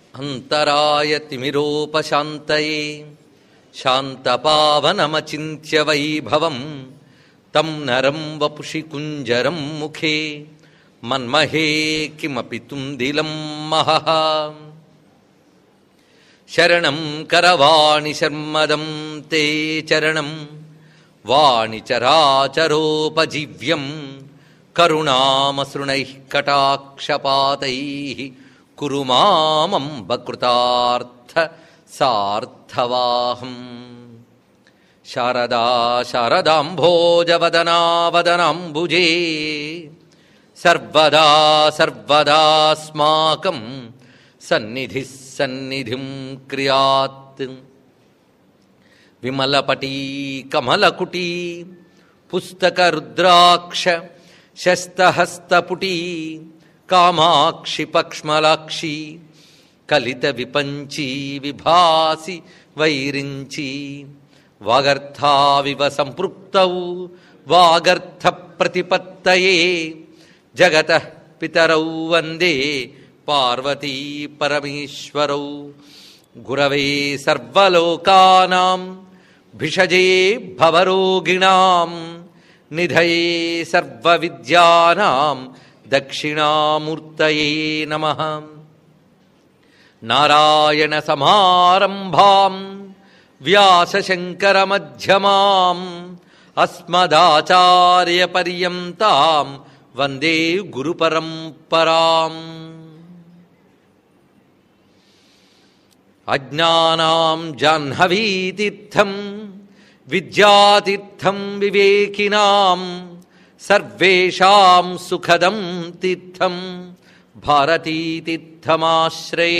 అంతరాయ తిమిరోపశాంతయే శాంతపావనమచింత్య వైభవం తం నరం వపుషి కుంజరం ముఖే మన్మహే కిమపి తుందిలం మహః శరణం కరవాణి శర్మదం తే చరణం వాణి చరాచరోపజీవ్యం కరుణామసృణై కటాక్షపాతై కురు మామంబకృతార్థ సార్థవాహం శారదా శారదాంభోజవదనావదనాంబుజే సర్వదా సర్వదాస్మాకం సన్నిధి సన్నిధిం క్రియాత్ విమలపటీ కమలకుటీ పుస్తకరుద్రాక్ష శస్తహస్తపుటీ కామాక్షి పక్ష్మలాక్షి కలిత విపంచీ విభాసి వైరించి వాగర్థావివ సంపృక్తౌ వాగర్థ ప్రతిపత్తయే జగత పితరౌ వందే పార్వతీ పరమేశ్వరౌ గురవే సర్వలోకానాం భిషజే భవరోగిణాం నిధయే సర్వవిద్యానాం దక్షిణామూర్తయే నమః నారాయణ సమారంభాం వ్యాసశంకరమధ్యమాం అస్మదాచార్యపర్యంతాం వందే గురుపరంపరాం అజ్ఞానాం జాహ్నవీతీర్థం విద్యాతీర్థం వివేకినాం సర్వేషాం సుఖదం తీర్థం భారతీతీర్థమాశ్రయే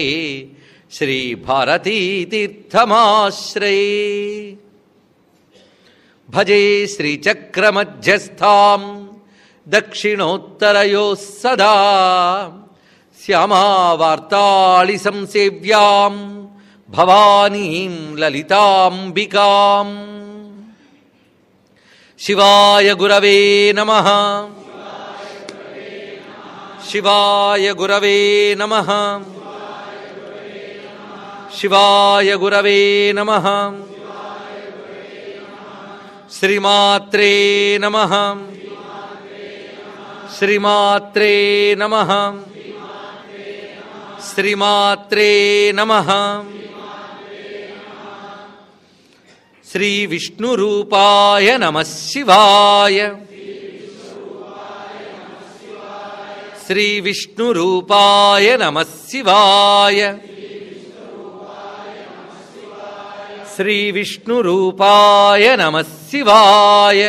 శ్రీభారతీతీర్థమాశ్రయే భజే శ్రీచక్రమధ్యస్థాం దక్షిణోత్తరయోः సదా శ్యామావార్తాళి సంసేవ్యాం భవానీం లలితాంబికాం శివాయ గురవే నమ శివాయ గురవే నమ శివాయ గురవే నమ శ్రీమాత్రే నమ శ్రీమాత్రే నమ శ్రీమాత్రే నమ శ్రీవిష్ణురూపాయ నమ శివాయ శ్రీవిష్ణురూపాయ నమ శివాయ శ్రీవిష్ణురూపాయ నమ శివాయ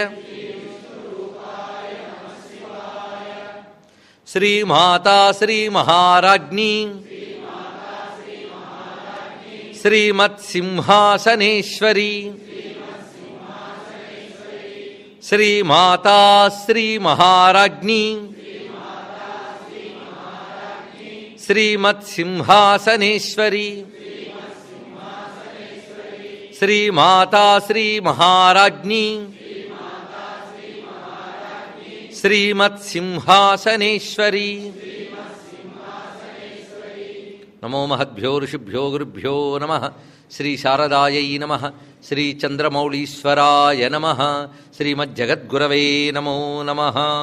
శ్రీమాతా శ్రీమహారాజ్ఞీ శ్రీమత్సింహాసనేశ్వరీ శ్రీమాతా శ్రీమహారాజ్ఞీ శ్రీమత్సింహాసనేశ్వరీ శ్రీమాతా శ్రీమహారాజ్ఞీ శ్రీమత్సింహాసనేశ్వరీ నమో మహద్భ్యో ఋషిభ్యో గురుభ్యో నమ శ్రీ శారదాయై నమ శ్రీ చంద్రమౌళీశ్వరాయ నమ శ్రీమజ్జగద్గురవే నమో నమ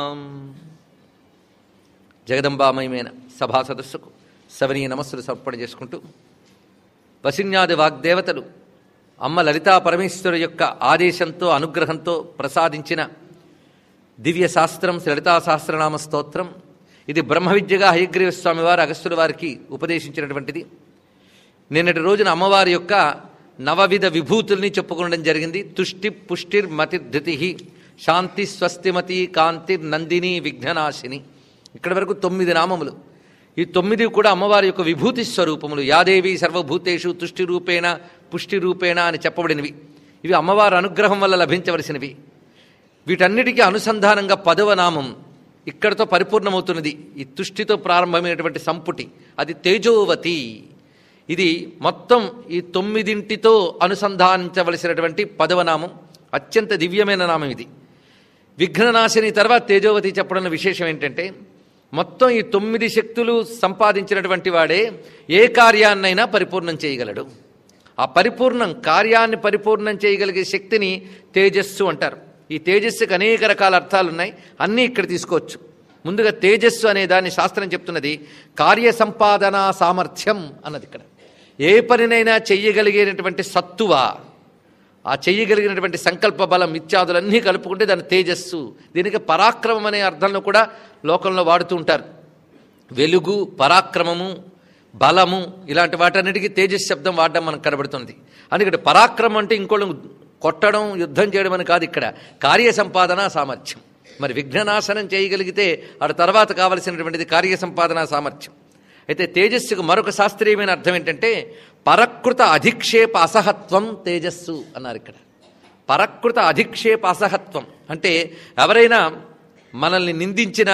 జగదంబామయమైన సభా సదస్సుకు సవనీయ నమస్సులు సమర్పణ చేసుకుంటూ వసిన్యాది వాగ్దేవతలు అమ్మ లలితా పరమేశ్వరు యొక్క ఆదేశంతో అనుగ్రహంతో ప్రసాదించిన దివ్య శాస్త్రం శ్రీ లలితా సహస్రనామ స్తోత్రం ఇది బ్రహ్మ విద్యగా హయగ్రీవ స్వామి వారు అగస్టుల వారికి ఉపదేశించినటువంటిది నిన్నటి రోజున అమ్మవారి యొక్క నవవిధ విభూతుల్ని చెప్పుకోవడం జరిగింది తుష్టి పుష్టిర్ మతిర్ధృతి శాంతి స్వస్తిమతి కాంతిర్ నందిని విఘ్ననాశిని ఇక్కడి వరకు తొమ్మిది నామములు ఈ తొమ్మిది కూడా అమ్మవారి యొక్క విభూతి స్వరూపములు యాదేవి సర్వభూతేషు తుష్టి రూపేణ పుష్టి రూపేణ అని చెప్పబడినవి ఇవి అమ్మవారి అనుగ్రహం వల్ల లభించవలసినవి వీటన్నిటికీ అనుసంధానంగా పదవ నామం ఇక్కడతో పరిపూర్ణమవుతున్నది ఈ తుష్టితో ప్రారంభమైనటువంటి సంపుటి అది తేజోవతి ఇది మొత్తం ఈ తొమ్మిదింటితో అనుసంధానించవలసినటువంటి పదవ నామం అత్యంత దివ్యమైన నామం ఇది విఘ్ననాశిని తర్వాత తేజోవతి చెప్పడంలో విశేషం ఏంటంటే మొత్తం ఈ తొమ్మిది శక్తులు సంపాదించినటువంటి వాడే ఏ కార్యాన్నైనా పరిపూర్ణం చేయగలడు ఆ పరిపూర్ణం కార్యాన్ని పరిపూర్ణం చేయగలిగే శక్తిని తేజస్సు అంటారు ఈ తేజస్సుకి అనేక రకాల అర్థాలు ఉన్నాయి అన్నీ ఇక్కడ తీసుకోవచ్చు ముందుగా తేజస్సు అనే దాన్ని శాస్త్రం చెప్తున్నది కార్య సంపాదన సామర్థ్యం అన్నది ఇక్కడ ఏ పనినైనా చెయ్యగలిగేటటువంటి సత్తువ ఆ చెయ్యగలిగినటువంటి సంకల్ప బలం ఇత్యాదులన్నీ కలుపుకుంటే దాని తేజస్సు దీనికి పరాక్రమం అనే అర్థంలో కూడా లోకంలో వాడుతూ ఉంటారు వెలుగు పరాక్రమము బలము ఇలాంటి వాటన్నిటికీ తేజస్ శబ్దం వాడడం మనకు కనబడుతుంది అందుకని పరాక్రమం అంటే ఇంకోళ్ళు కొట్టడం యుద్ధం చేయడం అని కాదు ఇక్కడ కార్య సంపాదన సామర్థ్యం మరి విఘ్ననాశనం చేయగలిగితే ఆ తర్వాత కావలసినటువంటిది కార్య సంపాదన సామర్థ్యం అయితే తేజస్సుకు మరొక శాస్త్రీయమైన అర్థం ఏంటంటే పరకృత అధిక్షేప అసహత్వం తేజస్సు అన్నారు ఇక్కడ పరకృత అధిక్షేప అసహత్వం అంటే ఎవరైనా మనల్ని నిందించిన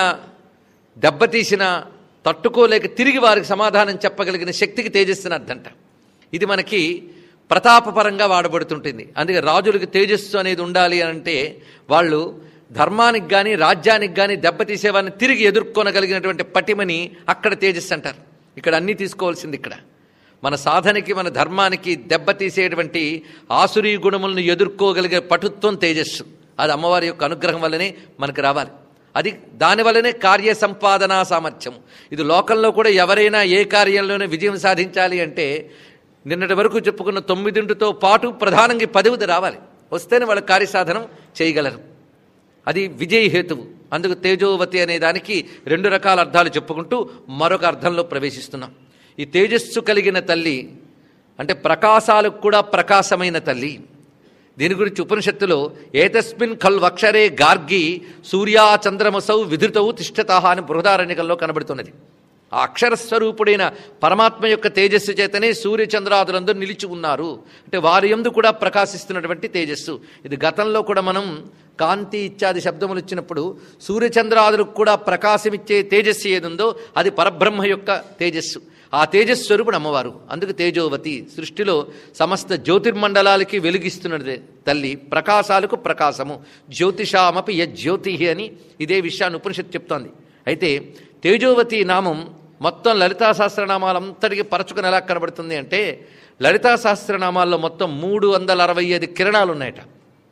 దెబ్బతీసిన తట్టుకోలేక తిరిగి వారికి సమాధానం చెప్పగలిగిన శక్తికి తేజస్సుని అర్థంట ఇది మనకి ప్రతాపపరంగా వాడబడుతుంటుంది అందుకే రాజులకు తేజస్సు అనేది ఉండాలి అని అంటే వాళ్ళు ధర్మానికి కానీ రాజ్యానికి కానీ దెబ్బతీసేవారిని తిరిగి ఎదుర్కొనగలిగినటువంటి పటిమని అక్కడ తేజస్సు అంటారు ఇక్కడ అన్నీ తీసుకోవాల్సింది ఇక్కడ మన సాధనకి మన ధర్మానికి దెబ్బతీసేటువంటి ఆసురీ గుణములను ఎదుర్కోగలిగే పటుత్వం తేజస్సు అది అమ్మవారి యొక్క అనుగ్రహం వల్లనే మనకు రావాలి అది దానివల్లనే కార్య సంపాదనా సామర్థ్యం ఇది లోకంలో కూడా ఎవరైనా ఏ కార్యంలోనే విజయం సాధించాలి అంటే నిన్నటి వరకు చెప్పుకున్న తొమ్మిదింటితో పాటు ప్రధానంగా ఈ పదవిది రావాలి వస్తేనే వాళ్ళ కార్యసాధనం చేయగలరు అది విజయ హేతువు అందుకు తేజోవతి అనే దానికి రెండు రకాల అర్థాలు చెప్పుకుంటూ మరొక అర్థంలో ప్రవేశిస్తున్నాం ఈ తేజస్సు కలిగిన తల్లి అంటే ప్రకాశాలకు కూడా ప్రకాశమైన తల్లి దీని గురించి ఉపనిషత్తులో ఏతస్మిన్ ఖల్ వక్షరే గార్గి సూర్యా చంద్రమసౌ విధృతవు తిష్టతాహ అని బృహదారణ్యకంలో కనబడుతున్నది ఆ అక్షరస్వరూపుడైన పరమాత్మ యొక్క తేజస్సు చేతనే సూర్యచంద్రాదులందరూ నిలిచి ఉన్నారు అంటే వారి ఎందు కూడా ప్రకాశిస్తున్నటువంటి తేజస్సు ఇది గతంలో కూడా మనం కాంతి ఇత్యాది శబ్దములు ఇచ్చినప్పుడు సూర్యచంద్రాదులకు కూడా ప్రకాశమిచ్చే తేజస్సు ఏదుందో అది పరబ్రహ్మ యొక్క తేజస్సు ఆ తేజస్వరూపుడు అమ్మవారు అందుకు తేజోవతి సృష్టిలో సమస్త జ్యోతిర్మండలాలకి వెలిగిస్తున్నది తల్లి ప్రకాశాలకు ప్రకాశము జ్యోతిషామపి యజ్యోతి అని ఇదే విషయాన్ని ఉపనిషత్తు చెప్తోంది అయితే తేజోవతి నామం మొత్తం లలితా సహస్రనామాలంతటికీ పరచుకుని ఎలా కనబడుతుంది అంటే లలితా సహస్రనామాల్లో మొత్తం మూడు వందల అరవై ఐదు కిరణాలు ఉన్నాయట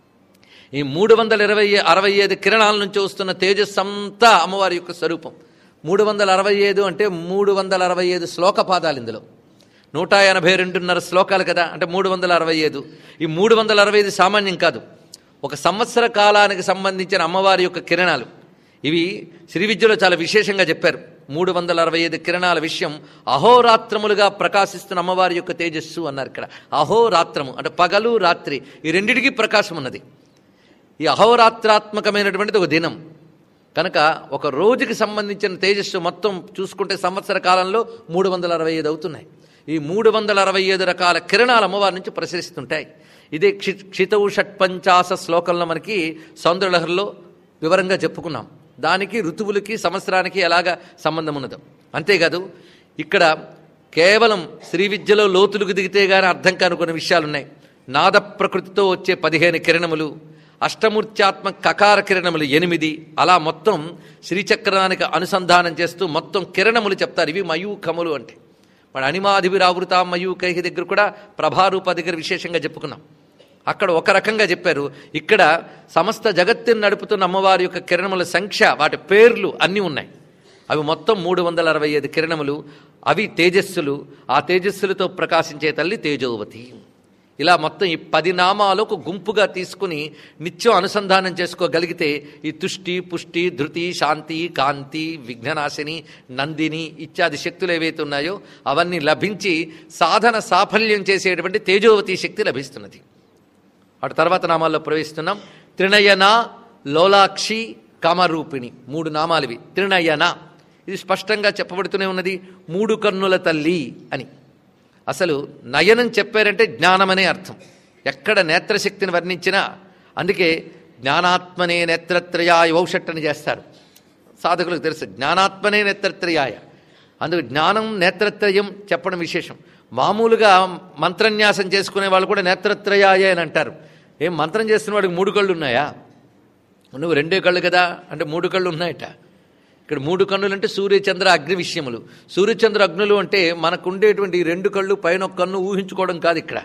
ఈ మూడు వందల ఇరవై అరవై ఐదు కిరణాల నుంచి వస్తున్న తేజస్సు అంతా అమ్మవారి యొక్క స్వరూపం మూడు వందల అరవై ఐదు అంటే మూడు వందల అరవై ఐదు శ్లోక పాదాలు ఇందులో నూట ఎనభై రెండున్నర శ్లోకాలు కదా అంటే మూడు వందల అరవై ఐదు ఈ మూడు వందల అరవై ఐదు సామాన్యం కాదు ఒక సంవత్సర కాలానికి సంబంధించిన అమ్మవారి యొక్క కిరణాలు ఇవి శ్రీ విద్యలో చాలా విశేషంగా చెప్పారు మూడు వందల అరవై ఐదు కిరణాల విషయం అహోరాత్రములుగా ప్రకాశిస్తున్న అమ్మవారి యొక్క తేజస్సు అన్నారు ఇక్కడ అహోరాత్రము అంటే పగలు రాత్రి ఈ రెండిటికి ప్రకాశం ఉన్నది ఈ అహోరాత్రాత్మకమైనటువంటిది ఒక దినం కనుక ఒక రోజుకి సంబంధించిన తేజస్సు మొత్తం చూసుకుంటే సంవత్సర కాలంలో మూడు వందల అరవై ఐదు అవుతున్నాయి ఈ మూడు వందల అరవై ఐదు రకాల కిరణాలు అమ్మవారి నుంచి ప్రసరిస్తుంటాయి ఇదే క్షి క్షితవు షట్పంచాస శ్లోకంలో మనకి సౌందర్యలహరిలో వివరంగా చెప్పుకున్నాం దానికి ఋతువులకి సంవత్సరానికి ఎలాగా సంబంధం ఉన్నదో అంతేకాదు ఇక్కడ కేవలం శ్రీ విద్యలో లోతులకు దిగితే గానీ అర్థం కాని కొన్ని విషయాలున్నాయి నాద ప్రకృతితో వచ్చే పదిహేను కిరణములు అష్టమూర్త్యాత్మ కకార కిరణములు ఎనిమిది అలా మొత్తం శ్రీచక్రానికి అనుసంధానం చేస్తూ మొత్తం కిరణములు చెప్తారు ఇవి మయూఖములు అంటే మన అనిమాధివిరావృత మయూకైహి దగ్గర కూడా ప్రభారూప దగ్గర విశేషంగా చెప్పుకున్నాం అక్కడ ఒక రకంగా చెప్పారు ఇక్కడ సమస్త జగత్తుని నడుపుతున్న అమ్మవారి యొక్క కిరణముల సంఖ్య వాటి పేర్లు అన్నీ ఉన్నాయి అవి మొత్తం మూడు వందల అరవై ఐదు కిరణములు అవి తేజస్సులు ఆ తేజస్సులతో ప్రకాశించే తల్లి తేజోవతి ఇలా మొత్తం ఈ పది నామాలకు గుంపుగా తీసుకుని నిత్యం అనుసంధానం చేసుకోగలిగితే ఈ తుష్టి పుష్టి ధృతి శాంతి కాంతి విఘ్ననాశిని నందిని ఇత్యాది శక్తులు ఏవైతే ఉన్నాయో అవన్నీ లభించి సాధన సాఫల్యం చేసేటువంటి తేజోవతి శక్తి లభిస్తున్నది అటు తర్వాత నామాల్లో ప్రవేశిస్తున్నాం త్రినయన లోలాక్షి కామరూపిణి మూడు నామాలు ఇవి త్రినయన ఇది స్పష్టంగా చెప్పబడుతూనే ఉన్నది మూడు కన్నుల తల్లి అని అసలు నయనం చెప్పారంటే జ్ఞానమనే అర్థం ఎక్కడ నేత్రశక్తిని వర్ణించినా అందుకే జ్ఞానాత్మనే నేత్రత్రయాయ వౌషట్టని చేస్తారు సాధకులకు తెలుసు జ్ఞానాత్మనే నేత్రత్రయాయ అందుకు జ్ఞానం నేత్రత్రయం చెప్పడం విశేషం మామూలుగా మంత్రన్యాసం చేసుకునే వాళ్ళు కూడా నేత్రత్రయాయ అని అంటారు ఏం మంత్రం చేస్తున్న వాడికి మూడు కళ్ళు ఉన్నాయా నువ్వు రెండే కళ్ళు కదా అంటే మూడు కళ్ళు ఉన్నాయట ఇక్కడ మూడు కన్నులు అంటే సూర్యచంద్ర అగ్ని విషయములు సూర్యచంద్ర అగ్నులు అంటే మనకు ఉండేటువంటి ఈ రెండు కళ్ళు పైన ఒక కన్ను ఊహించుకోవడం కాదు ఇక్కడ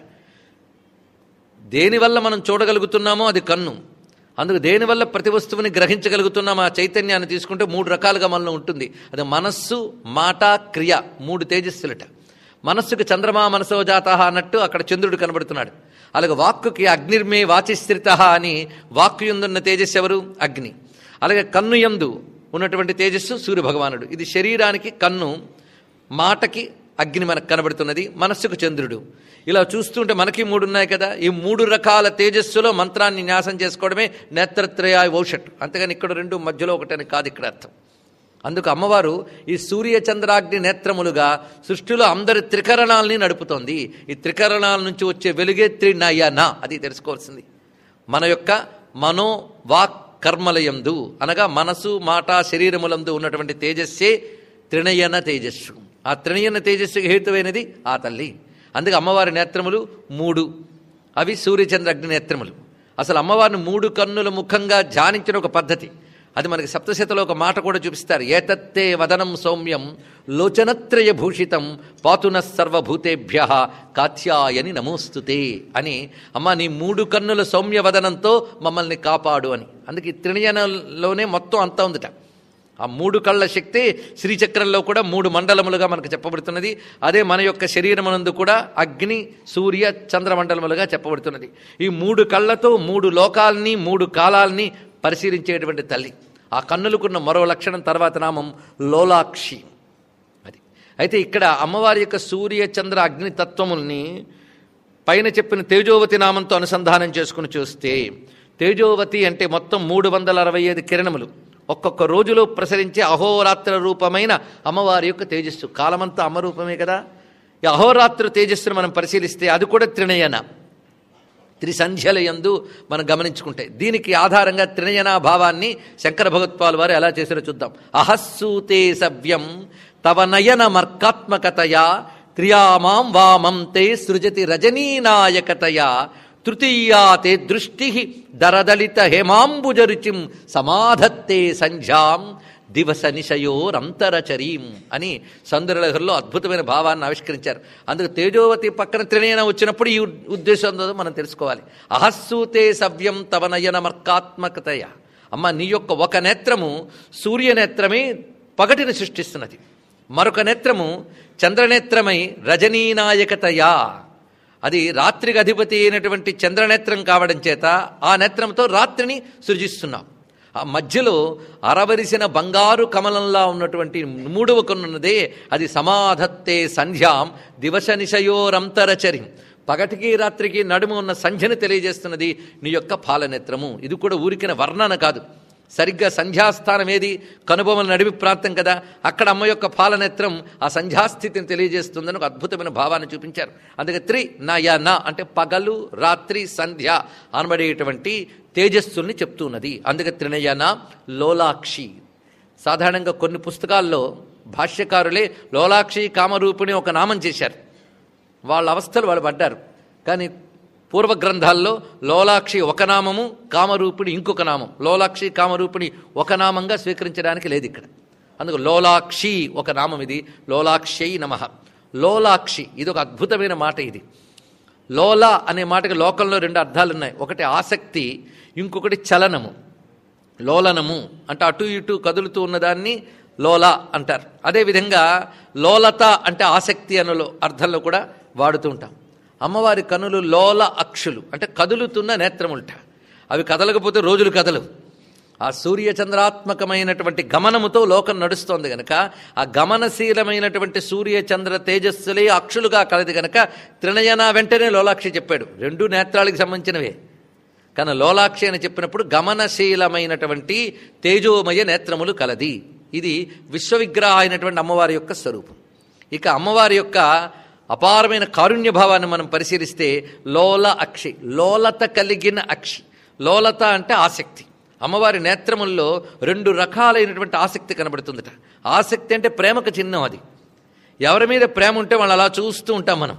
దేనివల్ల మనం చూడగలుగుతున్నామో అది కన్ను అందుకు దేనివల్ల ప్రతి వస్తువుని గ్రహించగలుగుతున్నాం ఆ చైతన్యాన్ని తీసుకుంటే మూడు రకాలుగా మనలో ఉంటుంది అది మనస్సు మాట క్రియ మూడు తేజస్సులట మనస్సుకు చంద్రమా మనసో జాత అన్నట్టు అక్కడ చంద్రుడు కనబడుతున్నాడు అలాగే వాక్కుకి అగ్నిర్మే వాచిస్థిత అని వాక్కు యందున్న తేజస్సు ఎవరు అగ్ని అలాగే కన్ను యందు ఉన్నటువంటి తేజస్సు సూర్యభగవానుడు ఇది శరీరానికి కన్ను మాటకి అగ్ని మనకు కనబడుతున్నది మనస్సుకు చంద్రుడు ఇలా చూస్తుంటే మనకి మూడు ఉన్నాయి కదా ఈ మూడు రకాల తేజస్సులో మంత్రాన్ని న్యాసం చేసుకోవడమే నేత్రత్రయ ఔషట్ అంతేగాని ఇక్కడ రెండు మధ్యలో ఒకటని కాదు ఇక్కడ అర్థం అందుకు అమ్మవారు ఈ సూర్య చంద్రాగ్ని నేత్రములుగా సృష్టిలో అందరి త్రికరణాలని నడుపుతోంది ఈ త్రికరణాల నుంచి వచ్చే వెలుగే త్రినయన అది తెలుసుకోవాల్సింది మన యొక్క మనో వాక్ కర్మలయందు అనగా మనసు మాట శరీరములందు ఉన్నటువంటి తేజస్సే త్రినయన తేజస్సు ఆ త్రినయన తేజస్సుకి హేతువైనది ఆ తల్లి అందుకే అమ్మవారి నేత్రములు మూడు అవి సూర్యచంద్ర అగ్ని నేత్రములు అసలు అమ్మవారిని మూడు కన్నుల ముఖంగా ధ్యానించిన ఒక పద్ధతి అది మనకి సప్తశతిలో ఒక మాట కూడా చూపిస్తారు ఏతత్తే వదనం సౌమ్యం లోచనత్రయ భూషితం పాతున సర్వభూతేభ్య కాత్యాయని నమోస్తుతే అని అమ్మ నీ మూడు కన్నుల సౌమ్య వదనంతో మమ్మల్ని కాపాడు అని అందుకే ఈ త్రిణయనలోనే మొత్తం అంతా ఉందిట ఆ మూడు కళ్ళ శక్తి శ్రీచక్రంలో కూడా మూడు మండలములుగా మనకు చెప్పబడుతున్నది అదే మన యొక్క శరీరమునందు కూడా అగ్ని సూర్య చంద్రమండలములుగా చెప్పబడుతున్నది ఈ మూడు కళ్ళతో మూడు లోకాల్ని మూడు కాలాల్ని పరిశీలించేటువంటి తల్లి ఆ కన్నులకున్న మరో లక్షణం తర్వాత నామం లోలాక్షి అది అయితే ఇక్కడ అమ్మవారి యొక్క సూర్య చంద్ర అగ్ని తత్వముల్ని పైన చెప్పిన తేజోవతి నామంతో అనుసంధానం చేసుకుని చూస్తే తేజోవతి అంటే మొత్తం మూడు వందల అరవై ఐదు కిరణములు ఒక్కొక్క రోజులో ప్రసరించే అహోరాత్ర రూపమైన అమ్మవారి యొక్క తేజస్సు కాలమంతా అమ్మరూపమే కదా ఈ అహోరాత్ర తేజస్సును మనం పరిశీలిస్తే అది కూడా త్రినయన త్రిసంధ్యల యందు మనం గమనించుకుంటే దీనికి ఆధారంగా త్రినయన భావాన్ని శంకర భగవత్పాల్ వారు ఎలా చేశారో చూద్దాం అహస్సూతే సవ్యం తవ నయన మర్కాత్మకతయా త్రియామాం వామం తే సృజతి రజనీనాయకతయా తృతీయా తే దృష్టి దరదలిత హేమాంబుజరుచిం సమాధత్తే సంధ్యాం దివస నిశయోరంతరచరీం అని సందురలహరిలో అద్భుతమైన భావాన్ని ఆవిష్కరించారు అందుకు తేజోవతి పక్కన త్రినయన వచ్చినప్పుడు ఈ ఉద్దేశం ఉందో మనం తెలుసుకోవాలి అహస్సూతే సవ్యం తవ నయన మర్కాత్మకతయ అమ్మ నీ యొక్క ఒక నేత్రము సూర్యనేత్రమే పగటిని సృష్టిస్తున్నది మరొక నేత్రము చంద్రనేత్రమై రజనీనాయకతయా అది రాత్రికి అధిపతి అయినటువంటి చంద్రనేత్రం కావడం చేత ఆ నేత్రంతో రాత్రిని సృజిస్తున్నాం ఆ మధ్యలో అరవరిసిన బంగారు కమలంలా ఉన్నటువంటి మూడవ కొనున్నదే అది సమాధత్తే సంధ్యాం దివస నిశయోరంతరచరి పగటికి రాత్రికి నడుము ఉన్న సంధ్యను తెలియజేస్తున్నది నీ యొక్క పాలనేత్రము ఇది కూడా ఊరికిన వర్ణన కాదు సరిగ్గా సంధ్యాస్థానం ఏది కనుబొమ్మల నడిమి ప్రాంతం కదా అక్కడ అమ్మ యొక్క పాలనేత్రం ఆ సంధ్యాస్థితిని తెలియజేస్తుందని ఒక అద్భుతమైన భావాన్ని చూపించారు అందుకే త్రి నయన అంటే పగలు రాత్రి సంధ్య అనబడేటువంటి తేజస్సుల్ని చెప్తున్నది అందుకే త్రినయన లోలాక్షి సాధారణంగా కొన్ని పుస్తకాల్లో భాష్యకారులే లోలాక్షి కామరూపిణి ఒక నామం చేశారు వాళ్ళ అవస్థలు వాళ్ళు పడ్డారు కానీ పూర్వ గ్రంథాల్లో లోలాక్షి ఒక నామము కామరూపిణి ఇంకొక నామం లోలాక్షి కామరూపిణి ఒక నామంగా స్వీకరించడానికి లేదు ఇక్కడ అందుకు లోలాక్షి ఒక నామం ఇది లోలాక్షై నమ లోలాక్షి ఇది ఒక అద్భుతమైన మాట ఇది లోల అనే మాటకి లోకంలో రెండు అర్థాలు ఉన్నాయి ఒకటి ఆసక్తి ఇంకొకటి చలనము లోలనము అంటే అటు ఇటు కదులుతూ ఉన్నదాన్ని లోల అంటారు అదేవిధంగా లోలత అంటే ఆసక్తి అనలో అర్థంలో కూడా వాడుతూ ఉంటాం అమ్మవారి కనులు లోల అక్షులు అంటే కదులుతున్న నేత్రములట అవి కదలకపోతే రోజులు కదలవు ఆ సూర్యచంద్రాత్మకమైనటువంటి గమనముతో లోకం నడుస్తోంది గనక ఆ గమనశీలమైనటువంటి సూర్యచంద్ర తేజస్సులే అక్షులుగా కలది గనక త్రినయన వెంటనే లోలాక్షి చెప్పాడు రెండు నేత్రాలకు సంబంధించినవే కానీ లోలాక్షి అని చెప్పినప్పుడు గమనశీలమైనటువంటి తేజోమయ నేత్రములు కలది ఇది విశ్వవిగ్రహ అయినటువంటి అమ్మవారి యొక్క స్వరూపం ఇక అమ్మవారి యొక్క అపారమైన కారుణ్య భావాన్ని మనం పరిశీలిస్తే లోల అక్షి లోలత కలిగిన అక్షి లోలత అంటే ఆసక్తి అమ్మవారి నేత్రముల్లో రెండు రకాలైనటువంటి ఆసక్తి కనబడుతుందట ఆసక్తి అంటే ప్రేమకు చిహ్నం అది ఎవరి మీద ప్రేమ ఉంటే వాళ్ళు అలా చూస్తూ ఉంటాం మనం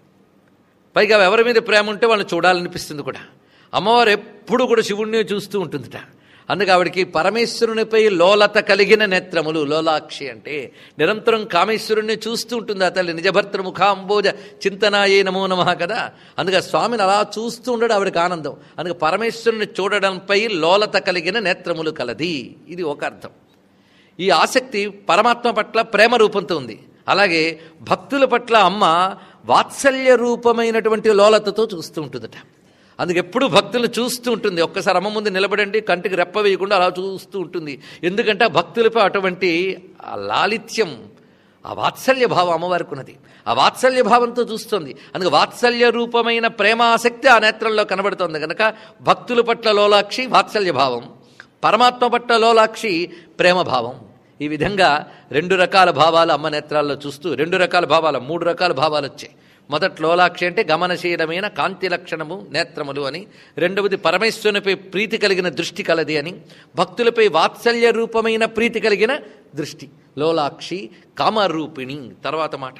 పైగా ఎవరి మీద ప్రేమ ఉంటే వాళ్ళని చూడాలనిపిస్తుంది కూడా అమ్మవారు ఎప్పుడు కూడా శివుణ్ణి చూస్తూ ఉంటుందిట అందుకే ఆవిడికి పరమేశ్వరునిపై లోలత కలిగిన నేత్రములు లోలాక్షి అంటే నిరంతరం కామేశ్వరుణ్ణి చూస్తూ ఉంటుంది ఆ తల్లి నిజభర్తృ ముఖాంబోజ చింతనాయే నమో నమ కదా అందుకే స్వామిని అలా చూస్తూ ఉండడం ఆవిడకి ఆనందం అందుకే పరమేశ్వరుని చూడడంపై లోలత కలిగిన నేత్రములు కలది ఇది ఒక అర్థం ఈ ఆసక్తి పరమాత్మ పట్ల ప్రేమ రూపంతో ఉంది అలాగే భక్తుల పట్ల అమ్మ వాత్సల్య రూపమైనటువంటి లోలతతో చూస్తూ ఉంటుందట అందుకు ఎప్పుడు భక్తులను చూస్తూ ఉంటుంది ఒక్కసారి అమ్మ ముందు నిలబడండి కంటికి రెప్ప వేయకుండా అలా చూస్తూ ఉంటుంది ఎందుకంటే ఆ భక్తులపై అటువంటి ఆ లాలిత్యం ఆ వాత్సల్య భావం అమ్మవారికి ఉన్నది ఆ వాత్సల్య భావంతో చూస్తుంది అందుకే వాత్సల్య రూపమైన ప్రేమాసక్తి ఆ నేత్రంలో కనబడుతోంది కనుక భక్తుల పట్ల లోలాక్షి వాత్సల్య భావం పరమాత్మ పట్ల లోలాక్షి ప్రేమభావం ఈ విధంగా రెండు రకాల భావాలు అమ్మ నేత్రాల్లో చూస్తూ రెండు రకాల భావాలు మూడు రకాల భావాలు వచ్చాయి మొదటి లోలాక్షి అంటే గమనశీలమైన కాంతి లక్షణము నేత్రములు అని రెండవది పరమేశ్వరునిపై ప్రీతి కలిగిన దృష్టి కలది అని భక్తులపై వాత్సల్య రూపమైన ప్రీతి కలిగిన దృష్టి లోలాక్షి కామరూపిణి తర్వాత మాట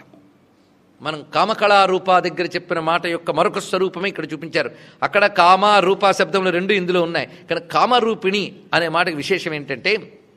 మనం కామకళారూప దగ్గర చెప్పిన మాట యొక్క మరొక స్వరూపమే ఇక్కడ చూపించారు అక్కడ కామ రూప శబ్దములు రెండు ఇందులో ఉన్నాయి ఇక్కడ కామరూపిణి అనే మాటకి విశేషం ఏంటంటే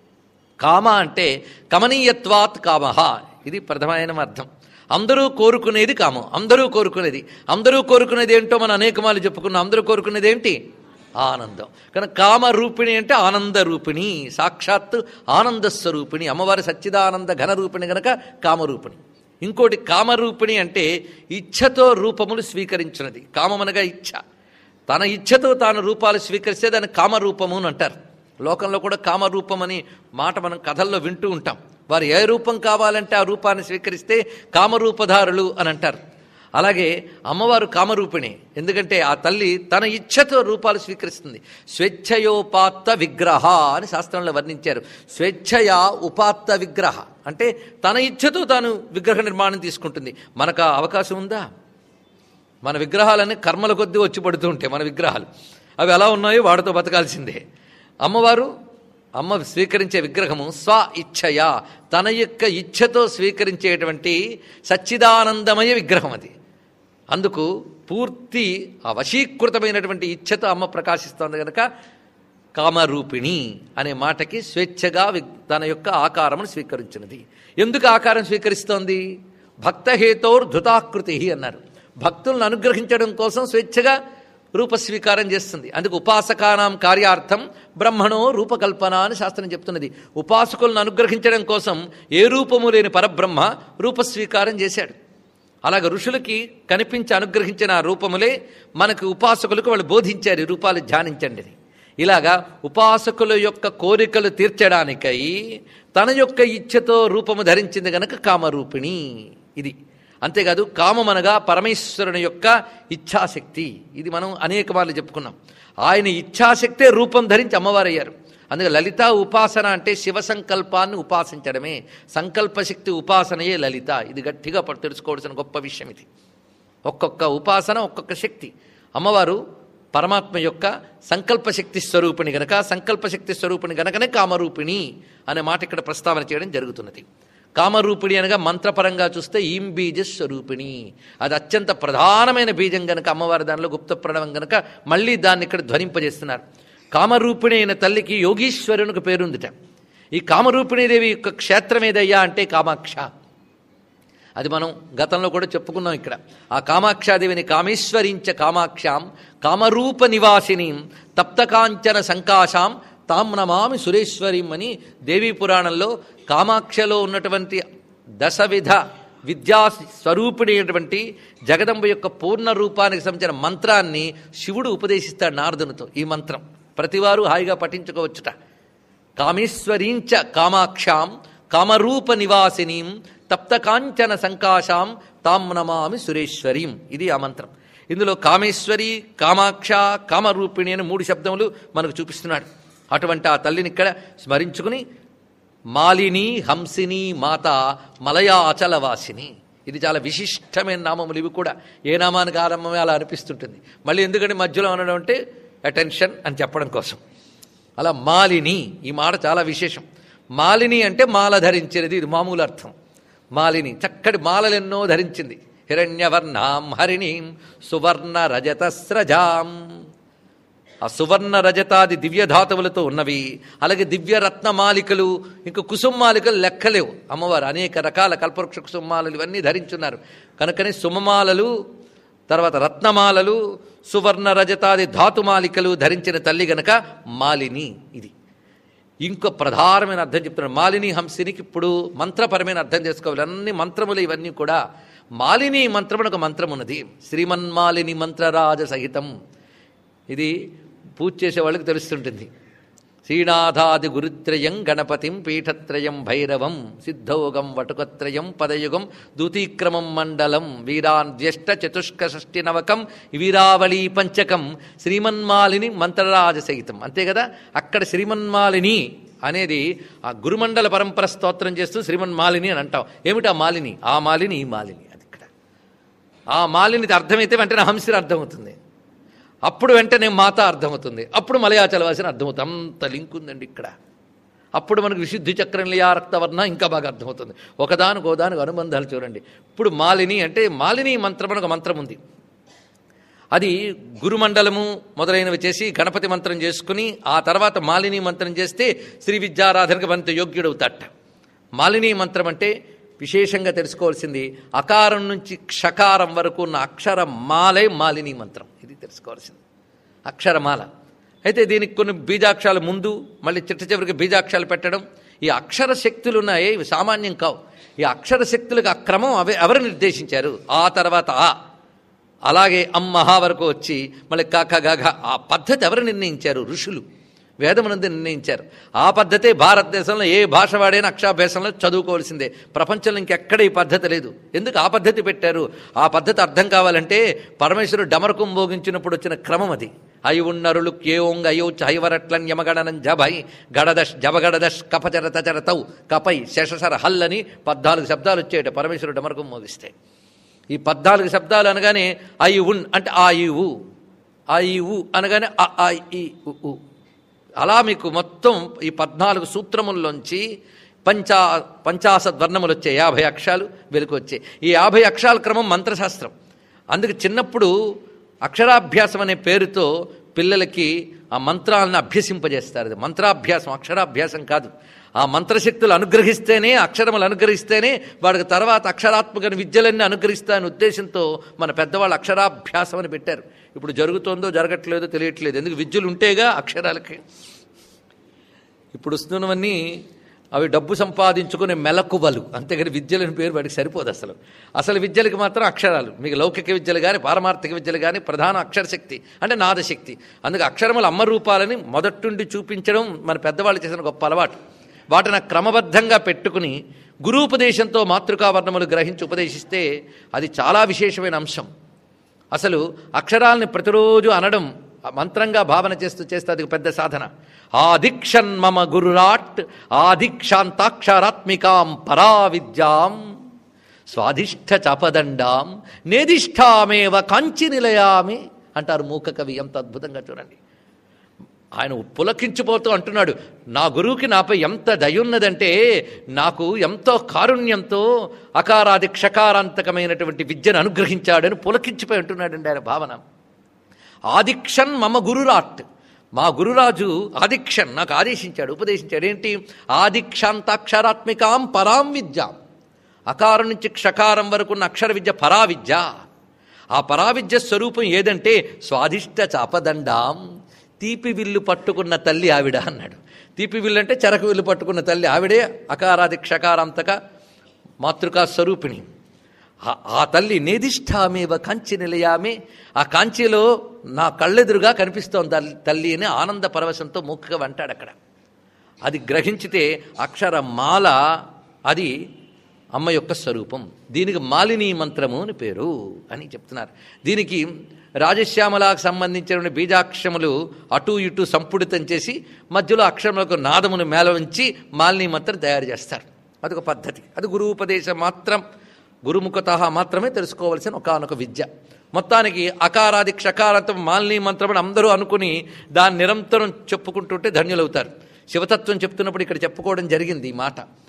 కామ అంటే కమనీయత్వాత్ కామహ ఇది ప్రథమైన అర్థం అందరూ కోరుకునేది కామం అందరూ కోరుకునేది అందరూ కోరుకునేది ఏంటో మనం అనేకమాలు చెప్పుకున్నాం అందరూ కోరుకునేది ఏంటి ఆనందం కానీ కామ రూపిణి అంటే ఆనంద రూపిణి సాక్షాత్తు ఆనంద స్వరూపిణి అమ్మవారి సచ్చిదానంద ఘన రూపిణి గనక కామరూపిణి ఇంకోటి కామరూపిణి అంటే ఇచ్ఛతో రూపములు స్వీకరించినది కామమనగా ఇచ్ఛ తన ఇచ్ఛతో తాను రూపాలు స్వీకరిస్తే దాన్ని కామరూపము అని అంటారు లోకంలో కూడా కామరూపం అని మాట మనం కథల్లో వింటూ ఉంటాం వారు ఏ రూపం కావాలంటే ఆ రూపాన్ని స్వీకరిస్తే కామరూపధారులు అని అంటారు అలాగే అమ్మవారు కామరూపిణి ఎందుకంటే ఆ తల్లి తన ఇచ్ఛతో రూపాలు స్వీకరిస్తుంది స్వేచ్ఛయోపాత్త విగ్రహ అని శాస్త్రంలో వర్ణించారు స్వేచ్ఛయా ఉపాత్త విగ్రహ అంటే తన ఇచ్ఛతో తాను విగ్రహ నిర్మాణం తీసుకుంటుంది మనకు ఆ అవకాశం ఉందా మన విగ్రహాలన్నీ కర్మల కొద్దీ వచ్చి పడుతూ ఉంటాయి మన విగ్రహాలు అవి ఎలా ఉన్నాయో వాడితో బతకాల్సిందే అమ్మవారు అమ్మ స్వీకరించే విగ్రహము స్వ ఇచ్ఛయా తన యొక్క ఇచ్ఛతో స్వీకరించేటువంటి సచ్చిదానందమయ విగ్రహం అది అందుకు పూర్తి ఆ వశీకృతమైనటువంటి ఇచ్ఛతో అమ్మ ప్రకాశిస్తోంది కనుక కామరూపిణి అనే మాటకి స్వేచ్ఛగా వి- తన యొక్క ఆకారమును స్వీకరించినది ఎందుకు ఆకారం స్వీకరిస్తోంది భక్తహేతోర్ ధృతాకృతి అన్నారు భక్తులను అనుగ్రహించడం కోసం స్వేచ్ఛగా రూపస్వీకారం చేస్తుంది అందుకు ఉపాసకానాం కార్యార్థం బ్రహ్మణో రూపకల్పన అని శాస్త్రం చెప్తున్నది ఉపాసకులను అనుగ్రహించడం కోసం ఏ రూపము లేని పరబ్రహ్మ రూపస్వీకారం చేశాడు అలాగ ఋషులకి కనిపించి అనుగ్రహించిన ఆ రూపములే మనకు ఉపాసకులకు వాళ్ళు బోధించారు ఈ రూపాలు ధ్యానించండి అని ఇలాగా ఉపాసకుల యొక్క కోరికలు తీర్చడానికై తన యొక్క ఇచ్ఛతో రూపము ధరించింది గనక కామరూపిణి ఇది అంతేకాదు కామమనగా పరమేశ్వరుని యొక్క ఇచ్ఛాశక్తి ఇది మనం అనేక మార్లు చెప్పుకున్నాం ఆయన ఇచ్ఛాశక్తే రూపం ధరించి అమ్మవారయ్యారు అందుకే లలిత ఉపాసన అంటే శివ సంకల్పాన్ని ఉపాసించడమే సంకల్పశక్తి ఉపాసనయే లలిత ఇది గట్టిగా పట్టు తెలుసుకోవాల్సిన గొప్ప విషయం ఇది ఒక్కొక్క ఉపాసన ఒక్కొక్క శక్తి అమ్మవారు పరమాత్మ యొక్క సంకల్పశక్తి స్వరూపిణి గనక సంకల్పశక్తి స్వరూపిణి గనకనే కామరూపిణి అనే మాట ఇక్కడ ప్రస్తావన చేయడం జరుగుతున్నది కామరూపిణి అనగా మంత్రపరంగా చూస్తే ఈం బీజ స్వరూపిణి అది అత్యంత ప్రధానమైన బీజం గనక అమ్మవారి దానిలో గుప్త ప్రణవం గనక మళ్ళీ దాన్ని ఇక్కడ ధ్వనింపజేస్తున్నారు కామరూపిణి అయిన తల్లికి యోగీశ్వరునికి పేరుందిట ఈ కామరూపిణీదేవి యొక్క క్షేత్రం ఏదయ్యా అంటే కామాక్ష అది మనం గతంలో కూడా చెప్పుకున్నాం ఇక్కడ ఆ కామాక్షాదేవిని కామేశ్వరించ కామాక్షాం కామరూప నివాసినీం తప్తకాంచన సంకాశాం తాం నమామి సురేశ్వరీం అని దేవీ పురాణంలో కామాక్షలో ఉన్నటువంటి దశవిధ విద్యా స్వరూపిణి అయినటువంటి జగదంబ యొక్క పూర్ణ రూపానికి సంబంధించిన మంత్రాన్ని శివుడు ఉపదేశిస్తాడు నారదునితో ఈ మంత్రం ప్రతివారు హాయిగా పఠించుకోవచ్చుట కామేశ్వరీంచ కామాక్షాం కామరూప నివాసినీం తప్తకాంచన సంకాశాం తాం నమామి సురేశ్వరీం ఇది ఆ మంత్రం ఇందులో కామేశ్వరి కామాక్ష కామరూపిణి అని మూడు శబ్దములు మనకు చూపిస్తున్నాడు అటువంటి ఆ తల్లిని ఇక్కడ స్మరించుకుని మాలిని హంసిని మాత మలయా అచలవాసిని ఇది చాలా విశిష్టమైన నామములు ఇవి కూడా ఏ నామానికి ఆరంభమే అలా అనిపిస్తుంటుంది మళ్ళీ ఎందుకంటే మధ్యలో అనడం అంటే అటెన్షన్ అని చెప్పడం కోసం అలా మాలిని ఈ మాట చాలా విశేషం మాలిని అంటే మాల ధరించినది ఇది మామూలు అర్థం మాలిని చక్కటి మాలలెన్నో ధరించింది హిరణ్యవర్ణాం హరిణీం సువర్ణ రజతస్రజాం ఆ సువర్ణ రజతాది దివ్య ధాతువులతో ఉన్నవి అలాగే దివ్య రత్నమాలికలు ఇంకా కుసుమ్మాలికలు లెక్కలేవు అమ్మవారు అనేక రకాల కల్పవృక్ష కుసుమ్మాలలు ఇవన్నీ ధరించున్నారు కనుకనే సుమమాలలు తర్వాత రత్నమాలలు సువర్ణ రజతాది ధాతుమాలికలు ధరించిన తల్లి గనక మాలిని ఇది ఇంకో ప్రధానమైన అర్థం చెప్తున్నాడు మాలిని హంసినికి ఇప్పుడు మంత్రపరమైన అర్థం చేసుకోవాలి అన్ని మంత్రములు ఇవన్నీ కూడా మాలిని మంత్రమును ఒక మంత్రం ఉన్నది శ్రీమన్మాలిని మంత్రరాజ సహితం ఇది పూజ చేసే వాళ్ళకి తెలుస్తుంటుంది శ్రీనాథాది గురుత్రయం గణపతిం పీఠత్రయం భైరవం సిద్ధౌగం వటుకత్రయం పదయుగం దూతీక్రమం మండలం వీరాన్ జ్యేష్ఠ చతుష్క షష్ఠి నవకం వీరావళీ పంచకం శ్రీమన్మాలిని మంత్రరాజ సహితం అంతే కదా అక్కడ శ్రీమన్మాలిని అనేది ఆ గురుమండల పరంపర స్తోత్రం చేస్తూ శ్రీమన్మాలిని అని అంటాం ఏమిటి ఆ మాలిని ఆ మాలిని ఈ మాలిని అది ఇక్కడ ఆ మాలినికి అర్థమైతే వెంటనే హంసిని అర్థమవుతుంది అప్పుడు వెంటనే మాత అర్థమవుతుంది అప్పుడు మలయాచల వాసిన అర్థమవుతుంది అంత లింక్ ఉందండి ఇక్కడ అప్పుడు మనకు విశుద్ధి చక్రం లియా రక్తవర్ణ ఇంకా బాగా అర్థమవుతుంది ఒకదానికి ఒకదానికి అనుబంధాలు చూడండి ఇప్పుడు మాలిని అంటే మాలిని మంత్రం అని ఒక మంత్రం ఉంది అది గురుమండలము మొదలైనవి చేసి గణపతి మంత్రం చేసుకుని ఆ తర్వాత మాలిని మంత్రం చేస్తే శ్రీ విద్యారాధనకు మరింత యోగ్యుడవుతాట మాలిని మంత్రం అంటే విశేషంగా తెలుసుకోవాల్సింది అకారం నుంచి క్షకారం వరకు ఉన్న అక్షర మాలే మాలిని మంత్రం ఇది తెలుసుకోవాల్సింది అక్షరమాల అయితే దీనికి కొన్ని బీజాక్షరాలు ముందు మళ్ళీ చిట్ట చివరికి బీజాక్షరాలు పెట్టడం ఈ అక్షర శక్తులు ఉన్నాయి ఇవి సామాన్యం కావు ఈ అక్షర శక్తులకు ఆ క్రమం అవే ఎవరు నిర్దేశించారు ఆ తర్వాత ఆ అలాగే అమ్మహ వరకు వచ్చి మళ్ళీ కాక గాఘ ఆ పద్ధతి ఎవరు నిర్ణయించారు ఋషులు వేదమునందు నిర్ణయించారు ఆ పద్ధతే భారతదేశంలో ఏ భాష వాడైనా అక్షరాభ్యాసంలో చదువుకోవాల్సిందే ప్రపంచంలో ఇంకెక్కడ ఈ పద్ధతి లేదు ఎందుకు ఆ పద్ధతి పెట్టారు ఆ పద్ధతి అర్థం కావాలంటే పరమేశ్వరుడు డమరకం భోగించినప్పుడు వచ్చిన క్రమం అది అయి ఉన్నరులు కేఓంగ్ అయో హైవరట్లన్ యమగణనం జభై గడదష్ జబగడదష్ కపచర తచర తౌ కపై శశసర హల్ అని పద్నాలుగు శబ్దాలు వచ్చాయట పరమేశ్వరుడు డమరకం మోగిస్తే ఈ పద్నాలుగు శబ్దాలు అనగానే ఐ ఉన్ అంటే ఆ ఈ ఉ ఆ ఈ ఉ అనగానే అ ఆ ఈ ఉ ఉ. అలా మీకు మొత్తం ఈ పద్నాలుగు సూత్రముల్లోంచి పంచా పంచాశత్ వర్ణములు వచ్చాయి యాభై అక్షరాలు వెలుకు వచ్చాయి ఈ యాభై అక్షరాల క్రమం మంత్రశాస్త్రం అందుకు చిన్నప్పుడు అక్షరాభ్యాసం అనే పేరుతో పిల్లలకి ఆ మంత్రాలను అభ్యసింపజేస్తారు అది మంత్రాభ్యాసం అక్షరాభ్యాసం కాదు ఆ మంత్రశక్తులు అనుగ్రహిస్తేనే అక్షరములు అనుగ్రహిస్తేనే వాడికి తర్వాత అక్షరాత్మక విద్యలన్నీ అనుగ్రహిస్తాయనే ఉద్దేశంతో మన పెద్దవాళ్ళు అక్షరాభ్యాసం అని పెట్టారు ఇప్పుడు జరుగుతోందో జరగట్లేదో తెలియట్లేదు ఎందుకు విద్యలు ఉంటేగా అక్షరాలకి ఇప్పుడు వస్తున్నవన్నీ అవి డబ్బు సంపాదించుకునే మెలకువలు అంతేగాని విద్యలని పేరు వాడికి సరిపోదు అసలు అసలు విద్యలకి మాత్రం అక్షరాలు మీకు లౌకిక విద్యలు కానీ పారమార్థిక విద్యలు కానీ ప్రధాన అక్షరశక్తి అంటే నాదశక్తి అందుకే అక్షరముల అమ్మ రూపాలని మొదటుండి చూపించడం మన పెద్దవాళ్ళు చేసిన గొప్ప అలవాటు వాటిని క్రమబద్ధంగా పెట్టుకుని గురూపదేశంతో మాతృకావర్ణములు గ్రహించి ఉపదేశిస్తే అది చాలా విశేషమైన అంశం అసలు అక్షరాల్ని ప్రతిరోజు అనడం ఆ మంత్రంగా భావన చేస్తూ చేస్తే అది ఒక పెద్ద సాధన ఆదిక్షన్ మమ గురురాట్ ఆదిక్షాంతాక్షరాత్మికాం పరా విద్యాం స్వాధిష్ఠ చపదండాం నేదిష్టామేవ కాంచి నిలయామి అంటారు మూక కవి ఎంత అద్భుతంగా చూడండి ఆయన పులకించిపోతూ అంటున్నాడు నా గురువుకి నాపై ఎంత దయున్నదంటే నాకు ఎంతో కారుణ్యంతో అకారాది క్షకారాంతకమైనటువంటి విద్యను అనుగ్రహించాడని పులకించిపోయి అంటున్నాడండి ఆయన భావన ఆదిక్షన్ మమ గురురాట్ మా గురురాజు ఆదిక్షన్ నాకు ఆదేశించాడు ఉపదేశించాడు ఏంటి ఆదిక్షాంతాక్షరాత్మికాం పరాం విద్యాం అకారం నుంచి క్షకారం వరకు ఉన్న అక్షర విద్య పరా విద్య ఆ పరావిద్య స్వరూపం ఏదంటే స్వాదిష్ట చాపదండాం తీపి విల్లు పట్టుకున్న తల్లి ఆవిడ అన్నాడు తీపి విల్లు అంటే చెరకు విల్లు పట్టుకున్న తల్లి ఆవిడే అకారాది క్షకారాంతక మాతృకా స్వరూపిణి ఆ- ఆ తల్లి నేదిష్టామేవ కాంచి నిలయామే ఆ కాంచిలో నా కళ్ళెదురుగా కనిపిస్తోంది తల్లి- తల్లి అని ఆనంద పరవశంతో ముఖ్యంగా అంటాడు అక్కడ అది గ్రహించితే అక్షర మాల అది అమ్మ యొక్క స్వరూపం దీనికి మాలిని మంత్రము అని పేరు అని చెప్తున్నారు దీనికి రాజశ్యామలకు సంబంధించిన బీజాక్షరములు అటు ఇటు సంపుడితం చేసి మధ్యలో అక్షరములకు నాదమును మేళవించి మాలిని మంత్రం తయారు చేస్తారు అదొక పద్ధతి అది గురువుపదేశం మాత్రం గురుముఖత మాత్రమే తెలుసుకోవలసిన ఒకనొక విద్య మొత్తానికి అకారాది క్షకారాంతం మాలిని మంత్రం అని అందరూ అనుకుని దాన్ని నిరంతరం చెప్పుకుంటుంటే ధన్యులవుతారు శివతత్వం చెప్తున్నప్పుడు ఇక్కడ చెప్పుకోవడం జరిగింది ఈ మాట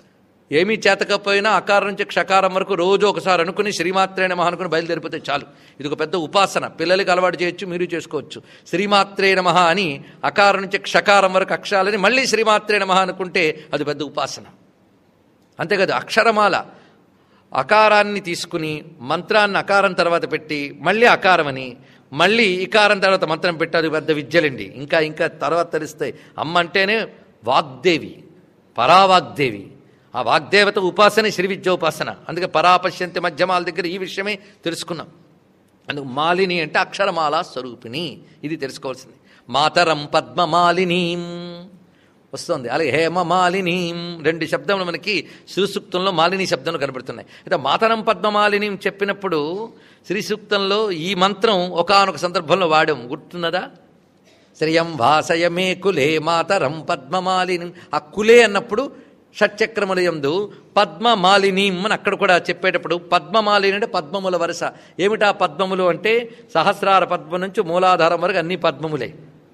ఏమీ చేతకపోయినా అకారం నుంచి క్షకారం వరకు రోజు ఒకసారి అనుకుని శ్రీమాత్రే నమః అనుకుని బయలుదేరిపోతే చాలు ఇది ఒక పెద్ద ఉపాసన పిల్లలకి అలవాటు చేయొచ్చు మీరు చేసుకోవచ్చు శ్రీమాత్రే నమః అని అకారం నుంచి క్షకారం వరకు అక్షరాలని మళ్ళీ శ్రీమాత్రే నమః అనుకుంటే అది పెద్ద ఉపాసన అంతేకాదు అక్షరమాల అకారాన్ని తీసుకుని మంత్రాన్ని అకారం తర్వాత పెట్టి మళ్ళీ అకారం అని మళ్ళీ ఇకారం తర్వాత మంత్రం పెట్టి అది పెద్ద విద్యలండి ఇంకా ఇంకా తర్వాత తెలుస్తాయి అమ్మ అంటేనే వాగ్దేవి పరావాగ్దేవి ఆ వాగ్దేవత ఉపాసన శ్రీ విద్యోపాసన అందుకే పరాపశ్యంతి మధ్యమాల దగ్గర ఈ విషయమే తెలుసుకున్నాం అందుకు మాలిని అంటే అక్షరమాల స్వరూపిణి ఇది తెలుసుకోవాల్సింది మాతరం పద్మమాలినీం వస్తుంది అలాగే హేమ మాలిని రెండు శబ్దములు మనకి శ్రీసూక్తంలో మాలిని శబ్దాలు కనబడుతున్నాయి అయితే మాతరం పద్మమాలిని చెప్పినప్పుడు శ్రీసూక్తంలో ఈ మంత్రం ఒకానొక సందర్భంలో వాడాం గుర్తున్నదా శ్రియం భాసయమే కులే మాతరం పద్మమాలిని ఆ కులే అన్నప్పుడు షట్చక్రముల యందు పద్మమాలినీం అని అక్కడ కూడా చెప్పేటప్పుడు పద్మమాలిని అంటే పద్మముల వరుస ఏమిటా పద్మములు అంటే సహస్రార పద్మం నుంచి మూలాధారం వరకు అన్ని పద్మములే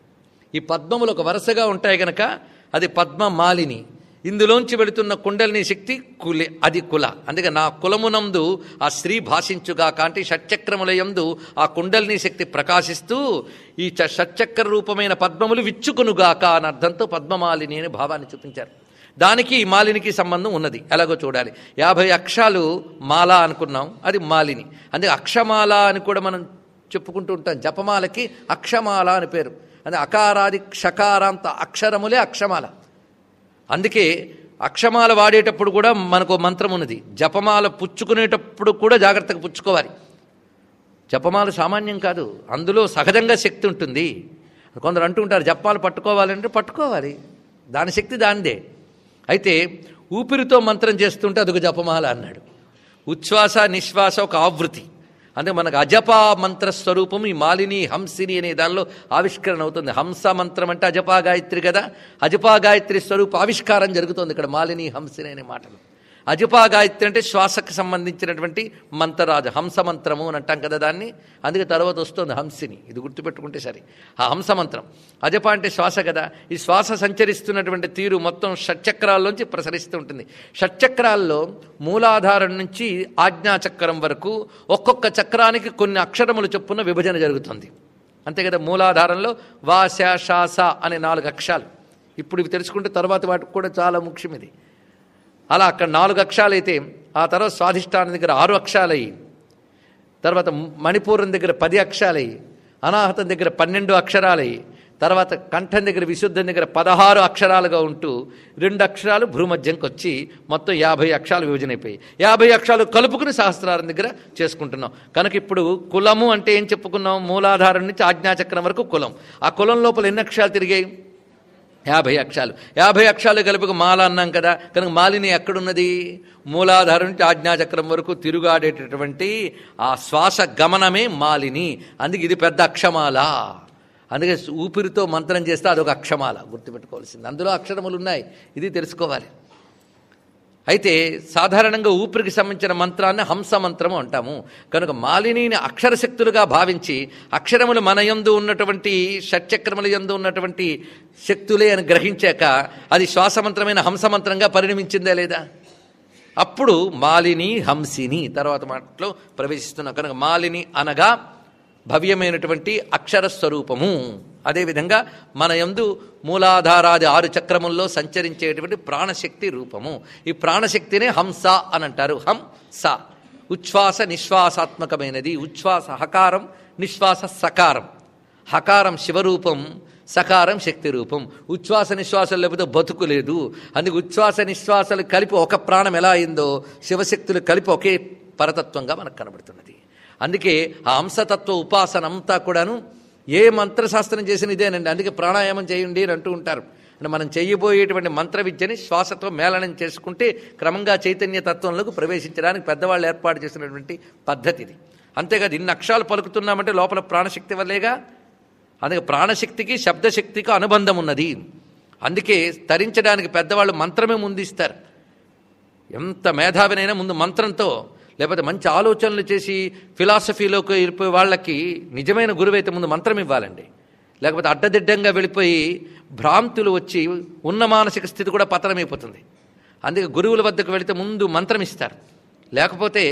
ఈ పద్మములు ఒక వరుసగా ఉంటాయి గనక అది పద్మమాలిని ఇందులోంచి వెళుతున్న కుండలిని శక్తి కులే అది కుల అందుకే నా కులమునందు ఆ స్త్రీ భాషించుగా కాంటి షట్చక్రముల యందు ఆ కుండలిని శక్తి ప్రకాశిస్తూ ఈ చ షట్చక్ర రూపమైన పద్మములు విచ్చుకునుగాక అని అర్థంతో పద్మమాలిని అనే భావాన్ని చూపించారు దానికి ఈ మాలినికి సంబంధం ఉన్నది ఎలాగో చూడాలి యాభై అక్షాలు మాల అనుకున్నాం అది మాలిని అందుకే అక్షమాల అని కూడా మనం చెప్పుకుంటూ ఉంటాం జపమాలకి అక్షమాల అని పేరు అంటే అకారాది క్షకారాంత అక్షరములే అక్షమాల అందుకే అక్షమాల వాడేటప్పుడు కూడా మనకు ఓ మంత్రం ఉన్నది జపమాల పుచ్చుకునేటప్పుడు కూడా జాగ్రత్తగా పుచ్చుకోవాలి జపమాల సామాన్యం కాదు అందులో సహజంగా శక్తి ఉంటుంది కొందరు అంటుంటారు జపాలు పట్టుకోవాలంటే పట్టుకోవాలి దాని శక్తి దానిదే అయితే ఊపిరితో మంత్రం చేస్తుంటే అదొక జపమాల అన్నాడు ఉచ్ఛ్వాస నిశ్వాస ఒక ఆవృతి అంటే మనకు అజపా మంత్ర స్వరూపం ఈ మాలిని హంసిని అనే దానిలో ఆవిష్కరణ అవుతుంది హంస మంత్రం అంటే అజపా గాయత్రి కదా అజపా గాయత్రి స్వరూప ఆవిష్కారం జరుగుతుంది ఇక్కడ మాలిని హంసిని అనే మాటలు అజపా గాయత్రి అంటే శ్వాసకు సంబంధించినటువంటి మంత్రరాజు హంస మంత్రము అని అంటాం కదా దాన్ని అందుకే తర్వాత వస్తుంది హంసిని ఇది గుర్తుపెట్టుకుంటే సరే ఆ హంస మంత్రం అజప అంటే శ్వాస కదా ఈ శ్వాస సంచరిస్తున్నటువంటి తీరు మొత్తం షట్చక్రాల్లోంచి ప్రసరిస్తూ ఉంటుంది షట్చక్రాల్లో మూలాధారం నుంచి ఆజ్ఞాచక్రం వరకు ఒక్కొక్క చక్రానికి కొన్ని అక్షరములు చొప్పున విభజన జరుగుతుంది అంతే కదా మూలాధారంలో వాశ శాస అనే నాలుగు అక్షరాలు ఇప్పుడు ఇవి తెలుసుకుంటే తర్వాత వాటికి కూడా చాలా ముఖ్యం ఇది అలా అక్కడ నాలుగు అక్షరాలైతే ఆ తర్వాత స్వాధిష్టానం దగ్గర ఆరు అక్షరాలయ్యి తర్వాత మణిపూరం దగ్గర పది అక్షరాలయ్యి అనాహతం దగ్గర పన్నెండు అక్షరాలయ్యి తర్వాత కంఠం దగ్గర విశుద్ధం దగ్గర పదహారు అక్షరాలుగా ఉంటూ రెండు అక్షరాలు భూమధ్యంకి వచ్చి మొత్తం యాభై అక్షరాలు విభజన అయిపోయి యాభై అక్షరాలు కలుపుకుని సహస్రారం దగ్గర చేసుకుంటున్నాం కనుక ఇప్పుడు కులము అంటే ఏం చెప్పుకున్నాం మూలాధారం నుంచి ఆజ్ఞాచక్రం వరకు కులం ఆ కులం లోపల ఎన్ని అక్షరాలు తిరిగాయి యాభై అక్షరాలు యాభై అక్షరాలు కలిపి మాల అన్నాం కదా కనుక మాలిని ఎక్కడున్నది మూలాధారం నుంచి ఆజ్ఞాచక్రం వరకు తిరుగాడేటటువంటి ఆ శ్వాస గమనమే మాలిని అందుకే ఇది పెద్ద అక్షమాల అందుకే ఊపిరితో మంత్రం చేస్తే అదొక అక్షమాల గుర్తుపెట్టుకోవాల్సింది అందులో అక్షరములు ఉన్నాయి ఇది తెలుసుకోవాలి అయితే సాధారణంగా ఊపిరికి సంబంధించిన మంత్రాన్ని హంస మంత్రము అంటాము కనుక మాలినిని అక్షరశక్తులుగా భావించి అక్షరములు మన యందు ఉన్నటువంటి షట్చక్రముల యందు ఉన్నటువంటి శక్తులే అని గ్రహించాక అది శ్వాసమంత్రమైన హంసమంత్రంగా పరిణమించిందా లేదా అప్పుడు మాలిని హంసిని తర్వాత మాటలో ప్రవేశిస్తున్నాం కనుక మాలిని అనగా భవ్యమైనటువంటి అక్షర స్వరూపము అదేవిధంగా మన యందు మూలాధారాది ఆరు చక్రముల్లో సంచరించేటువంటి ప్రాణశక్తి రూపము ఈ ప్రాణశక్తినే హంస అని అంటారు హంస ఉచ్ఛ్వాస నిశ్వాసాత్మకమైనది ఉచ్ఛ్వాస హకారం నిశ్వాస సకారం హకారం శివరూపం సకారం శక్తి రూపం ఉచ్ఛ్వాస నిశ్వాసాలు లేకపోతే బతుకు లేదు అందుకే ఉచ్ఛ్వాస నిశ్వాసాలు కలిపి ఒక ప్రాణం ఎలా అయిందో శివశక్తులు కలిపి ఒకే పరతత్వంగా మనకు కనబడుతున్నది అందుకే ఆ హంసతత్వ ఉపాసన అంతా కూడాను ఏ మంత్రశాస్త్రం చేసిన ఇదేనండి అందుకే ప్రాణాయామం చేయండి అని అంటూ ఉంటారు అంటే మనం చేయబోయేటువంటి మంత్ర విద్యని శ్వాసతో మేళనం చేసుకుంటే క్రమంగా చైతన్య తత్వంలోకి ప్రవేశించడానికి పెద్దవాళ్ళు ఏర్పాటు చేసినటువంటి పద్ధతి ఇది అంతేకాదు ఇన్ని అక్షరాలు పలుకుతున్నామంటే లోపల ప్రాణశక్తి వల్లేగా అందుకే ప్రాణశక్తికి శబ్దశక్తికి అనుబంధం ఉన్నది అందుకే తరించడానికి పెద్దవాళ్ళు మంత్రమే ముందు ఇస్తారు ఎంత మేధావినైనా ముందు మంత్రంతో లేకపోతే మంచి ఆలోచనలు చేసి ఫిలాసఫీలోకి వెళ్ళిపోయే వాళ్ళకి నిజమైన గురువైతే ముందు మంత్రం ఇవ్వాలండి లేకపోతే అడ్డదిడ్డంగా వెళ్ళిపోయి భ్రాంతులు వచ్చి ఉన్న మానసిక స్థితి కూడా పతనమైపోతుంది అందుకే గురువుల వద్దకు వెళితే ముందు మంత్రం ఇస్తారు లేకపోతే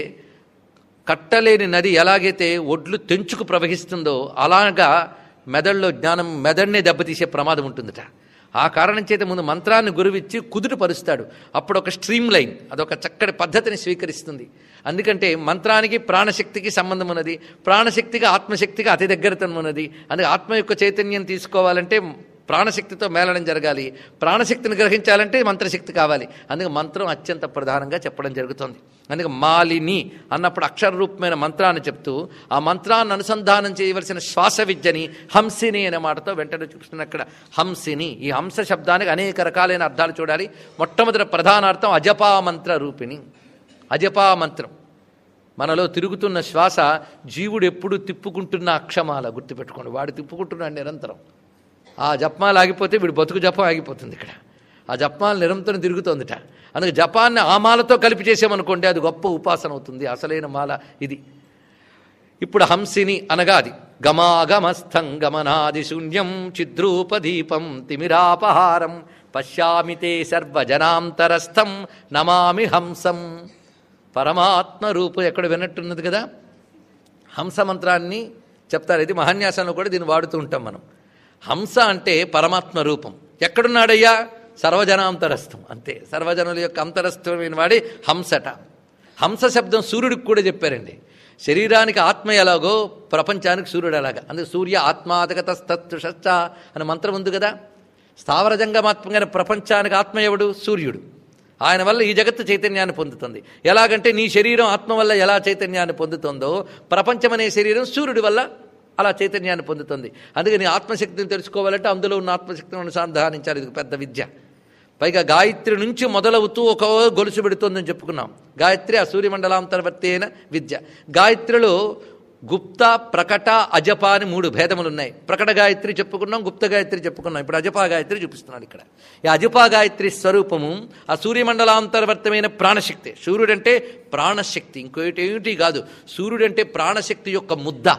కట్టలేని నది ఎలాగైతే ఒడ్లు తెంచుకు ప్రవహిస్తుందో అలాగా మెదడులో జ్ఞానం మెదడునే దెబ్బతీసే ప్రమాదం ఉంటుందట ఆ కారణం చేత ముందు మంత్రాన్ని గురువిచ్చి కుదుట పరుస్తాడు అప్పుడు ఒక స్ట్రీమ్ లైన్ అదొక చక్కటి పద్ధతిని స్వీకరిస్తుంది అందుకంటే మంత్రానికి ప్రాణశక్తికి సంబంధం ఉన్నది ప్రాణశక్తికి ఆత్మశక్తికి అతి దగ్గరతనం ఉన్నది అందుకే ఆత్మ యొక్క చైతన్యం తీసుకోవాలంటే ప్రాణశక్తితో మేళనం జరగాలి ప్రాణశక్తిని గ్రహించాలంటే మంత్రశక్తి కావాలి అందుకే మంత్రం అత్యంత ప్రధానంగా చెప్పడం జరుగుతుంది అందుకే మాలిని అన్నప్పుడు అక్షర రూపమైన మంత్రాన్ని చెప్తూ ఆ మంత్రాన్ని అనుసంధానం చేయవలసిన శ్వాస విద్యని హంసిని అనే మాటతో వెంటనే చూపిస్తున్న అక్కడ హంసిని ఈ హంస శబ్దానికి అనేక రకాలైన అర్థాలు చూడాలి మొట్టమొదటి ప్రధానార్థం అజపా మంత్ర రూపిణి అజపా మంత్రం మనలో తిరుగుతున్న శ్వాస జీవుడు ఎప్పుడు తిప్పుకుంటున్న అక్షమాల గుర్తుపెట్టుకోండి వాడు తిప్పుకుంటున్నాడు నిరంతరం ఆ జపమాల ఆగిపోతే వీడు బతుకు జపం ఆగిపోతుంది ఇక్కడ ఆ జపమాల నిరంతరం తిరుగుతోందిట అందుకే జపాన్ని ఆ మాలతో కలిపి చేసామనుకోండి అది గొప్ప ఉపాసన అవుతుంది అసలైన మాల ఇది ఇప్పుడు హంసిని అనగా అది గమాగమస్థం గమనాది శూన్యం చిద్రూపదీపం తిమిరాపహారం పశ్యామితే సర్వజనాంతరస్థం నమామి హంసం పరమాత్మ రూపు ఎక్కడ విన్నట్టున్నది కదా హంస మంత్రాన్ని చెప్తారు ఇది మహాన్యాసంలో కూడా దీన్ని వాడుతూ ఉంటాం మనం హంస అంటే పరమాత్మ రూపం ఎక్కడున్నాడయ్యా సర్వజనాంతరస్థం అంతే సర్వజనుల యొక్క అంతరస్థమైన వాడి హంసట హంస శబ్దం సూర్యుడికి కూడా చెప్పారండి శరీరానికి ఆత్మ ఎలాగో ప్రపంచానికి సూర్యుడు అలాగా అందుకే సూర్య ఆత్మాతకతస్తత్తుషచ్చ అనే మంత్రం ఉంది కదా స్థావరజంగమాత్మకమైన ప్రపంచానికి ఆత్మ ఎవడు సూర్యుడు ఆయన వల్ల ఈ జగత్తు చైతన్యాన్ని పొందుతుంది ఎలాగంటే నీ శరీరం ఆత్మ వల్ల ఎలా చైతన్యాన్ని పొందుతుందో ప్రపంచం అనే శరీరం సూర్యుడి వల్ల అలా చైతన్యాన్ని పొందుతుంది అందుకే నీ ఆత్మశక్తిని తెలుసుకోవాలంటే అందులో ఉన్న ఆత్మశక్తిని అనుసంధానించాలి ఇది పెద్ద విద్య పైగా గాయత్రి నుంచి మొదలవుతూ ఒక గొలుసు పెడుతుందని చెప్పుకున్నాం గాయత్రి ఆ సూర్యమండలాంతర్వర్తి అయిన విద్య గాయత్రిలో గుప్త ప్రకట అజప అని మూడు భేదములు ఉన్నాయి ప్రకట గాయత్రి చెప్పుకున్నాం గుప్త గాయత్రి చెప్పుకున్నాం ఇప్పుడు అజపా గాయత్రి చూపిస్తున్నాడు ఇక్కడ ఈ అజపా గాయత్రి స్వరూపము ఆ సూర్యమండలాంతర్వర్తమైన ప్రాణశక్తి సూర్యుడంటే ప్రాణశక్తి ఇంకోటి కాదు సూర్యుడంటే ప్రాణశక్తి యొక్క ముద్ద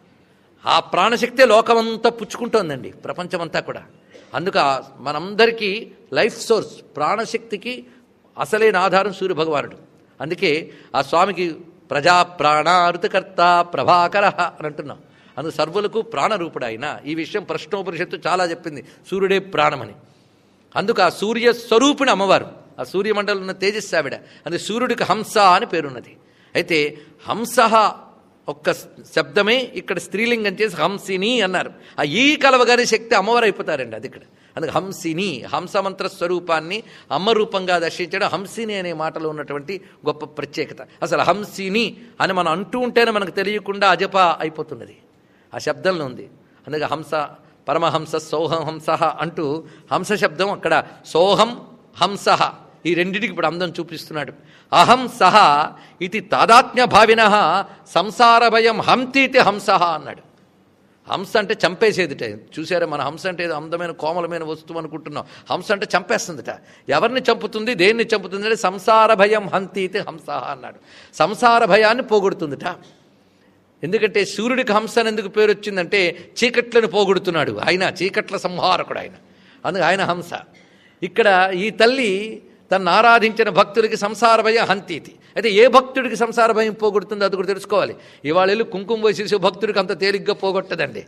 ఆ ప్రాణశక్తే లోకమంతా పుచ్చుకుంటోందండి ప్రపంచమంతా కూడా అందుకు ఆ మనందరికీ లైఫ్ సోర్స్ ప్రాణశక్తికి అసలైన ఆధారం సూర్యభగవానుడు అందుకే ఆ స్వామికి ప్రజా ప్రాణారుతకర్త ప్రభాకర అని అంటున్నాం అందుకు సర్వులకు ప్రాణరూపుడు ఆయన ఈ విషయం ప్రశ్నోపనిషత్తు చాలా చెప్పింది సూర్యుడే ప్రాణమని అందుకు ఆ సూర్య స్వరూపిణి అమ్మవారు ఆ సూర్యమండలం ఉన్న తేజస్సు ఆవిడ అందుకే సూర్యుడికి హంస అని పేరున్నది అయితే హంస ఒక్క శబ్దమే ఇక్కడ స్త్రీలింగం చేసి హంసిని అన్నారు ఆ ఈ కలవగానే శక్తి అమ్మవారు అయిపోతారండి అది ఇక్కడ అందుకే హంసిని హంసమంత్ర స్వరూపాన్ని అమ్మ రూపంగా దర్శించడం హంసిని అనే మాటలో ఉన్నటువంటి గొప్ప ప్రత్యేకత అసలు హంసిని అని మనం అంటూ ఉంటేనే మనకు తెలియకుండా అజప అయిపోతున్నది ఆ శబ్దంలో ఉంది అందుకే హంస పరమహంస సోహం హంస అంటూ హంస శబ్దం అక్కడ సోహం హంస ఈ రెండింటికి ఇప్పుడు అందం చూపిస్తున్నాడు అహం సహ ఇది తాదాత్మ్య భావిన సంసార భయం హంతీతి హంస అన్నాడు హంస అంటే చంపేసేదిట చూసారా మన హంస అంటే ఏదో అందమైన కోమలమైన వస్తువు అనుకుంటున్నాం హంస అంటే చంపేస్తుందిట ఎవరిని చంపుతుంది దేన్ని చంపుతుంది అంటే సంసార భయం హంతీతి హంస అన్నాడు సంసార భయాన్ని పోగొడుతుందిట ఎందుకంటే సూర్యుడికి హంస అని ఎందుకు పేరు వచ్చిందంటే చీకట్లను పోగొడుతున్నాడు ఆయన చీకట్ల సంహారకుడు ఆయన అందుకు ఆయన హంస ఇక్కడ ఈ తల్లి తను ఆరాధించిన భక్తుడికి సంసార భయం హంతీతి అయితే ఏ భక్తుడికి సంసార భయం పోగొడుతుందో అది కూడా తెలుసుకోవాలి ఇవాళ వెళ్ళి కుంకుమ వేసేసి భక్తుడికి అంత తేలిగ్గా పోగొట్టదండి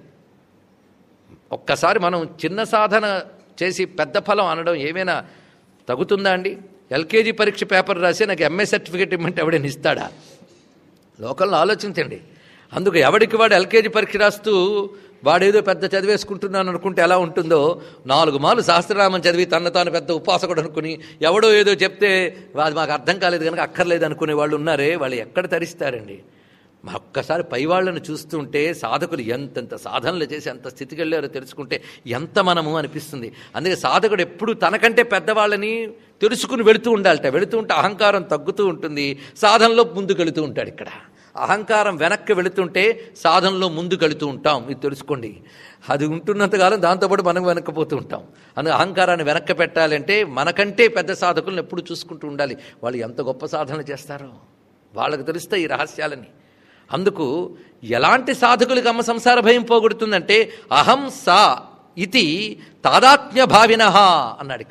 ఒక్కసారి మనం చిన్న సాధన చేసి పెద్ద ఫలం అనడం ఏమైనా తగుతుందా అండి ఎల్కేజీ పరీక్ష పేపర్ రాసి నాకు ఎంఏ సర్టిఫికేట్ ఇమ్మంటే ఎవడైనా ఇస్తాడా లోకల్లో ఆలోచించండి అందుకు ఎవడికి వాడు ఎల్కేజీ పరీక్ష రాస్తూ వాడేదో పెద్ద చదివేసుకుంటున్నాను అనుకుంటే ఎలా ఉంటుందో నాలుగు మాలు సహస్రనామం చదివి తన తాను పెద్ద ఉపాసకుడు అనుకుని ఎవడో ఏదో చెప్తే అది మాకు అర్థం కాలేదు కనుక అక్కర్లేదు అనుకునే వాళ్ళు ఉన్నారే వాళ్ళు ఎక్కడ తరిస్తారండి మా ఒక్కసారి పై వాళ్ళని చూస్తుంటే సాధకులు ఎంతెంత సాధనలు చేసి ఎంత స్థితికి వెళ్ళారో తెలుసుకుంటే ఎంత మనము అనిపిస్తుంది అందుకే సాధకుడు ఎప్పుడు తనకంటే పెద్దవాళ్ళని తెలుసుకుని వెళుతూ ఉండాలట వెళుతూ ఉంటే అహంకారం తగ్గుతూ ఉంటుంది సాధనలో ముందుకెళుతూ ఉంటాడు ఇక్కడ అహంకారం వెనక్కి వెళుతుంటే సాధనలో ముందుకెళుతూ ఉంటాం ఇది తెలుసుకోండి అది ఉంటున్నంతకాలం దాంతోపాటు మనం వెనక్కిపోతూ ఉంటాం అందుకే అహంకారాన్ని వెనక్కి పెట్టాలంటే మనకంటే పెద్ద సాధకులను ఎప్పుడు చూసుకుంటూ ఉండాలి వాళ్ళు ఎంత గొప్ప సాధనలు చేస్తారో వాళ్ళకు తెలుస్తాయి ఈ రహస్యాలని అందుకు ఎలాంటి సాధకులకు అమ్మ సంసార భయం పోగొడుతుందంటే అహం సా ఇది తాదాత్మ్య భావిన అన్నాడు ఇక్కడ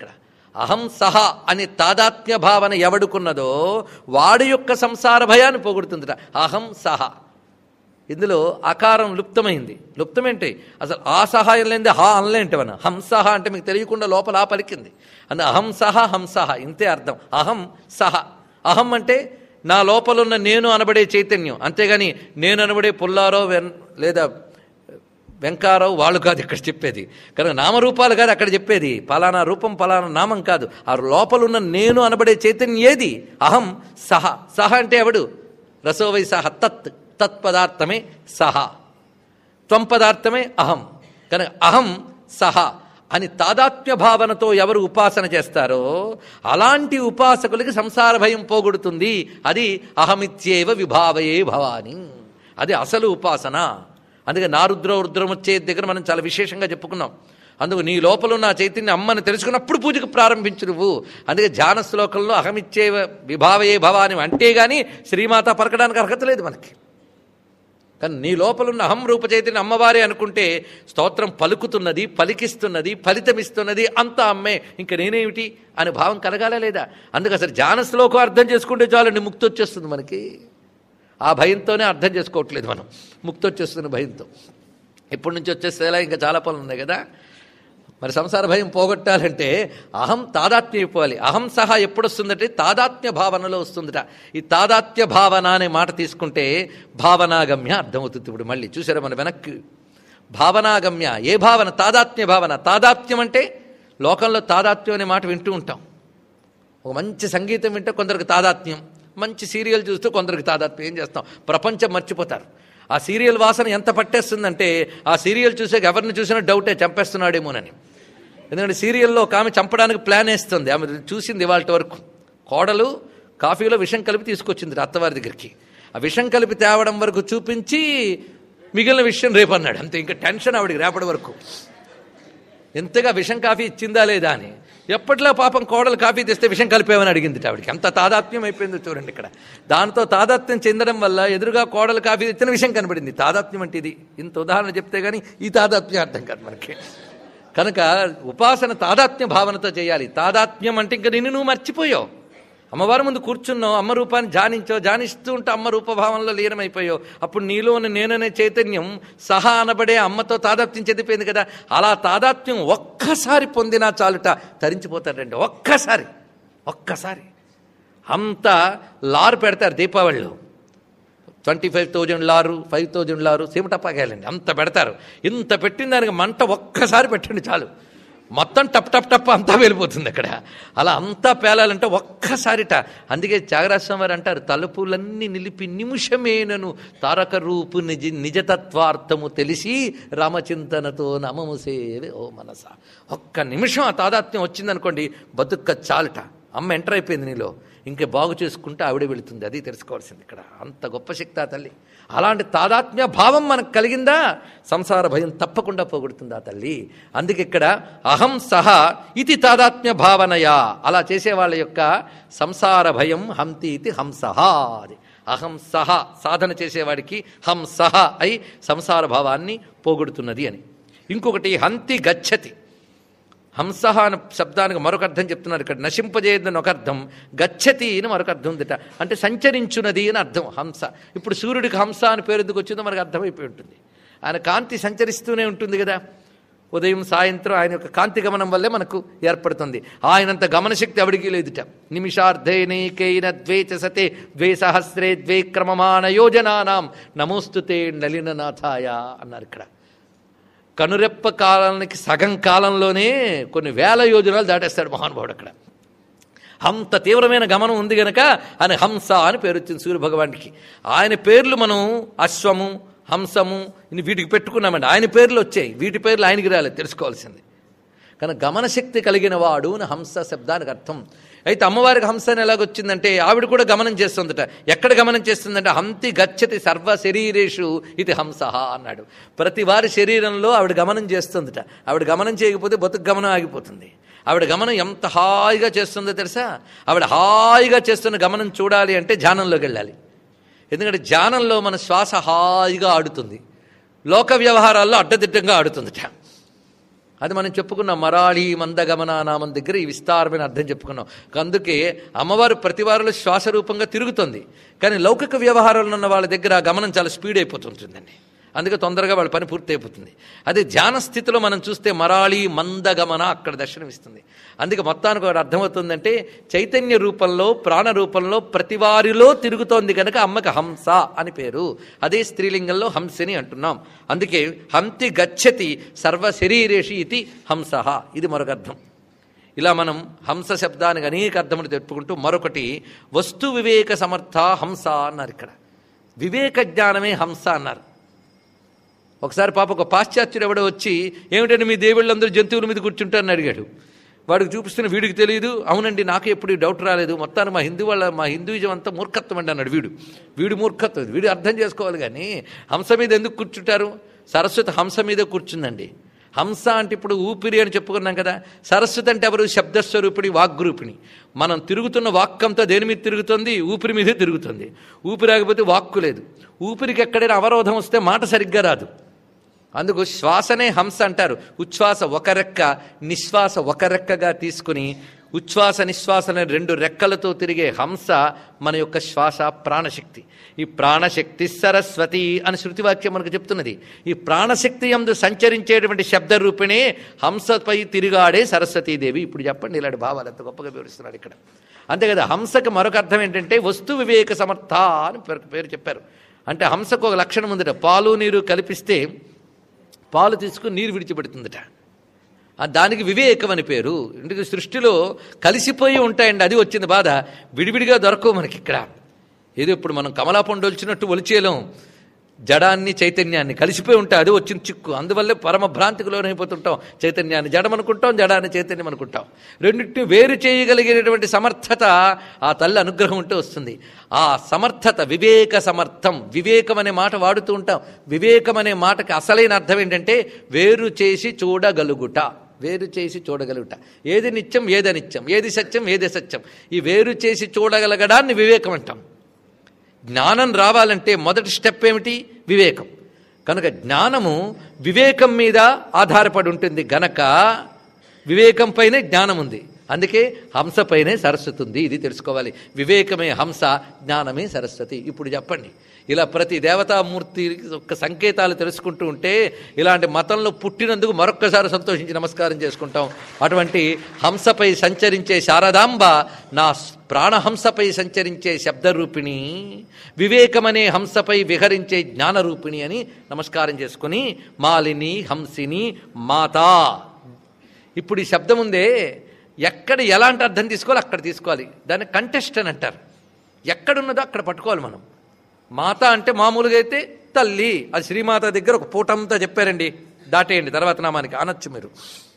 అహం సహ అని తాదాత్మ్య భావన ఎవడుకున్నదో వాడి యొక్క సంసార భయాన్ని పోగొడుతుందిట అహం సహ ఇందులో అకారం లుప్తమైంది లుప్తమేంటి అసలు ఆ సహాయం లేనిదే హా అనలేంటి మన హంసహ అంటే మీకు తెలియకుండా లోపల ఆ పలికింది అందు అహం సహ హంసహ ఇంతే అర్థం అహం సహ అహం అంటే నా లోపలున్న నేను అనబడే చైతన్యం అంతేగాని నేను అనబడే పుల్లారో వెన్ లేదా వెంకారావు వాళ్ళు కాదు ఇక్కడ చెప్పేది కనుక నామరూపాలు కాదు అక్కడ చెప్పేది పలానా రూపం పలానా నామం కాదు ఆ లోపలున్న నేను అనబడే చైతన్యం ఏది అహం సహ సహ అంటే ఎవడు రసోవై సహ తత్ తత్పదార్థమే సహ త్వం పదార్థమే అహం కనుక అహం సహ అని తాదాత్మ్య భావనతో ఎవరు ఉపాసన చేస్తారో అలాంటి ఉపాసకులకి సంసార భయం పోగొడుతుంది అది అహమిత్యేవ విభావయే భవాని అది అసలు ఉపాసన అందుకే నారుద్ర రుద్రం వచ్చే దగ్గర మనం చాలా విశేషంగా చెప్పుకున్నాం అందుకు నీ లోపల ఉన్న ఆ చైతన్యం అమ్మని తెలుసుకున్నప్పుడు పూజకు ప్రారంభించు నువ్వు అందుకే ధ్యాన శ్లోకంలో అహమిచ్చే విభావయే భవాని అంటే గాని శ్రీమాత పలకడానికి అర్హత లేదు మనకి కానీ నీ లోపలున్న అహం రూప చైతన్యం అమ్మవారే అనుకుంటే స్తోత్రం పలుకుతున్నది పలికిస్తున్నది ఫలితమిస్తున్నది అంతా అమ్మే ఇంక నేనేమిటి అనే భావం కలగాల లేదా అందుకు అసలు ధ్యాన శ్లోకం అర్థం చేసుకుంటే చాలండి ముక్తి వచ్చేస్తుంది మనకి ఆ భయంతోనే అర్థం చేసుకోవట్లేదు మనం ముక్తి వచ్చేస్తున్న భయంతో ఎప్పటి నుంచి వచ్చేసేలా ఇంకా చాలా పనులు ఉన్నాయి కదా మరి సంసార భయం పోగొట్టాలంటే అహం తాదాత్మ్యం అయిపోవాలి అహం సహా ఎప్పుడు వస్తుందంటే తాదాత్మ్య భావనలో వస్తుందట ఈ తాదాత్మ్య భావన అనే మాట తీసుకుంటే భావనాగమ్య అర్థమవుతుంది ఇప్పుడు మళ్ళీ చూసారా మన వెనక్కి భావనాగమ్య ఏ భావన తాదాత్మ్య భావన తాదాత్మ్యం అంటే లోకంలో తాదాత్మ్యం అనే మాట వింటూ ఉంటాం ఒక మంచి సంగీతం వింటే కొందరికి తాదాత్మ్యం మంచి సీరియల్ చూస్తూ కొందరికి తాదాత్మ్యం ఏం చేస్తాం ప్రపంచం మర్చిపోతారు ఆ సీరియల్ వాసన ఎంత పట్టేస్తుందంటే ఆ సీరియల్ చూసాక ఎవరిని చూసినా డౌటే చంపేస్తున్నాడేమోనని ఎందుకంటే సీరియల్లో ఒక ఆమె చంపడానికి ప్లాన్ వేస్తుంది ఆమె చూసింది ఇవాళ వరకు కోడలు కాఫీలో విషం కలిపి తీసుకొచ్చింది అత్తవారి దగ్గరికి ఆ విషం కలిపి తేవడం వరకు చూపించి మిగిలిన విషయం రేపు అన్నాడు అంతే ఇంకా టెన్షన్ ఆవిడికి రేపటి వరకు ఎంతగా విషం కాఫీ ఇచ్చిందా లేదా అని ఎప్పట్లో పాపం కోడలు కాఫీ తెస్తే విషం కలిపేమని అడిగింది ఆవిడికి ఎంత తాదాత్మ్యం అయిపోయిందో చూడండి ఇక్కడ దాంతో తాదాత్మ్యం చెందడం వల్ల ఎదురుగా కోడలు కాఫీ తెచ్చిన విషయం కనబడింది తాదాత్మ్యం అంటే ఇది ఇంత ఉదాహరణ చెప్తే కానీ ఈ తాదాత్మ్యం అర్థం కాదు మనకి కనుక ఉపాసన తాదాత్మ్య భావనతో చేయాలి తాదాత్మ్యం అంటే ఇంకా నిన్ను నువ్వు మర్చిపోయావు అమ్మవారి ముందు కూర్చున్నావు అమ్మ రూపాన్ని ధ్యానించో ధ్యానిస్తూ ఉంటే అమ్మ రూపభావంలో లీనమైపోయావు అప్పుడు నీలో ఉన్న నేననే చైతన్యం సహా అనబడే అమ్మతో తాదాత్మ్యం చెందిపోయింది కదా అలా తాదాత్మ్యం ఒక్కసారి పొందినా చాలుట తరించిపోతాడండి ఒక్కసారి ఒక్కసారి అంత లారు పెడతారు దీపావళిలో ట్వంటీ ఫైవ్ థౌజండ్ లారు ఫైవ్ థౌజండ్ లారు సీమటప్పాకాయలండి అంత పెడతారు ఇంత పెట్టిన దానికి మంట ఒక్కసారి పెట్టండి చాలు మొత్తం టప్ టప్ టప్ అంతా వెళ్ళిపోతుంది అక్కడ అలా అంతా పేలాలంటే ఒక్కసారిట అందుకే త్యాగరాజస్వామి వారు అంటారు తలుపులన్నీ నిలిపి నిమిషమేనను తారక రూపు నిజ నిజతత్వార్థము తెలిసి రామచింతనతో నమము సేవే ఓ మనస ఒక్క నిమిషం ఆ తాదాత్మ్యం వచ్చిందనుకోండి బతుక్క చాలుట అమ్మ ఎంటర్ అయిపోయింది నీలో ఇంకా బాగు చేసుకుంటే ఆవిడే వెళుతుంది అది తెలుసుకోవాల్సింది ఇక్కడ అంత గొప్ప శక్తి ఆ తల్లి అలాంటి తాదాత్మ్య భావం మనకు కలిగిందా సంసార భయం తప్పకుండా పోగొడుతుంది ఆ తల్లి అందుకే ఇక్కడ అహం సహ ఇది తాదాత్మ్య భావనయా అలా చేసే వాళ్ళ యొక్క సంసార భయం హంతి ఇది హంసహ అది అహం సహ సాధన చేసేవాడికి హం సహ అయి సంసార భావాన్ని పోగొడుతున్నది అని ఇంకొకటి హంతి గచ్చతి హంస అనే శబ్దానికి మరొక అర్థం చెప్తున్నారు ఇక్కడ నశింపజేయదని ఒక అర్థం గచ్చతి అని మరొక అర్థం ఉందిట అంటే సంచరించున్నది అని అర్థం హంస ఇప్పుడు సూర్యుడికి హంస అని పేరు ఎందుకు వచ్చిందో మనకు అర్థమైపోయి ఉంటుంది ఆయన కాంతి సంచరిస్తూనే ఉంటుంది కదా ఉదయం సాయంత్రం ఆయన యొక్క కాంతి గమనం వల్లే మనకు ఏర్పడుతుంది ఆయనంత గమనశక్తి ఎవడికి లేదుట నిమిషార్ధేనైకైన ద్వే చ సతే ద్వే సహస్రే ద్వే క్రమమాణ యోజనానాం నమోస్తుతే నలిననాథాయ అన్నారు ఇక్కడ కనురెప్ప కాలానికి సగం కాలంలోనే కొన్ని వేల యోజనాలు దాటేస్తాడు మహానుభావుడు అక్కడ అంత తీవ్రమైన గమనం ఉంది గనక ఆయన హంస అని పేరు వచ్చింది సూర్యభగవానికి ఆయన పేర్లు మనం అశ్వము హంసము ఇన్ని వీటికి పెట్టుకున్నామండి ఆయన పేర్లు వచ్చాయి వీటి పేర్లు ఆయనకి రాలేదు తెలుసుకోవాల్సింది కానీ గమనశక్తి కలిగిన వాడు అని హంస శబ్దానికి అర్థం అయితే అమ్మవారికి హంస అని ఎలాగొచ్చిందంటే ఆవిడ కూడా గమనం చేస్తుందట ఎక్కడ గమనం చేస్తుందంటే హంతి గచ్చతి సర్వ శరీరేషు ఇది హంస అన్నాడు ప్రతి వారి శరీరంలో ఆవిడ గమనం చేస్తుందట ఆవిడ గమనం చేయకపోతే బతుకు గమనం ఆగిపోతుంది ఆవిడ గమనం ఎంత హాయిగా చేస్తుందో తెలుసా ఆవిడ హాయిగా చేస్తున్న గమనం చూడాలి అంటే ధ్యానంలోకి వెళ్ళాలి ఎందుకంటే ధ్యానంలో మన శ్వాస హాయిగా ఆడుతుంది లోక వ్యవహారాల్లో అడ్డదిడ్డంగా ఆడుతుందట అది మనం చెప్పుకున్నాం మరాళి మందగమన నామం దగ్గర ఈ విస్తారమైన అర్థం చెప్పుకున్నాం అందుకే అమ్మవారు ప్రతి వారిలో శ్వాస రూపంగా తిరుగుతుంది కానీ లౌకిక వ్యవహారాలు ఉన్న వాళ్ళ దగ్గర ఆ గమనం చాలా స్పీడ్ అయిపోతుంటుందండి అందుకే తొందరగా వాళ్ళ పని పూర్తి అయిపోతుంది అదే ధ్యాన స్థితిలో మనం చూస్తే మరాళి మందగమన అక్కడ దర్శనమిస్తుంది అందుకే మొత్తానికి ఒకటి అర్థమవుతుందంటే చైతన్య రూపంలో ప్రాణ రూపంలో ప్రతి వారిలో తిరుగుతోంది కనుక అమ్మకి హంస అని పేరు అదే స్త్రీలింగంలో హంసిని అంటున్నాం అందుకే హంతి గచ్చతి సర్వ శరీరేషి ఇది హంస ఇది మరొక అర్థం ఇలా మనం హంస శబ్దానికి అనేక అర్థములు తెప్పుకుంటూ మరొకటి వస్తు వివేక సమర్థ హంస అన్నారు ఇక్కడ వివేక జ్ఞానమే హంస అన్నారు ఒకసారి పాప ఒక పాశ్చాత్యుడు ఎవడో వచ్చి ఏమిటంటే మీ దేవుళ్ళందరూ జంతువుల మీద కూర్చుంటారని అడిగాడు వాడికి చూపిస్తున్న వీడికి తెలియదు అవునండి నాకు ఎప్పుడు ఈ డౌట్ రాలేదు మొత్తాన్ని మా హిందూ వాళ్ళ మా హిందూయిజం అంతా మూర్ఖత్వం అండి అన్నాడు వీడు వీడు మూర్ఖత్వం వీడు అర్థం చేసుకోవాలి కానీ హంస మీద ఎందుకు కూర్చుంటారు సరస్వతి హంస మీద కూర్చుందండి హంస అంటే ఇప్పుడు ఊపిరి అని చెప్పుకున్నాం కదా సరస్వతి అంటే ఎవరు శబ్దస్వరూపిణి వాగ్రూపిణి మనం తిరుగుతున్న వాక్కంతో దేని మీద తిరుగుతుంది ఊపిరి మీదే తిరుగుతుంది ఊపిరి ఆగిపోతే వాక్కు లేదు ఊపిరికి ఎక్కడైనా అవరోధం వస్తే మాట సరిగ్గా రాదు అందుకు శ్వాసనే హంస అంటారు ఉచ్ఛ్వాస ఒక రెక్క నిశ్వాస ఒక రెక్కగా తీసుకుని ఉచ్ఛ్వాస నిశ్వాసన రెండు రెక్కలతో తిరిగే హంస మన యొక్క శ్వాస ప్రాణశక్తి ఈ ప్రాణశక్తి సరస్వతి అని శృతివాక్యం మనకు చెప్తున్నది ఈ ప్రాణశక్తి అందు సంచరించేటువంటి శబ్ద రూపిణే హంసపై తిరిగాడే సరస్వతీదేవి ఇప్పుడు చెప్పండి ఇలాంటి భావాలు ఎంత గొప్పగా వివరిస్తున్నాడు ఇక్కడ అంతే కదా హంసకు మరొక అర్థం ఏంటంటే వస్తు వివేక సమర్థ అని పేరు పేరు చెప్పారు అంటే హంసకు ఒక లక్షణం ఉందట పాలు నీరు కల్పిస్తే పాలు తీసుకుని నీరు విడిచిపెడుతుందట ఆ దానికి వివేకం అని పేరు ఇందుకు సృష్టిలో కలిసిపోయి ఉంటాయండి అది వచ్చింది బాధ విడివిడిగా దొరకవు మనకి ఇక్కడ ఏదో ఇప్పుడు మనం కమలా పండు ఒలిచినట్టు ఒలిచేయలేం జడాన్ని చైతన్యాన్ని కలిసిపోయి ఉంటాయి అది వచ్చిన చిక్కు అందువల్లే పరమ భ్రాంతికి లోనైపోతుంటాం చైతన్యాన్ని జడం అనుకుంటాం జడాన్ని చైతన్యం అనుకుంటాం రెండింటిని వేరు చేయగలిగినటువంటి సమర్థత ఆ తల్లి అనుగ్రహం ఉంటే వస్తుంది ఆ సమర్థత వివేక సమర్థం వివేకం అనే మాట వాడుతూ ఉంటాం వివేకం అనే మాటకి అసలైన అర్థం ఏంటంటే వేరు చేసి చూడగలుగుట వేరు చేసి చూడగలుగుట ఏది నిత్యం ఏది అనిత్యం ఏది సత్యం ఏది సత్యం ఈ వేరు చేసి చూడగలగడాన్ని వివేకం అంటాం జ్ఞానం రావాలంటే మొదటి స్టెప్ ఏమిటి వివేకం కనుక జ్ఞానము వివేకం మీద ఆధారపడి ఉంటుంది గనక వివేకంపైనే జ్ఞానం ఉంది అందుకే హంసపైనే సరస్వతి ఉంది ఇది తెలుసుకోవాలి వివేకమే హంస జ్ఞానమే సరస్వతి ఇప్పుడు చెప్పండి ఇలా ప్రతి దేవతామూర్తి యొక్క సంకేతాలు తెలుసుకుంటూ ఉంటే ఇలాంటి మతంలో పుట్టినందుకు మరొక్కసారి సంతోషించి నమస్కారం చేసుకుంటాం అటువంటి హంసపై సంచరించే శారదాంబ నా ప్రాణహంసపై సంచరించే శబ్దరూపిణి వివేకమనే హంసపై విహరించే జ్ఞానరూపిణి అని నమస్కారం చేసుకుని మాలిని హంసిని మాతా ఇప్పుడు ఈ శబ్దం ఉందే ఎక్కడ ఎలాంటి అర్థం తీసుకోవాలి అక్కడ తీసుకోవాలి దాన్ని కంటెస్ట్ అని అంటారు ఎక్కడున్నదో అక్కడ పట్టుకోవాలి మనం మాత అంటే మామూలుగా అయితే తల్లి అది శ్రీమాత దగ్గర ఒక పూటంతా చెప్పారండి దాటేయండి తర్వాత నామానికి అనొచ్చు మీరు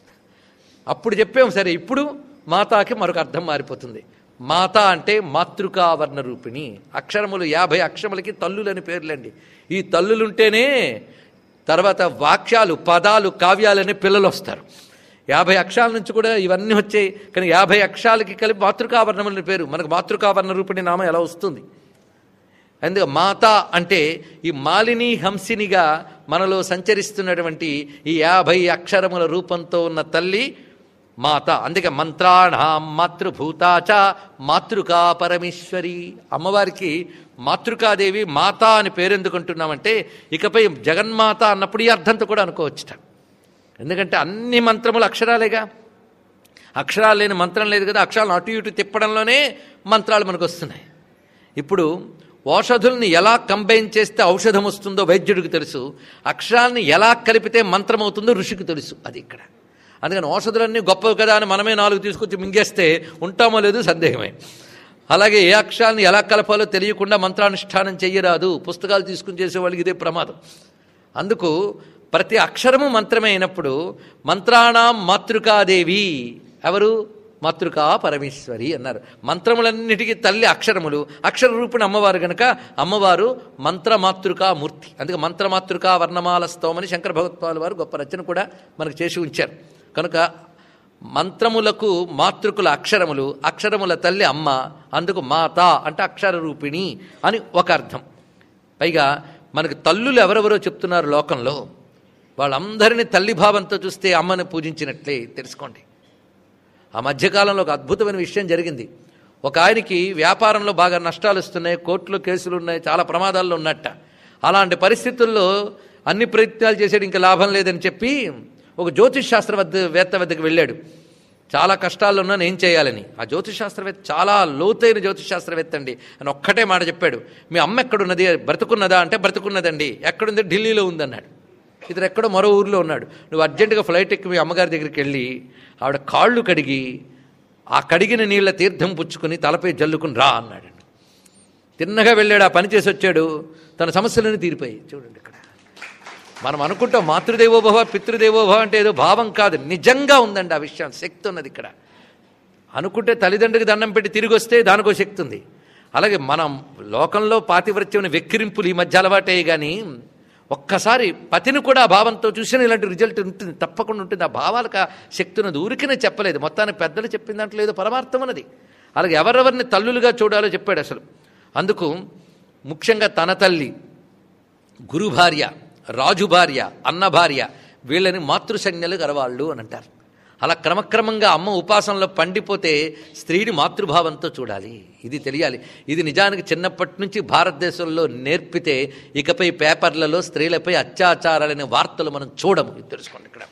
అప్పుడు చెప్పాం సరే ఇప్పుడు మాతాకి మరొక అర్థం మారిపోతుంది మాత అంటే మాతృకావర్ణ రూపిణి అక్షరములు యాభై అక్షరములకి తల్లులని పేర్లండి ఈ తల్లులుంటేనే తర్వాత వాక్యాలు పదాలు కావ్యాలని పిల్లలు వస్తారు యాభై అక్షరాల నుంచి కూడా ఇవన్నీ వచ్చాయి కానీ యాభై అక్షరాలకి కలిపి మాతృకావర్ణములని పేరు మనకు మాతృకావర్ణ రూపిణి నామం ఎలా వస్తుంది అందుకే మాత అంటే ఈ మాలిని హంసినిగా మనలో సంచరిస్తున్నటువంటి ఈ యాభై అక్షరముల రూపంతో ఉన్న తల్లి మాత అందుకే మంత్రాణం మాతృభూతాచ మాతృకా పరమేశ్వరి అమ్మవారికి మాతృకాదేవి మాత అని పేరు ఎందుకు అంటున్నామంటే ఇకపై జగన్మాత అన్నప్పుడు ఈ అర్థంతో కూడా అనుకోవచ్చుట ఎందుకంటే అన్ని మంత్రములు అక్షరాలేగా అక్షరాలు లేని మంత్రం లేదు కదా అక్షరాలను అటు ఇటు తిప్పడంలోనే మంత్రాలు మనకు వస్తున్నాయి ఇప్పుడు ఔషధుల్ని ఎలా కంబైన్ చేస్తే ఔషధం వస్తుందో వైద్యుడికి తెలుసు అక్షరాల్ని ఎలా కలిపితే మంత్రం అవుతుందో ఋషికి తెలుసు అది ఇక్కడ అందుకని ఔషధులన్నీ గొప్పవి కదా అని మనమే నాలుగు తీసుకొచ్చి మింగేస్తే ఉంటామో లేదు సందేహమే అలాగే ఏ అక్షరాన్ని ఎలా కలపాలో తెలియకుండా మంత్రానుష్ఠానం చెయ్యరాదు పుస్తకాలు తీసుకుని చేసే వాళ్ళకి ఇదే ప్రమాదం అందుకు ప్రతి అక్షరము మంత్రమే అయినప్పుడు మంత్రాణం మాతృకాదేవి ఎవరు మాతృకా పరమేశ్వరి అన్నారు మంత్రములన్నిటికీ తల్లి అక్షరములు అక్షర రూపిణి అమ్మవారు గనక అమ్మవారు మంత్రమాతృకా మూర్తి అందుకే మంత్రమాతృకా వర్ణమాల స్తోమని శంకర భగవత్పాల్ వారు గొప్ప రచన కూడా మనకు చేసి ఉంచారు కనుక మంత్రములకు మాతృకుల అక్షరములు అక్షరముల తల్లి అమ్మ అందుకు మాత అంటే అక్షర రూపిణి అని ఒక అర్థం పైగా మనకు తల్లులు ఎవరెవరో చెప్తున్నారు లోకంలో వాళ్ళందరినీ తల్లి భావంతో చూస్తే అమ్మని పూజించినట్లే తెలుసుకోండి ఆ మధ్యకాలంలో ఒక అద్భుతమైన విషయం జరిగింది ఒక ఆయనకి వ్యాపారంలో బాగా నష్టాలు వస్తున్నాయి కోర్టులో కేసులు ఉన్నాయి చాలా ప్రమాదాల్లో ఉన్నట్ట అలాంటి పరిస్థితుల్లో అన్ని ప్రయత్నాలు చేసాడు ఇంకా లాభం లేదని చెప్పి ఒక జ్యోతిష్ శాస్త్ర వద్ద వేత్త వద్దకు వెళ్ళాడు చాలా కష్టాల్లో ఉన్నాను ఏం చేయాలని ఆ జ్యోతిష్ శాస్త్రవేత్త చాలా లోతైన జ్యోతిష్ శాస్త్రవేత్త అండి అని ఒక్కటే మాట చెప్పాడు మీ అమ్మ ఎక్కడున్నది బ్రతుకున్నదా అంటే బ్రతుకున్నదండి ఎక్కడుంది ఢిల్లీలో ఉందన్నాడు ఇతను ఎక్కడో మరో ఊరిలో ఉన్నాడు నువ్వు అర్జెంటుగా ఫ్లైట్ ఎక్కి మీ అమ్మగారి దగ్గరికి వెళ్ళి ఆవిడ కాళ్ళు కడిగి ఆ కడిగిన నీళ్ళ తీర్థం పుచ్చుకుని తలపై జల్లుకుని రా అన్నాడు తిన్నగా వెళ్ళాడు ఆ పని చేసి వచ్చాడు తన సమస్యలన్నీ తీరిపోయి చూడండి ఇక్కడ మనం అనుకుంటాం మాతృదేవోభవ పితృదేవోభవ అంటే ఏదో భావం కాదు నిజంగా ఉందండి ఆ విషయం శక్తి ఉన్నది ఇక్కడ అనుకుంటే తల్లిదండ్రికి దండం పెట్టి తిరిగి వస్తే దానికో శక్తి ఉంది అలాగే మనం లోకంలో పాతివ్రత్యం వెక్కిరింపులు ఈ మధ్య అలవాటే కానీ ఒక్కసారి పతిని కూడా ఆ భావంతో చూసిన ఇలాంటి రిజల్ట్ ఉంటుంది తప్పకుండా ఉంటుంది ఆ భావాలకు ఆ శక్తి ఉన్నది ఊరికినే చెప్పలేదు మొత్తానికి పెద్దలు చెప్పిన దాంట్లో ఏదో పరమార్థం ఉన్నది అలాగే ఎవరెవరిని తల్లులుగా చూడాలో చెప్పాడు అసలు అందుకు ముఖ్యంగా తన తల్లి గురు భార్య రాజు భార్య అన్న భార్య వీళ్ళని మాతృసంజ్ఞలు గలవాళ్ళు అని అంటారు అలా క్రమక్రమంగా అమ్మ ఉపాసనలో పండిపోతే స్త్రీని మాతృభావంతో చూడాలి ఇది తెలియాలి ఇది నిజానికి చిన్నప్పటి నుంచి భారతదేశంలో నేర్పితే ఇకపై పేపర్లలో స్త్రీలపై అత్యాచారాలనే వార్తలు మనం చూడము ఇది తెలుసుకోండి ఇక్కడ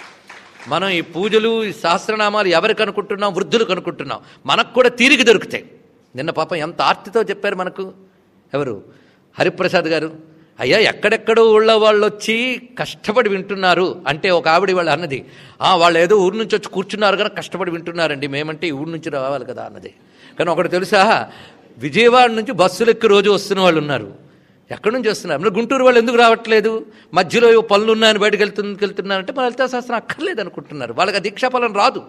మనం ఈ పూజలు ఈ సహస్రనామాలు ఎవరికి అనుకుంటున్నాం వృద్ధులకు అనుకుంటున్నాం మనకు కూడా తీరిక దొరుకుతాయి నిన్న పాపం ఎంత ఆర్తితో చెప్పారు మనకు ఎవరు హరిప్రసాద్ గారు అయ్యా ఎక్కడెక్కడో ఊళ్ళో వాళ్ళు వచ్చి కష్టపడి వింటున్నారు అంటే ఒక ఆవిడ వాళ్ళు అన్నది ఆ వాళ్ళు ఏదో ఊరు నుంచి వచ్చి కూర్చున్నారు కానీ కష్టపడి వింటున్నారండి మేమంటే ఈ ఊరు నుంచి రావాలి కదా అన్నది కానీ ఒకటి తెలుసా విజయవాడ నుంచి బస్సులు ఎక్కి రోజు వస్తున్న వాళ్ళు ఉన్నారు ఎక్కడి నుంచి వస్తున్నారు మరి గుంటూరు వాళ్ళు ఎందుకు రావట్లేదు మధ్యలో ఏవో పనులు ఉన్నాయని బయటకు వెళ్తుంది వెళ్తున్నారంటే మన లలితా శాస్త్రం అక్కర్లేదు అనుకుంటున్నారు వాళ్ళకి ఆ దీక్షాఫలం రాదు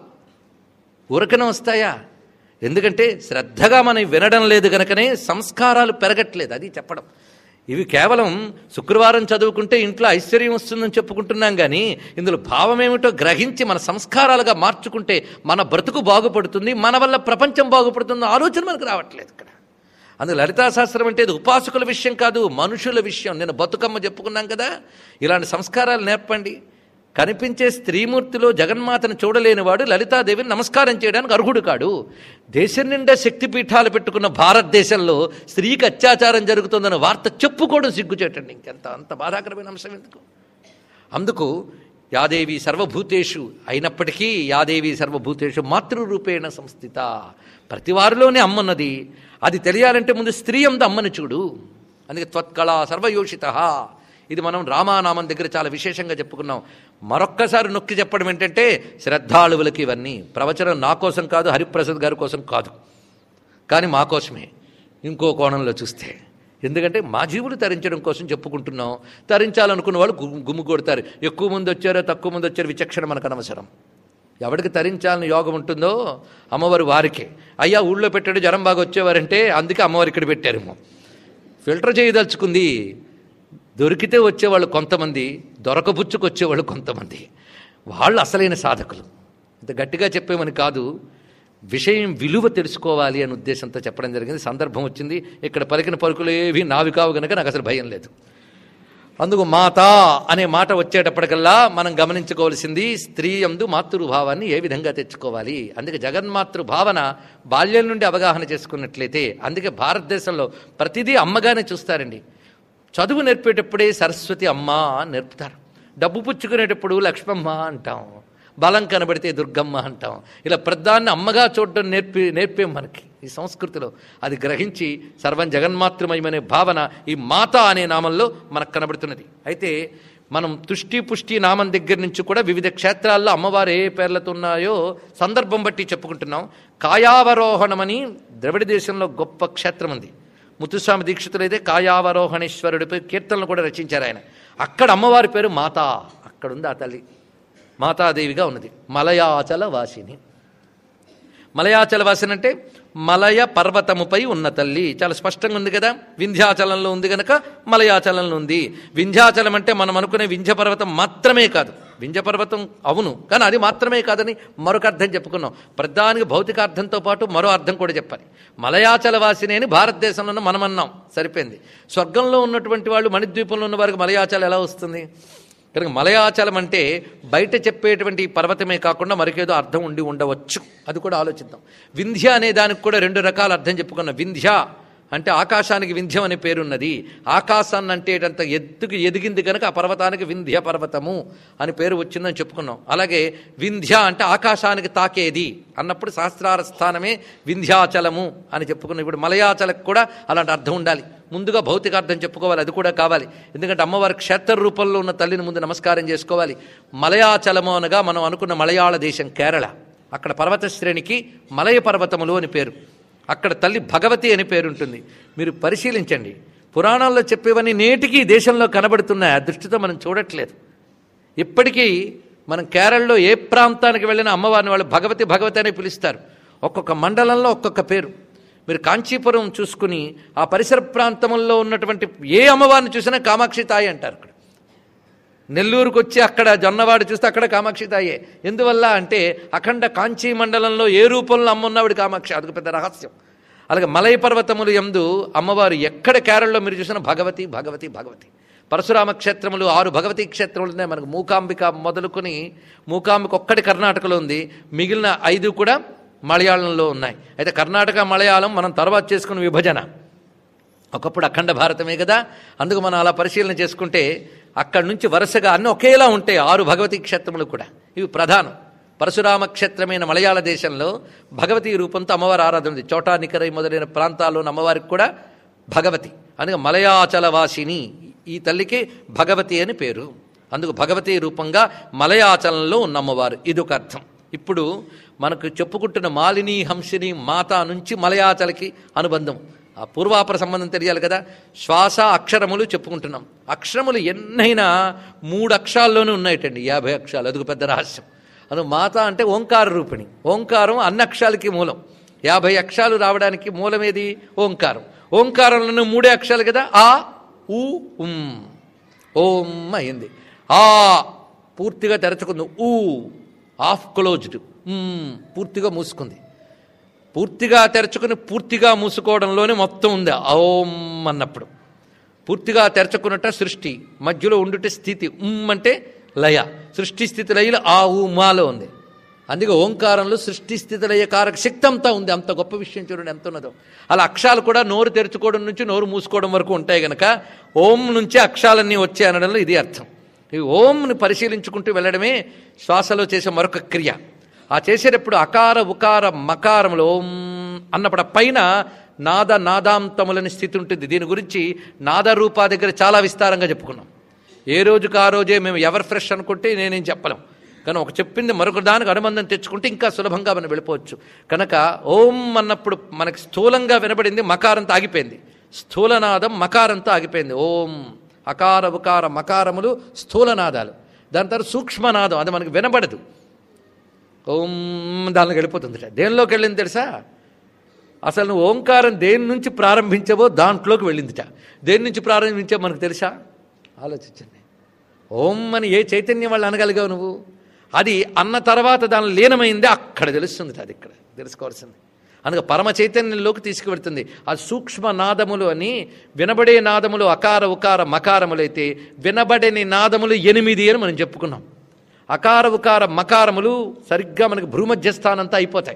ఊరకనే వస్తాయా ఎందుకంటే శ్రద్ధగా మనం వినడం లేదు కనుకనే సంస్కారాలు పెరగట్లేదు అది చెప్పడం ఇవి కేవలం శుక్రవారం చదువుకుంటే ఇంట్లో ఐశ్వర్యం వస్తుందని చెప్పుకుంటున్నాం కానీ ఇందులో భావం ఏమిటో గ్రహించి మన సంస్కారాలుగా మార్చుకుంటే మన బ్రతుకు బాగుపడుతుంది మన వల్ల ప్రపంచం బాగుపడుతుంది ఆలోచన మనకు రావట్లేదు ఇక్కడ అందుకు లలితా శాస్త్రం అంటే ఇది ఉపాసకుల విషయం కాదు మనుషుల విషయం నేను బతుకమ్మ చెప్పుకున్నాం కదా ఇలాంటి సంస్కారాలు నేర్పండి కనిపించే స్త్రీమూర్తిలో జగన్మాతను చూడలేనివాడు లలితాదేవిని నమస్కారం చేయడానికి అర్హుడు కాడు దేశం నిండా శక్తిపీఠాలు పెట్టుకున్న భారతదేశంలో స్త్రీకి అత్యాచారం జరుగుతుందన్న వార్త చెప్పుకోవడం సిగ్గుచేటండి ఇంకెంత అంత బాధాకరమైన అంశం ఎందుకు అందుకు యాదేవి సర్వభూతేషు అయినప్పటికీ యాదేవి సర్వభూతేషు మాతృరూపేణ సంస్థిత ప్రతి వారిలోనే అమ్మన్నది అది తెలియాలంటే ముందు స్త్రీ అందు అమ్మని చూడు అందుకే త్వత్కళ సర్వయోషిత ఇది మనం రామానామం దగ్గర చాలా విశేషంగా చెప్పుకున్నాం మరొక్కసారి నొక్కి చెప్పడం ఏంటంటే శ్రద్ధాళువులకి ఇవన్నీ ప్రవచనం నా కోసం కాదు హరిప్రసాద్ గారి కోసం కాదు కానీ మా కోసమే ఇంకో కోణంలో చూస్తే ఎందుకంటే మా జీవులు తరించడం కోసం చెప్పుకుంటున్నాం తరించాలనుకున్న వాళ్ళు గు- గుమ్ము కొడతారు ఎక్కువ మంది వచ్చారో తక్కువ మంది వచ్చారో విచక్షణ మనకు అనవసరం ఎవరికి తరించాలని యోగం ఉంటుందో అమ్మవారు వారికే అయ్యా ఊళ్ళో పెట్టాడు జ్వరం బాగా వచ్చేవారంటే అందుకే అమ్మవారు ఇక్కడ పెట్టారేమో ఫిల్టర్ చేయదలుచుకుంది దొరికితే వచ్చేవాళ్ళు కొంతమంది దొరకబుచ్చుకు వచ్చేవాళ్ళు కొంతమంది వాళ్ళు అసలైన సాధకులు ఇంత గట్టిగా చెప్పేమని కాదు విషయం విలువ తెలుసుకోవాలి అనే ఉద్దేశంతో చెప్పడం జరిగింది సందర్భం వచ్చింది ఇక్కడ పలికిన పలుకులు ఏవి నావి కావు కనుక నాకు అసలు భయం లేదు అందుకు మాత అనే మాట వచ్చేటప్పటికల్లా మనం గమనించుకోవాల్సింది స్త్రీ అందు మాతృభావాన్ని ఏ విధంగా తెచ్చుకోవాలి అందుకే జగన్మాతృ భావన బాల్యం నుండి అవగాహన చేసుకున్నట్లయితే అందుకే భారతదేశంలో ప్రతిదీ అమ్మగానే చూస్తారండి చదువు నేర్పేటప్పుడే సరస్వతి అమ్మ అని నేర్పుతారు డబ్బు పుచ్చుకునేటప్పుడు లక్ష్మమ్మ అంటాం బలం కనబడితే దుర్గమ్మ అంటాం ఇలా ప్రధాన్ని అమ్మగా చూడడం నేర్పి నేర్పేం మనకి ఈ సంస్కృతిలో అది గ్రహించి సర్వం జగన్మాతృమయమనే భావన ఈ మాత అనే నామంలో మనకు కనబడుతున్నది అయితే మనం తుష్టి పుష్టి నామం దగ్గర నుంచి కూడా వివిధ క్షేత్రాల్లో అమ్మవారు ఏ పేర్లతో ఉన్నాయో సందర్భం బట్టి చెప్పుకుంటున్నాం కాయావరోహణమని ద్రవిడ దేశంలో గొప్ప క్షేత్రం ఉంది ముత్తుస్వామి దీక్షితులైతే కాయావరోహణేశ్వరుడిపై కీర్తనలు కూడా రచించారు ఆయన అక్కడ అమ్మవారి పేరు మాత అక్కడ ఉంది ఆ తల్లి మాతాదేవిగా ఉన్నది మలయాచల వాసిని మలయాచల వాసిని అంటే మలయ పర్వతముపై ఉన్న తల్లి చాలా స్పష్టంగా ఉంది కదా వింధ్యాచలంలో ఉంది గనక మలయాచలంలో ఉంది వింధ్యాచలం అంటే మనం అనుకునే వింధ్య పర్వతం మాత్రమే కాదు వింధ్య పర్వతం అవును కానీ అది మాత్రమే కాదని మరొక అర్థం చెప్పుకున్నాం ప్రధానికి భౌతికార్థంతో పాటు మరో అర్థం కూడా చెప్పాలి మలయాచల వాసిని అని భారతదేశంలో మనం అన్నాం సరిపోయింది స్వర్గంలో ఉన్నటువంటి వాళ్ళు మణిద్వీపంలో ఉన్న వారికి మలయాచలం ఎలా వస్తుంది కనుక మలయాచలం అంటే బయట చెప్పేటువంటి ఈ పర్వతమే కాకుండా మరికేదో అర్థం ఉండి ఉండవచ్చు అది కూడా ఆలోచిద్దాం వింధ్య అనే దానికి కూడా రెండు రకాల అర్థం చెప్పుకున్నాం వింధ్య అంటే ఆకాశానికి వింధ్యం అనే పేరున్నది ఆకాశాన్ని అంటేటంత ఎత్తుకు ఎదిగింది కనుక ఆ పర్వతానికి వింధ్య పర్వతము అని పేరు వచ్చిందని చెప్పుకున్నాం అలాగే వింధ్య అంటే ఆకాశానికి తాకేది అన్నప్పుడు శాస్త్రార స్థానమే వింధ్యాచలము అని చెప్పుకున్నాం ఇప్పుడు మలయాచలకు కూడా అలాంటి అర్థం ఉండాలి ముందుగా భౌతిక అర్థం చెప్పుకోవాలి అది కూడా కావాలి ఎందుకంటే అమ్మవారి క్షేత్ర రూపంలో ఉన్న తల్లిని ముందు నమస్కారం చేసుకోవాలి మలయాచలము అనగా మనం అనుకున్న మలయాళ దేశం కేరళ అక్కడ పర్వత శ్రేణికి మలయ పర్వతములు అని పేరు అక్కడ తల్లి భగవతి అని పేరుంటుంది మీరు పరిశీలించండి పురాణాల్లో చెప్పేవన్నీ నేటికి ఈ దేశంలో కనబడుతున్నాయి ఆ దృష్టితో మనం చూడట్లేదు ఇప్పటికీ మనం కేరళలో ఏ ప్రాంతానికి వెళ్ళినా అమ్మవారిని వాళ్ళు భగవతి భగవతి అని పిలుస్తారు ఒక్కొక్క మండలంలో ఒక్కొక్క పేరు మీరు కాంచీపురం చూసుకుని ఆ పరిసర ప్రాంతంలో ఉన్నటువంటి ఏ అమ్మవారిని చూసినా కామాక్షి తాయి అంటారు అక్కడ నెల్లూరుకు వచ్చి అక్కడ జొన్నవాడు చూస్తే అక్కడ కామాక్షి తాయే ఎందువల్ల అంటే అఖండ కాంచీ మండలంలో ఏ రూపంలో అమ్మున్నవాడు కామాక్షి అదొక పెద్ద రహస్యం అలాగే మలై పర్వతములు ఎందు అమ్మవారు ఎక్కడ కేరళలో మీరు చూసినా భగవతి భగవతి భగవతి పరశురామ క్షేత్రములు ఆరు భగవతి క్షేత్రములు ఉన్నాయి మనకు మూకాంబిక మొదలుకొని మూకాంబిక ఒక్కటి కర్ణాటకలో ఉంది మిగిలిన ఐదు కూడా మలయాళంలో ఉన్నాయి అయితే కర్ణాటక మలయాళం మనం తర్వాత చేసుకున్న విభజన ఒకప్పుడు అఖండ భారతమే కదా అందుకు మనం అలా పరిశీలన చేసుకుంటే అక్కడి నుంచి వరుసగా అన్ని ఒకేలా ఉంటాయి ఆరు భగవతి క్షేత్రములు కూడా ఇవి ప్రధానం పరశురామ క్షేత్రమైన మలయాళ దేశంలో భగవతి రూపంతో అమ్మవారి ఆరాధన ఉంది చోటా నికరై మొదలైన ప్రాంతాల్లోని అమ్మవారికి కూడా భగవతి అందుకే మలయాచలవాసిని ఈ తల్లికి భగవతి అని పేరు అందుకు భగవతి రూపంగా మలయాచలంలో ఉన్న అమ్మవారు ఇదొక అర్థం ఇప్పుడు మనకు చెప్పుకుంటున్న మాలిని హంసిని మాత నుంచి మలయాచలకి అనుబంధం ఆ పూర్వాపర సంబంధం తెలియాలి కదా శ్వాస అక్షరములు చెప్పుకుంటున్నాం అక్షరములు ఎన్నైనా మూడు అక్షరాల్లోనే ఉన్నాయటండి యాభై అక్షరాలు అదొక పెద్ద రహస్యం అది మాత అంటే ఓంకార రూపిణి ఓంకారం అన్ని అక్షరాలకి మూలం యాభై అక్షరాలు రావడానికి మూలమేది ఓంకారం ఓంకారంలోనే మూడే అక్షరాలు కదా ఆ ఊ ఉమ్ ఓం అయింది ఆ పూర్తిగా తెరచుకుంది ఊ ఆఫ్ క్లోజ్డ్ ఉమ్ పూర్తిగా మూసుకుంది పూర్తిగా తెరచుకుని పూర్తిగా మూసుకోవడంలోనే మొత్తం ఉంది ఓం అన్నప్పుడు పూర్తిగా తెరచుకున్నట్ట సృష్టి మధ్యలో ఉండుట స్థితి ఉమ్ అంటే లయ సృష్టి స్థితి లయలు ఆ ఊ మాలో ఉంది అందుకే ఓంకారంలో సృష్టి స్థితి లయ కారక శక్తి అంతా ఉంది అంత గొప్ప విషయం చూడండి ఎంత ఉన్నదో అలా అక్షరాలు కూడా నోరు తెరుచుకోవడం నుంచి నోరు మూసుకోవడం వరకు ఉంటాయి గనక ఓం నుంచి అక్షరాలన్నీ వచ్చాయి అనడంలో ఇది అర్థం ఈ ఓంని పరిశీలించుకుంటూ వెళ్ళడమే శ్వాసలో చేసే మరొక క్రియ ఆ చేసేటప్పుడు అకార ఉకార మకారములు ఓం అన్నప్పుడు ఆ పైన నాద నాదాంతములని స్థితి ఉంటుంది దీని గురించి నాద రూపా దగ్గర చాలా విస్తారంగా చెప్పుకున్నాం ఏ రోజుకు ఆ రోజే మేము ఎవర్ ఫ్రెష్ అనుకుంటే నేనేం చెప్పలేం కానీ ఒక చెప్పింది మరొక దానికి అనుబంధం తెచ్చుకుంటే ఇంకా సులభంగా మనం వెళ్ళిపోవచ్చు కనుక ఓం అన్నప్పుడు మనకి స్థూలంగా వినబడింది మకారంతో ఆగిపోయింది స్థూలనాదం మకారంతో ఆగిపోయింది ఓం అకార ఉకార మకారములు స్థూలనాదాలు దాని తర్వాత సూక్ష్మనాదం అది మనకు వినబడదు ఓం దానిలోకి వెళ్ళిపోతుందిట దేనిలోకి వెళ్ళింది తెలుసా అసలు నువ్వు ఓంకారం దేని నుంచి ప్రారంభించవో దాంట్లోకి వెళ్ళిందిట దేని నుంచి ప్రారంభించావో మనకు తెలుసా ఆలోచించండి ఓం అని ఏ చైతన్యం వాళ్ళు అనగలిగావు నువ్వు అది అన్న తర్వాత దాని లీనమైంది అక్కడ తెలుస్తుంది అది ఇక్కడ తెలుసుకోవాల్సింది అందుకే పరమ చైతన్యంలోకి తీసుకువెడుతుంది ఆ సూక్ష్మ నాదములు అని వినబడే నాదములు అకార ఉకార మకారములైతే వినబడని నాదములు ఎనిమిది అని మనం చెప్పుకున్నాం అకార ఉకార మకారములు సరిగ్గా మనకి భ్రూమధ్యస్థానంతా అయిపోతాయి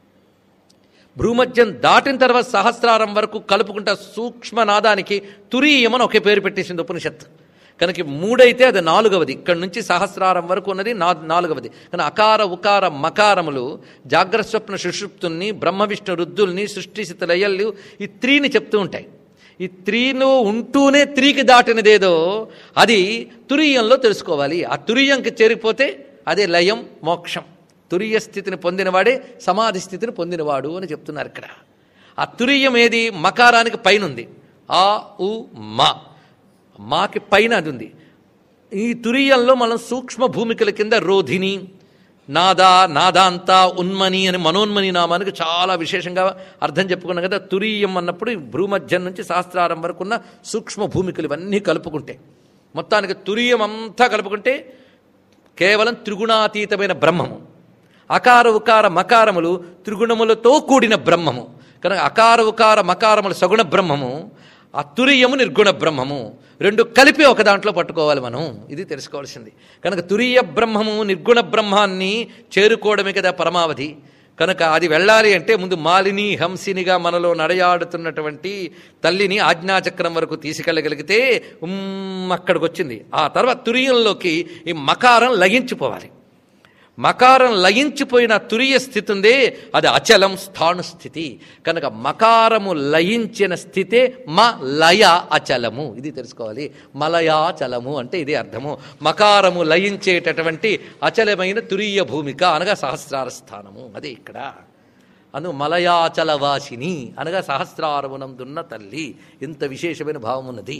భ్రూమధ్యం దాటిన తర్వాత సహస్రారం వరకు కలుపుకుంటా సూక్ష్మనాదానికి తురీయం అని ఒకే పేరు పెట్టేసింది ఉపనిషత్తు కనుక మూడైతే అది నాలుగవది ఇక్కడి నుంచి సహస్రారం వరకు ఉన్నది నా నాలుగవది కానీ అకార ఉకార మకారములు జాగ్రత్త స్వప్న సుషుప్తుల్ని బ్రహ్మ విష్ణు రుద్దుల్ని సృష్టిస్థితి లయల్లు ఈ త్రీని చెప్తూ ఉంటాయి ఈ త్రీలో ఉంటూనే త్రీకి దాటినదేదో అది తురీయంలో తెలుసుకోవాలి ఆ తురీయంకి చేరిపోతే అదే లయం మోక్షం తురీయ స్థితిని పొందినవాడే సమాధి స్థితిని పొందినవాడు అని చెప్తున్నారు ఇక్కడ ఆ తురీయం ఏది మకారానికి పైన ఉంది ఆ ఉ మా మాకి పైన అది ఉంది ఈ తురీయంలో మనం సూక్ష్మ భూమికల కింద రోధిని నాదా నాదాంత ఉన్మని అని మనోన్మని నామానికి చాలా విశేషంగా అర్థం చెప్పుకున్నాం కదా తురీయం అన్నప్పుడు ఈ భూమధ్యం నుంచి శాస్త్రారం వరకు ఉన్న సూక్ష్మ భూమికలు ఇవన్నీ కలుపుకుంటే మొత్తానికి తురీయం అంతా కలుపుకుంటే కేవలం త్రిగుణాతీతమైన బ్రహ్మము అకార ఉకార మకారములు త్రిగుణములతో కూడిన బ్రహ్మము కనుక అకార ఉకార మకారములు సగుణ బ్రహ్మము ఆ తురియము నిర్గుణ బ్రహ్మము రెండు కలిపి ఒక దాంట్లో పట్టుకోవాలి మనం ఇది తెలుసుకోవాల్సింది కనుక తురీయ బ్రహ్మము నిర్గుణ బ్రహ్మాన్ని చేరుకోవడమే కదా పరమావధి కనుక అది వెళ్ళాలి అంటే ముందు మాలిని హంసినిగా మనలో నడయాడుతున్నటువంటి తల్లిని ఆజ్ఞాచక్రం వరకు తీసుకెళ్ళగలిగితే ఉమ్, అక్కడికి వచ్చింది ఆ తర్వాత తురియంలోకి ఈ మకారం లగించిపోవాలి మకారం లయించిపోయిన తురియ స్థితి ఉందే అది అచలం స్థాణు స్థితి కనుక మకారము లయించిన స్థితే మ లయ అచలము ఇది తెలుసుకోవాలి మలయాచలము అంటే ఇది అర్థము మకారము లయించేటటువంటి అచలమైన తురీయ భూమిక అనగా సహస్రార స్థానము అదే ఇక్కడ అను మలయాచలవాసిని అనగా సహస్రారమునందున్న తల్లి ఇంత విశేషమైన భావం ఉన్నది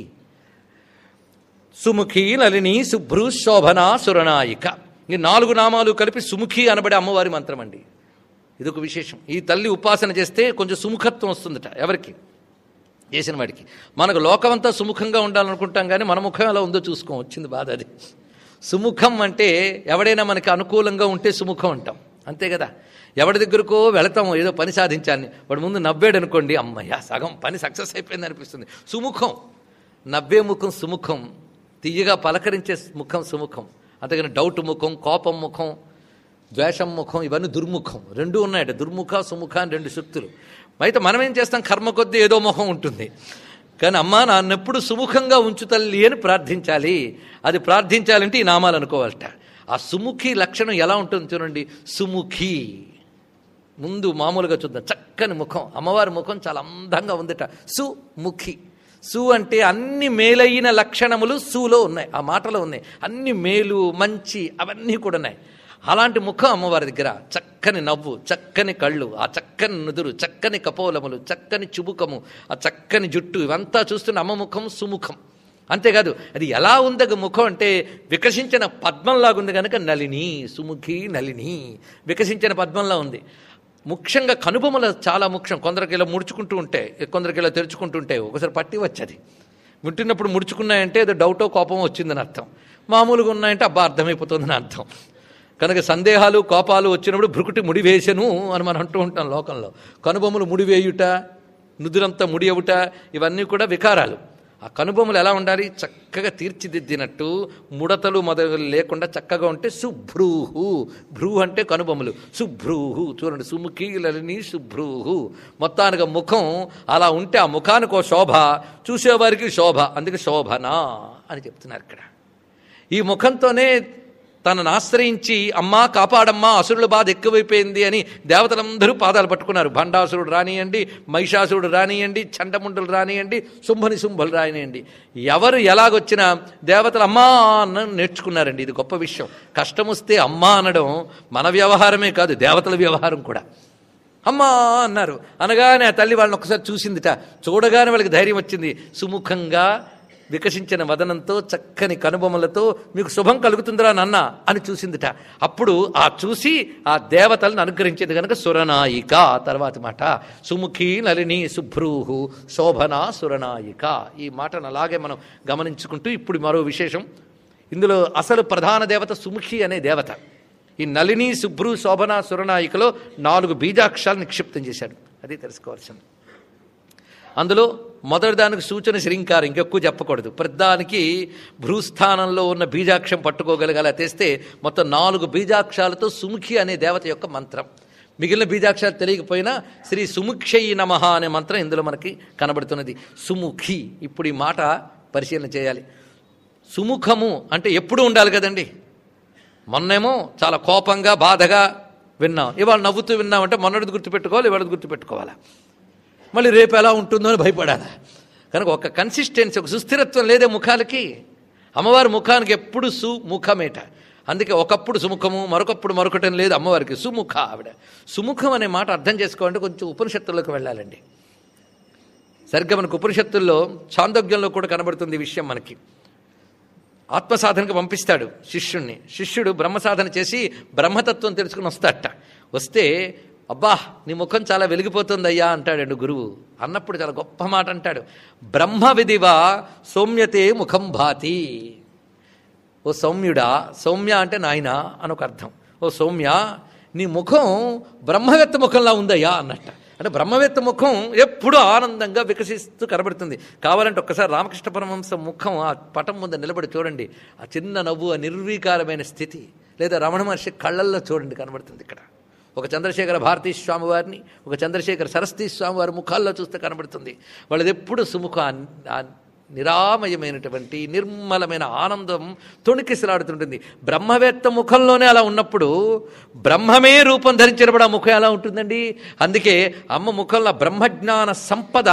సుముఖి నలిని శుభ్రు శోభన సురనాయిక ఈ నాలుగు నామాలు కలిపి సుముఖి అనబడే అమ్మవారి మంత్రం అండి ఇదొక విశేషం ఈ తల్లి ఉపాసన చేస్తే కొంచెం సుముఖత్వం వస్తుందట ఎవరికి చేసిన వాడికి మనకు లోకమంతా సుముఖంగా ఉండాలనుకుంటాం కానీ మన ముఖం ఎలా ఉందో చూసుకోం వచ్చింది బాధ అది సుముఖం అంటే ఎవడైనా మనకి అనుకూలంగా ఉంటే సుముఖం అంటాం అంతే కదా ఎవడి దగ్గరకో వెళతాం ఏదో పని సాధించాలని వాడు ముందు నవ్వాడు అనుకోండి అమ్మయ్య సగం పని సక్సెస్ అయిపోయింది అనిపిస్తుంది సుముఖం నవ్వే ముఖం సుముఖం తీయగా పలకరించే ముఖం సుముఖం అంతేగాని డౌట్ ముఖం కోపం ముఖం ద్వేషం ముఖం ఇవన్నీ దుర్ముఖం రెండు ఉన్నాయట దుర్ముఖ సుముఖ అని రెండు శక్తులు అయితే మనం ఏం చేస్తాం కర్మ కొద్దీ ఏదో ముఖం ఉంటుంది కానీ అమ్మా నాన్నెప్పుడు సుముఖంగా ఉంచు తల్లి అని ప్రార్థించాలి అది ప్రార్థించాలంటే ఈ నామాలు అనుకోవాలట ఆ సుముఖి లక్షణం ఎలా ఉంటుంది చూడండి సుముఖి ముందు మామూలుగా చూద్దాం చక్కని ముఖం అమ్మవారి ముఖం చాలా అందంగా ఉందిట సుముఖి సు అంటే అన్ని మేలైన లక్షణములు సులో ఉన్నాయి ఆ మాటలో ఉన్నాయి అన్ని మేలు మంచి అవన్నీ కూడా ఉన్నాయి అలాంటి ముఖం అమ్మవారి దగ్గర చక్కని నవ్వు చక్కని కళ్ళు ఆ చక్కని నుదురు చక్కని కపోలములు చక్కని చుబుకము ఆ చక్కని జుట్టు ఇవంతా చూస్తున్న అమ్మ ముఖం సుముఖం అంతేకాదు అది ఎలా ఉందగ ముఖం అంటే వికసించిన పద్మంలాగుంది కనుక నలిని సుముఖి నలిని వికసించిన పద్మంలా ఉంది ముఖ్యంగా కనుబొమ్మలు చాలా ముఖ్యం కొందరికి ఇలా ముడుచుకుంటూ ఉంటే కొందరికి ఇలా తెరుచుకుంటూ ఉంటే ఒకసారి పట్టి వచ్చేది వింటున్నప్పుడు ముడుచుకున్నాయంటే ఏదో డౌటో కోపమో వచ్చిందని అర్థం మామూలుగా ఉన్నాయంటే అబ్బా అర్థమైపోతుందని అర్థం కనుక సందేహాలు కోపాలు వచ్చినప్పుడు భృకుటి ముడివేసెను అని మనం అంటూ ఉంటాం లోకంలో కనుబొమ్మలు ముడివేయుట నుదురంతా ముడియవుట ఇవన్నీ కూడా వికారాలు ఆ కనుబొమ్మలు ఎలా ఉండాలి చక్కగా తీర్చిదిద్దినట్టు ముడతలు మొదలు లేకుండా చక్కగా ఉంటే శుభ్రూహు భ్రూ అంటే కనుబొమ్మలు శుభ్రూహు చూడండి సుముఖీలని శుభ్రూహు మొత్తానికి ముఖం అలా ఉంటే ఆ ముఖానికి ఓ శోభ చూసేవారికి శోభ అందుకే శోభనా అని చెప్తున్నారు ఇక్కడ ఈ ముఖంతోనే తనను ఆశ్రయించి అమ్మా కాపాడమ్మా అసురుల బాధ ఎక్కువైపోయింది అని దేవతలందరూ పాదాలు పట్టుకున్నారు భండాసురుడు రానియండి మహిషాసురుడు రానియండి చండముండలు రానియండి శుంభని శుంభలు రానియండి ఎవరు ఎలాగొచ్చినా దేవతలు అమ్మా అన్న నేర్చుకున్నారండి ఇది గొప్ప విషయం కష్టం వస్తే అమ్మా అనడం మన వ్యవహారమే కాదు దేవతల వ్యవహారం కూడా అమ్మా అన్నారు అనగానే ఆ తల్లి వాళ్ళని ఒకసారి చూసిందిట చూడగానే వాళ్ళకి ధైర్యం వచ్చింది సుముఖంగా వికసించిన వదనంతో చక్కని కనుబొమ్మలతో మీకు శుభం కలుగుతుందిరా నన్న అని చూసిందిట అప్పుడు ఆ చూసి ఆ దేవతలను అనుగ్రహించేది కనుక సురనాయిక తర్వాతి మాట సుముఖి నలిని శుభ్రూహు శోభన సురనాయిక ఈ మాటను అలాగే మనం గమనించుకుంటూ ఇప్పుడు మరో విశేషం ఇందులో అసలు ప్రధాన దేవత సుముఖి అనే దేవత ఈ నలిని శుభ్రు శోభన సురనాయికలో నాలుగు బీజాక్షరాలు నిక్షిప్తం చేశాడు అది తెలుసుకోవాల్సింది అందులో మొదటి దానికి సూచన శ్రీంకారం ఇంకెక్కువ చెప్పకూడదు ప్రతిదానికి భ్రూస్థానంలో ఉన్న బీజాక్షం పట్టుకోగలగాల తెస్తే మొత్తం నాలుగు బీజాక్షరాలతో సుముఖి అనే దేవత యొక్క మంత్రం మిగిలిన బీజాక్షరాలు తెలియకపోయినా శ్రీ సుముఖ్యయి నమ అనే మంత్రం ఇందులో మనకి కనబడుతున్నది సుముఖి ఇప్పుడు ఈ మాట పరిశీలన చేయాలి సుముఖము అంటే ఎప్పుడు ఉండాలి కదండి మొన్నేమో చాలా కోపంగా బాధగా విన్నాం ఇవాళ నవ్వుతూ విన్నామంటే మొన్నటిది గుర్తుపెట్టుకోవాలి ఇవాళది గుర్తుపెట్టుకోవాలా మళ్ళీ రేపు ఎలా ఉంటుందో అని భయపడాలి కనుక ఒక కన్సిస్టెన్సీ ఒక సుస్థిరత్వం లేదే ముఖాలకి అమ్మవారి ముఖానికి ఎప్పుడు సుముఖమేట అందుకే ఒకప్పుడు సుముఖము మరొకప్పుడు మరొకటం లేదు అమ్మవారికి సుముఖ ఆవిడ సుముఖం అనే మాట అర్థం చేసుకోవాలంటే కొంచెం ఉపనిషత్తుల్లోకి వెళ్ళాలండి సరిగ్గా మనకు ఉపనిషత్తుల్లో చాందోగ్యంలో కూడా కనబడుతుంది ఈ విషయం మనకి ఆత్మసాధనకు పంపిస్తాడు శిష్యుణ్ణి శిష్యుడు బ్రహ్మసాధన చేసి బ్రహ్మతత్వం తెలుసుకుని వస్తాడట వస్తే అబ్బా నీ ముఖం చాలా వెలిగిపోతుందయ్యా అంటాడండి గురువు అన్నప్పుడు చాలా గొప్ప మాట అంటాడు బ్రహ్మ విధివా సౌమ్యతే ముఖం భాతి ఓ సౌమ్యుడా సౌమ్య అంటే నాయన అని ఒక అర్థం ఓ సౌమ్య నీ ముఖం బ్రహ్మవేత్త ముఖంలా ఉందయ్యా అన్నట్ట అంటే బ్రహ్మవేత్త ముఖం ఎప్పుడూ ఆనందంగా వికసిస్తూ కనబడుతుంది కావాలంటే ఒక్కసారి రామకృష్ణ పరమహంస ముఖం ఆ పటం ముందు నిలబడి చూడండి ఆ చిన్న నవ్వు ఆ నిర్వీకారమైన స్థితి లేదా రమణ మహర్షి కళ్ళల్లో చూడండి కనబడుతుంది ఇక్కడ ఒక చంద్రశేఖర భారతీ స్వామి వారిని ఒక చంద్రశేఖర సరస్వతి స్వామి వారి ముఖాల్లో చూస్తే కనబడుతుంది వాళ్ళది ఎప్పుడు సుముఖ ఆ నిరామయమైనటువంటి నిర్మలమైన ఆనందం తొణికిసలాడుతుంటుంది బ్రహ్మవేత్త ముఖంలోనే అలా ఉన్నప్పుడు బ్రహ్మమే రూపం ధరించినప్పుడు ఆ ముఖం ఎలా ఉంటుందండి అందుకే అమ్మ ముఖంలో బ్రహ్మజ్ఞాన సంపద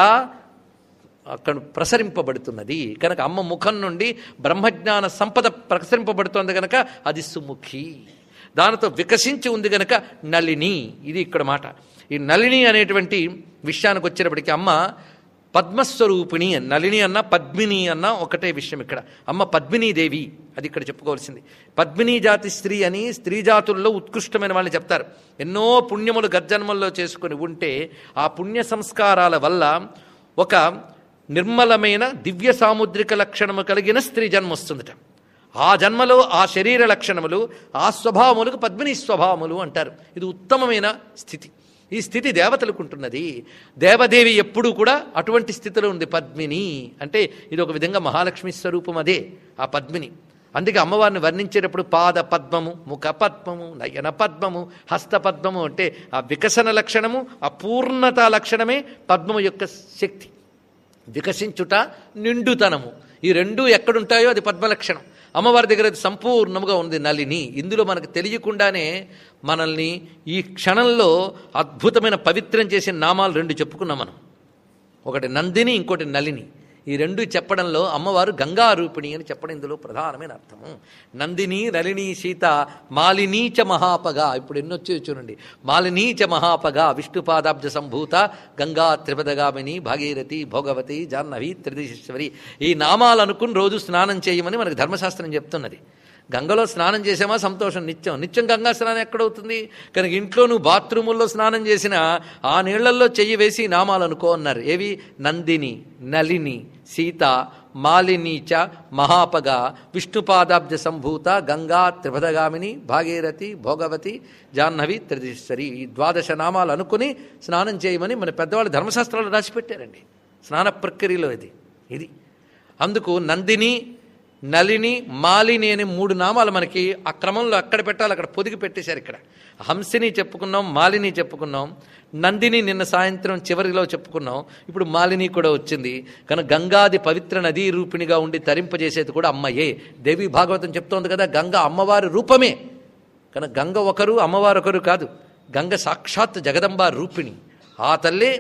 అక్కడ ప్రసరింపబడుతున్నది కనుక అమ్మ ముఖం నుండి బ్రహ్మజ్ఞాన సంపద ప్రసరింపబడుతుంది కనుక అది సుముఖి దానితో వికసించి ఉంది గనక నళిని ఇది ఇక్కడ మాట ఈ నళిని అనేటువంటి విషయానికి వచ్చేటప్పటికి అమ్మ పద్మస్వరూపిణి అని నళిని అన్న పద్మిని అన్న ఒకటే విషయం ఇక్కడ అమ్మ పద్మినీదేవి అది ఇక్కడ చెప్పుకోవాల్సింది పద్మినీ జాతి స్త్రీ అని స్త్రీ జాతుల్లో ఉత్కృష్టమైన వాళ్ళు చెప్తారు ఎన్నో పుణ్యములు గర్జన్మల్లో చేసుకుని ఉంటే ఆ పుణ్య సంస్కారాల వల్ల ఒక నిర్మలమైన దివ్య సాముద్రిక లక్షణము కలిగిన స్త్రీ జన్మ వస్తుందట ఆ జన్మలో ఆ శరీర లక్షణములు ఆ స్వభావములకు పద్మిని స్వభావములు అంటారు ఇది ఉత్తమమైన స్థితి ఈ స్థితి దేవతలకు ఉంటున్నది దేవదేవి ఎప్పుడూ కూడా అటువంటి స్థితిలో ఉంది పద్మిని అంటే ఇది ఒక విధంగా మహాలక్ష్మి స్వరూపం అదే ఆ పద్మిని అందుకే అమ్మవారిని వర్ణించేటప్పుడు పాద పద్మము ముఖ పద్మము నయన పద్మము హస్త పద్మము అంటే ఆ వికసన లక్షణము ఆ పూర్ణత లక్షణమే పద్మము యొక్క శక్తి వికసించుట నిండుతనము ఈ రెండు ఎక్కడుంటాయో అది పద్మలక్షణం అమ్మవారి దగ్గర అది సంపూర్ణముగా ఉంది నలిని ఇందులో మనకు తెలియకుండానే మనల్ని ఈ క్షణంలో అద్భుతమైన పవిత్రం చేసిన నామాలు రెండు చెప్పుకున్నాం మనం ఒకటి నందిని ఇంకోటి నలిని ఈ రెండు చెప్పడంలో అమ్మవారు గంగా రూపిణి అని చెప్పడం ఇందులో ప్రధానమైన అర్థము నందిని నలిని సీత మాలినీచ మహాపగా ఇప్పుడు ఎన్నొచ్చి చూడండి మాలినీచ మహాపగా విష్ణుపాదాబ్జ సంభూత గంగా త్రిపదగామిని భాగీరథి భోగవతి జాహ్నవి త్రిదిశేశ్వరి ఈ నామాలు అనుకుని రోజు స్నానం చేయమని మనకు ధర్మశాస్త్రం చెప్తున్నది గంగలో స్నానం చేసామా సంతోషం నిత్యం నిత్యం గంగా స్నానం ఎక్కడవుతుంది కనుక ఇంట్లో నువ్వు బాత్రూముల్లో స్నానం చేసిన ఆ నీళ్లలో చెయ్యి వేసి నామాలు అనుకో అన్నారు ఏవి నందిని నలిని సీత మాలినీచ మహాపగ విష్ణుపాదాబ్జ సంభూత గంగా త్రిపదగామిని భాగీరథి భోగవతి జాహ్నవి త్రిదీశ్వరి ఈ ద్వాదశ నామాలు అనుకుని స్నానం చేయమని మన పెద్దవాళ్ళు ధర్మశాస్త్రాలు రాసిపెట్టారండి స్నాన ప్రక్రియలో ఇది ఇది అందుకు నందిని నలిని మాలిని అనే మూడు నామాలు మనకి ఆ క్రమంలో అక్కడ పెట్టాలి అక్కడ పొదిగి పెట్టేశారు ఇక్కడ హంసిని చెప్పుకున్నాం మాలిని చెప్పుకున్నాం నందిని నిన్న సాయంత్రం చివరిలో చెప్పుకున్నాం ఇప్పుడు మాలిని కూడా వచ్చింది కనుక గంగాది పవిత్ర నదీ రూపిణిగా ఉండి తరింపజేసేది కూడా అమ్మయే దేవి భాగవతం చెప్తోంది కదా గంగ అమ్మవారి రూపమే కనుక గంగ ఒకరు అమ్మవారు ఒకరు కాదు గంగ సాక్షాత్ జగదంబ రూపిణి ఆ తల్లే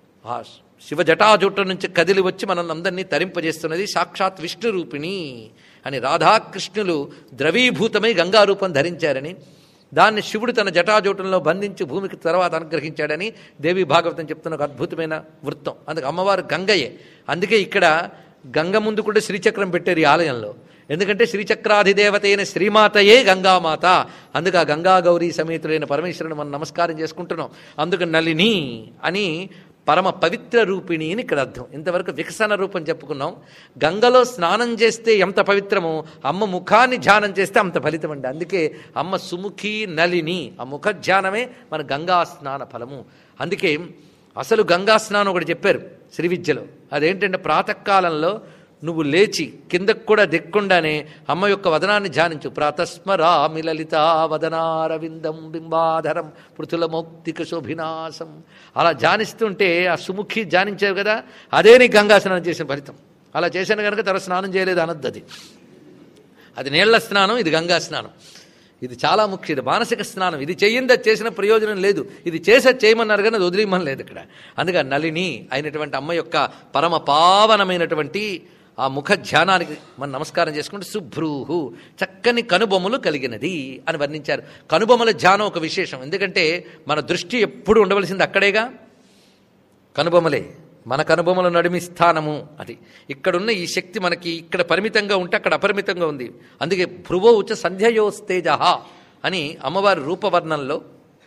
ఆ శివ జటాజుట్ట నుంచి కదిలి వచ్చి మనల్ని అందరినీ తరింపజేస్తున్నది సాక్షాత్ విష్ణు రూపిణి అని రాధాకృష్ణులు ద్రవీభూతమై గంగారూపం ధరించారని దాన్ని శివుడు తన జటాజూటంలో బంధించి భూమికి తర్వాత అనుగ్రహించాడని దేవి భాగవతం చెప్తున్న ఒక అద్భుతమైన వృత్తం అందుకే అమ్మవారు గంగయే అందుకే ఇక్కడ గంగ ముందు కూడా శ్రీచక్రం పెట్టారు ఈ ఆలయంలో ఎందుకంటే శ్రీచక్రాధిదేవత అయిన శ్రీమాతయే గంగామాత అందుకు ఆ గంగా గౌరీ సమేతుడైన పరమేశ్వరుని మనం నమస్కారం చేసుకుంటున్నాం అందుకు నలిని అని పరమ పవిత్ర రూపిణి అని ఇక్కడ అర్థం ఇంతవరకు వికసన రూపం చెప్పుకున్నాం గంగలో స్నానం చేస్తే ఎంత పవిత్రమో అమ్మ ముఖాన్ని ధ్యానం చేస్తే అంత ఫలితం అండి అందుకే అమ్మ సుముఖి నలిని ఆ ముఖ ధ్యానమే మన గంగా స్నాన ఫలము అందుకే అసలు గంగా స్నానం ఒకటి చెప్పారు శ్రీ విద్యలో అదేంటంటే ప్రాతకాలంలో నువ్వు లేచి కిందకు కూడా దిక్కుండానే అమ్మ యొక్క వదనాన్ని ధ్యానించు ప్రాతస్మరామి లలిత వదనారవిందం బింబాధరం పృథుల మౌక్తిక శోభినాశం అలా ధ్యానిస్తుంటే ఆ సుముఖి ధ్యానించావు కదా అదే నీ గంగా స్నానం చేసిన ఫలితం అలా చేశాను కనుక తర్వాత స్నానం చేయలేదు అనద్దు అది అది నీళ్ల స్నానం ఇది గంగా స్నానం ఇది చాలా ముఖ్యం ఇది మానసిక స్నానం ఇది చేయింది అది చేసిన ప్రయోజనం లేదు ఇది చేసే చేయమన్నారు కానీ అది వదిలేయమని లేదు ఇక్కడ అందుకే నలిని అయినటువంటి అమ్మ యొక్క పరమ పావనమైనటువంటి ఆ ముఖ ధ్యానానికి మనం నమస్కారం చేసుకుంటే శుభ్రూహు చక్కని కనుబొమ్మలు కలిగినది అని వర్ణించారు కనుబొమ్మల ధ్యానం ఒక విశేషం ఎందుకంటే మన దృష్టి ఎప్పుడు ఉండవలసింది అక్కడేగా కనుబొమ్మలే మన కనుబొమ్మల నడిమి స్థానము అది ఇక్కడున్న ఈ శక్తి మనకి ఇక్కడ పరిమితంగా ఉంటే అక్కడ అపరిమితంగా ఉంది అందుకే భ్రువోచ సంధ్యయోస్తేజ అని అమ్మవారి రూపవర్ణంలో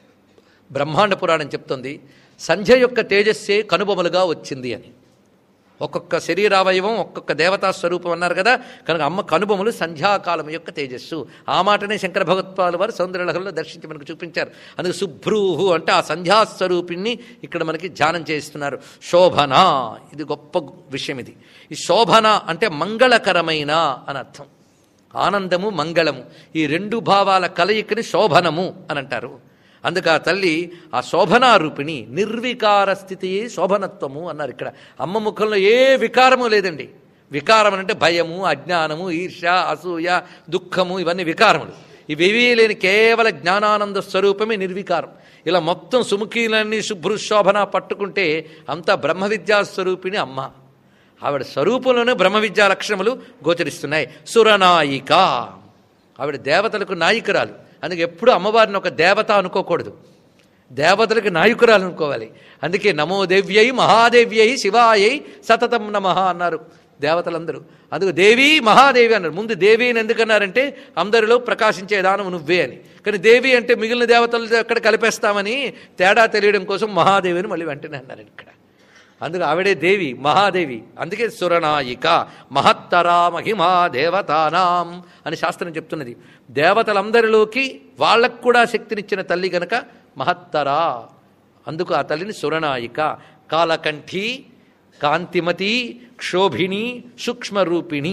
బ్రహ్మాండ పురాణం చెప్తుంది సంధ్య యొక్క తేజస్సే కనుబొమలుగా వచ్చింది అని ఒక్కొక్క శరీరావయవం ఒక్కొక్క దేవతా స్వరూపం అన్నారు కదా కనుక అమ్మ కనుబొమలు సంధ్యాకాలం యొక్క తేజస్సు ఆ మాటనే శంకర భగవత్పాలు వారు సౌందర్యలహంలో దర్శించి మనకు చూపించారు అందుకు శుభ్రూహు అంటే ఆ సంధ్యాస్వరూపిణి ఇక్కడ మనకి ధ్యానం చేస్తున్నారు శోభన ఇది గొప్ప విషయం ఇది ఈ శోభన అంటే మంగళకరమైన అని అర్థం ఆనందము మంగళము ఈ రెండు భావాల కలయికని శోభనము అని అంటారు అందుకు ఆ తల్లి ఆ శోభనారూపిణి నిర్వికార స్థితియే శోభనత్వము అన్నారు ఇక్కడ అమ్మ ముఖంలో ఏ వికారము లేదండి వికారం అంటే భయము అజ్ఞానము ఈర్ష అసూయ దుఃఖము ఇవన్నీ వికారములు ఇవేవీ లేని కేవల జ్ఞానానంద స్వరూపమే నిర్వికారం ఇలా మొత్తం సుముఖీలన్నీ శుభ్రు శోభన పట్టుకుంటే అంతా బ్రహ్మ విద్యా స్వరూపిణి అమ్మ ఆవిడ స్వరూపంలోనే బ్రహ్మ విద్యా లక్షణములు గోచరిస్తున్నాయి సురనాయిక ఆవిడ దేవతలకు నాయికురాలు అందుకే ఎప్పుడు అమ్మవారిని ఒక దేవత అనుకోకూడదు దేవతలకు నాయకురాలు అనుకోవాలి అందుకే నమో దేవ్యై మహాదేవ్యై శివాయై సతతం నమ అన్నారు దేవతలందరూ అందుకు దేవి మహాదేవి అన్నారు ముందు దేవి అని ఎందుకన్నారంటే అందరిలో ప్రకాశించే దానం నువ్వే అని కానీ దేవి అంటే మిగిలిన దేవతలు ఎక్కడ కలిపేస్తామని తేడా తెలియడం కోసం మహాదేవి అని మళ్ళీ వెంటనే అన్నారు ఇక్కడ అందుకు ఆవిడే దేవి మహాదేవి అందుకే సురనాయిక మహత్తరా మహిమా దేవతానాం అని శాస్త్రం చెప్తున్నది దేవతలందరిలోకి వాళ్ళకు కూడా శక్తినిచ్చిన తల్లి గనక మహత్తరా అందుకు ఆ తల్లిని సురనాయిక కాలకంఠి కాంతిమతి క్షోభిణి సూక్ష్మరూపిణి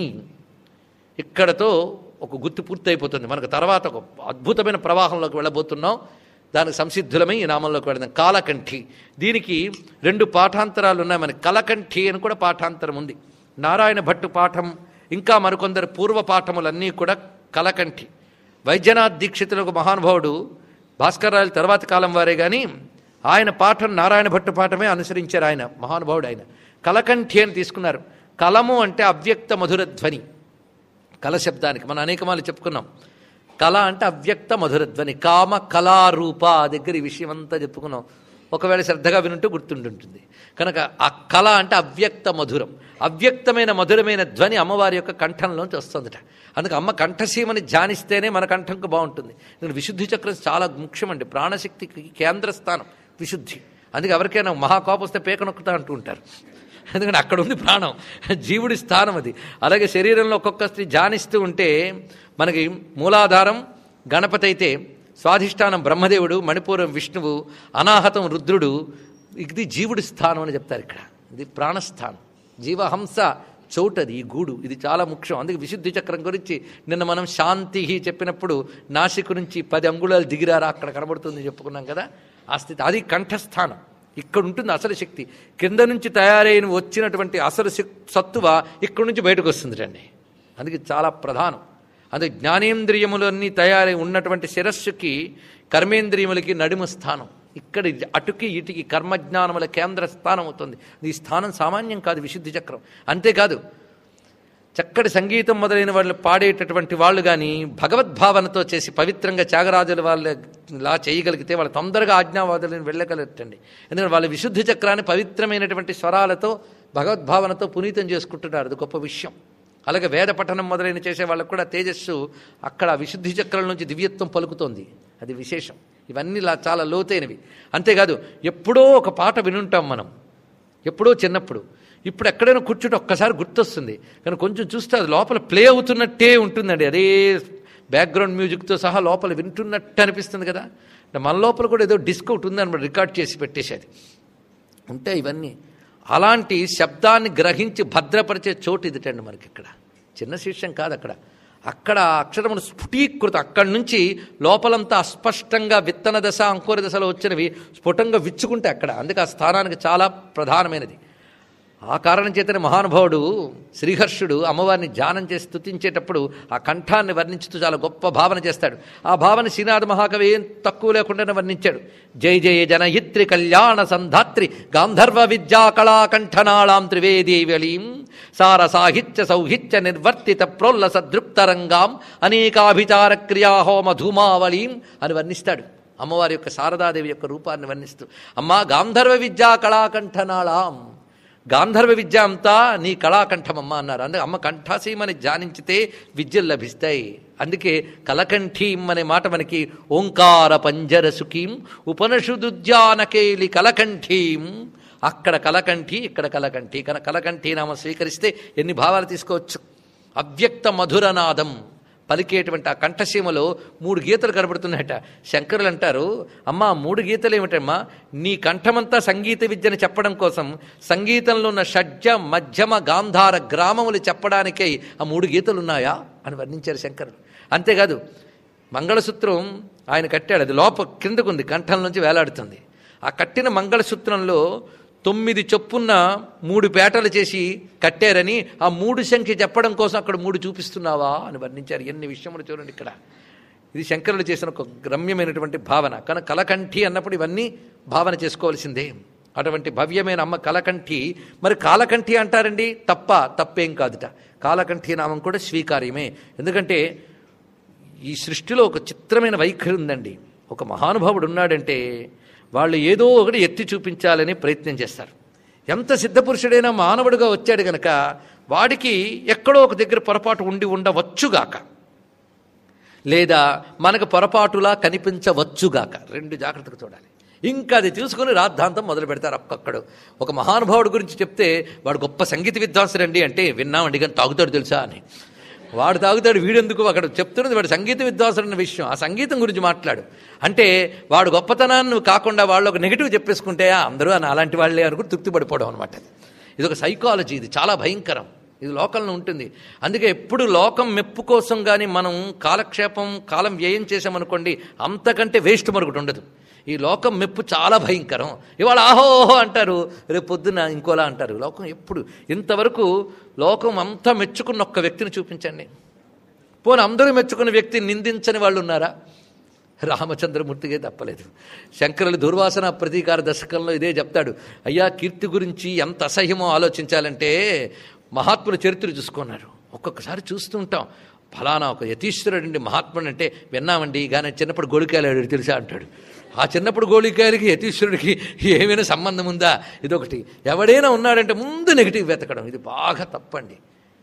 ఇక్కడతో ఒక గుర్తు పూర్తయిపోతుంది మనకు తర్వాత ఒక అద్భుతమైన ప్రవాహంలోకి వెళ్ళబోతున్నాం దానికి సంసిద్ధులమై ఈ నామంలోకి వెళదాం కాలకంఠి దీనికి రెండు పాఠాంతరాలు ఉన్నాయి మనకి కలకంఠి అని కూడా పాఠాంతరం ఉంది నారాయణ భట్టు పాఠం ఇంకా మరికొందరు పూర్వ పాఠములన్నీ కూడా కలకంఠి వైద్యనాథ్ దీక్షితులు ఒక మహానుభావుడు భాస్కర్రాయలు తర్వాత కాలం వారే కానీ ఆయన పాఠం నారాయణ భట్టు పాఠమే అనుసరించారు ఆయన మహానుభావుడు ఆయన కలకంఠి అని తీసుకున్నారు కలము అంటే అవ్యక్త మధుర ధ్వని కల శబ్దానికి మనం అనేకమాలు చెప్పుకున్నాం కళ అంటే అవ్యక్త మధురధ్వని కామ కళారూప దగ్గర ఈ విషయం అంతా చెప్పుకున్నాం ఒకవేళ శ్రద్ధగా వినుంటూ గుర్తుండుంటుంది కనుక ఆ కళ అంటే అవ్యక్త మధురం అవ్యక్తమైన మధురమైన ధ్వని అమ్మవారి యొక్క కంఠంలోంచి వస్తుందట అందుకే అమ్మ కంఠసీమని ధ్యానిస్తేనే మన కంఠంకు బాగుంటుంది నేను విశుద్ధి చక్రం చాలా ముఖ్యమండి ప్రాణశక్తికి కేంద్ర స్థానం విశుద్ధి అందుకే ఎవరికైనా మహాకోపం వస్తే పేక నొక్కుతా అంటూ ఉంటారు ఎందుకంటే అక్కడ ఉంది ప్రాణం జీవుడి స్థానం అది అలాగే శరీరంలో ఒక్కొక్క స్త్రీ ధ్యానిస్తూ ఉంటే మనకి మూలాధారం గణపతి అయితే స్వాధిష్టానం బ్రహ్మదేవుడు మణిపూరం విష్ణువు అనాహతం రుద్రుడు ఇది జీవుడి స్థానం అని చెప్తారు ఇక్కడ ఇది ప్రాణస్థానం జీవహంస చోటది ఈ గూడు ఇది చాలా ముఖ్యం అందుకే విశుద్ధి చక్రం గురించి నిన్న మనం శాంతి చెప్పినప్పుడు నాసికు నుంచి పది అంగుళాలు దిగిరారా అక్కడ కనబడుతుంది చెప్పుకున్నాం కదా ఆ స్థితి అది కంఠస్థానం ఇక్కడ ఉంటుంది అసలు శక్తి కింద నుంచి తయారైన వచ్చినటువంటి అసలు శక్- సత్తువ ఇక్కడ నుంచి బయటకు వస్తుంది రండి అందుకే చాలా ప్రధానం అందుకే జ్ఞానేంద్రియములన్నీ తయారై ఉన్నటువంటి శిరస్సుకి కర్మేంద్రియములకి నడుమ స్థానం ఇక్కడ ఇది అటుకి ఇటుకి కర్మజ్ఞానముల కేంద్ర స్థానం అవుతుంది ఈ స్థానం సామాన్యం కాదు విశుద్ధి చక్రం అంతేకాదు చక్కటి సంగీతం మొదలైన వాళ్ళు పాడేటటువంటి వాళ్ళు కానీ భగవద్భావనతో చేసి పవిత్రంగా త్యాగరాజుల వాళ్ళలా చేయగలిగితే వాళ్ళు తొందరగా ఆజ్ఞావాదులను వెళ్ళగలటండి ఎందుకంటే వాళ్ళ విశుద్ధి చక్రాన్ని పవిత్రమైనటువంటి స్వరాలతో భగవద్భావనతో పునీతం చేసుకుంటున్నారు అది గొప్ప విషయం అలాగే వేద పఠనం మొదలైన చేసే వాళ్ళకు కూడా తేజస్సు అక్కడ ఆ విశుద్ధి చక్రం నుంచి దివ్యత్వం పలుకుతోంది అది విశేషం ఇవన్నీ ఇలా చాలా లోతైనవి అంతేకాదు ఎప్పుడో ఒక పాట వినుంటాం మనం ఎప్పుడో చిన్నప్పుడు ఇప్పుడు ఎక్కడైనా కూర్చుంటే ఒక్కసారి గుర్తొస్తుంది కానీ కొంచెం చూస్తే అది లోపల ప్లే అవుతున్నట్టే ఉంటుందండి అదే బ్యాక్గ్రౌండ్ మ్యూజిక్తో సహా లోపల వింటున్నట్టు అనిపిస్తుంది కదా అంటే మన లోపల కూడా ఏదో డిస్క్ ఒకటి ఉందన్నమాట రికార్డ్ చేసి పెట్టేసేది ఉంటే ఇవన్నీ అలాంటి శబ్దాన్ని గ్రహించి భద్రపరిచే చోటు ఇదిటండి మనకి ఇక్కడ చిన్న శీర్షం కాదు అక్కడ అక్కడ ఆ అక్షరమును స్ఫుటీకృత అక్కడి నుంచి లోపలంతా అస్పష్టంగా విత్తన దశ అంకుర దశలో వచ్చినవి స్ఫుటంగా విచ్చుకుంటే అక్కడ అందుకే ఆ స్థానానికి చాలా ప్రధానమైనది ఆ కారణం చేతనే మహానుభావుడు శ్రీహర్షుడు అమ్మవారిని ధ్యానం చేసి స్తుతించేటప్పుడు ఆ కంఠాన్ని వర్ణించుతూ చాలా గొప్ప భావన చేస్తాడు ఆ భావన శ్రీనాథ మహాకవి ఏం తక్కువ లేకుండానే వర్ణించాడు జై జయ జనయిత్రి కళ్యాణ సంధాత్రి గాంధర్వ విద్యా కళాకంఠనాళాం త్రివేదీవళీం సార సాహిత్య సౌహిత్య నిర్వర్తిత ప్రోల్ల సదృప్తరంగాం అనేకాభిచార క్రియాహోమ ధూమావళీం అని వర్ణిస్తాడు అమ్మవారి యొక్క శారదాదేవి యొక్క రూపాన్ని వర్ణిస్తూ అమ్మా గాంధర్వ విద్యా కళాకంఠనాళాం గాంధర్వ విద్య అంతా నీ కళాకంఠమమ్మ అన్నారు అందుకే అమ్మ కంఠాసీమని ధ్యానించితే విద్యలు లభిస్తాయి అందుకే కలకంఠీం అనే మాట మనకి ఓంకార పంజర సుఖీం ఉపనిషుదుద్యానకేలి కలకంఠీం అక్కడ కలకంఠి ఇక్కడ కలకంఠి కన కలకంఠి నామ స్వీకరిస్తే ఎన్ని భావాలు తీసుకోవచ్చు అవ్యక్త మధురనాదం పలికేటువంటి ఆ కంఠసీమలో మూడు గీతలు కనబడుతున్నాయట శంకరులు అంటారు అమ్మా మూడు గీతలు ఏమిటమ్మా నీ కంఠమంతా సంగీత విద్యను చెప్పడం కోసం సంగీతంలో ఉన్న షడ్జ మధ్యమ గాంధార గ్రామములు చెప్పడానికై ఆ మూడు గీతలు ఉన్నాయా అని వర్ణించారు శంకరులు అంతేకాదు మంగళసూత్రం ఆయన కట్టాడు అది లోప కిందకుంది కంఠం నుంచి వేలాడుతుంది ఆ కట్టిన మంగళసూత్రంలో తొమ్మిది చొప్పున్న మూడు పేటలు చేసి కట్టారని ఆ మూడు సంఖ్య చెప్పడం కోసం అక్కడ మూడు చూపిస్తున్నావా అని వర్ణించారు ఎన్ని విషయములు చూడండి ఇక్కడ ఇది శంకరులు చేసిన ఒక రమ్యమైనటువంటి భావన కనుక కలకంఠి అన్నప్పుడు ఇవన్నీ భావన చేసుకోవాల్సిందే అటువంటి భవ్యమైన అమ్మ కలకంఠి మరి కాలకంఠి అంటారండి తప్ప తప్పేం కాదుట కాలకంఠి నామం కూడా స్వీకార్యమే ఎందుకంటే ఈ సృష్టిలో ఒక చిత్రమైన వైఖరి ఉందండి ఒక మహానుభావుడు ఉన్నాడంటే వాళ్ళు ఏదో ఒకటి ఎత్తి చూపించాలని ప్రయత్నం చేస్తారు ఎంత సిద్ధపురుషుడైనా మానవుడిగా వచ్చాడు గనక వాడికి ఎక్కడో ఒక దగ్గర పొరపాటు ఉండి ఉండవచ్చుగాక లేదా మనకు పొరపాటులా కనిపించవచ్చుగాక రెండు జాగ్రత్తగా చూడాలి ఇంకా అది తీసుకుని రాద్ధాంతం మొదలు పెడతారు ఒక్కొక్కడు ఒక మహానుభావుడు గురించి చెప్తే వాడు గొప్ప సంగీత విద్వాంసుడండి అంటే విన్నామండి కానీ తాగుతాడు తెలుసా అని వాడు తాగుతాడు వీడెందుకు అక్కడ చెప్తున్నది వాడు సంగీత విద్వాంసుడు అన్న విషయం ఆ సంగీతం గురించి మాట్లాడు అంటే వాడు గొప్పతనాన్ని నువ్వు కాకుండా వాళ్ళు ఒక నెగిటివ్ చెప్పేసుకుంటే "ఆ, అందరూ అని అలాంటి వాళ్ళే అనుకుని తృప్తి పడిపోవడం అనమాట ఇది ఒక సైకాలజీ ఇది చాలా భయంకరం ఇది లోకంలో ఉంటుంది అందుకే ఎప్పుడు లోకం మెప్పు కోసం కానీ మనం కాలక్షేపం కాలం వ్యయం చేసామనుకోండి అంతకంటే వేస్ట్ మరొకటి ఉండదు ఈ లోకం మెప్పు చాలా భయంకరం ఇవాళ ఆహో ఓహో అంటారు రేపు పొద్దున ఇంకోలా అంటారు లోకం ఎప్పుడు ఇంతవరకు లోకం అంతా మెచ్చుకున్న ఒక్క వ్యక్తిని చూపించండి పోనీ అందరూ మెచ్చుకున్న వ్యక్తిని నిందించని వాళ్ళు ఉన్నారా రామచంద్రమూర్తికే తప్పలేదు శంకరులు దుర్వాసన ప్రతీకార దశకంలో ఇదే చెప్తాడు అయ్యా కీర్తి గురించి ఎంత అసహ్యమో ఆలోచించాలంటే మహాత్ముల చరిత్ర చూసుకున్నారు ఒక్కొక్కసారి చూస్తూ ఉంటాం ఫలానా ఒక యతీశ్వరుడండి మహాత్ముడు అంటే విన్నామండి కానీ చిన్నప్పుడు గోళికాయలు తెలుసా అంటాడు ఆ చిన్నప్పుడు గోళికాయలకి యతీశ్వరుడికి ఏమైనా సంబంధం ఉందా ఇదొకటి ఎవడైనా ఉన్నాడంటే ముందు నెగిటివ్ వెతకడం ఇది బాగా తప్పండి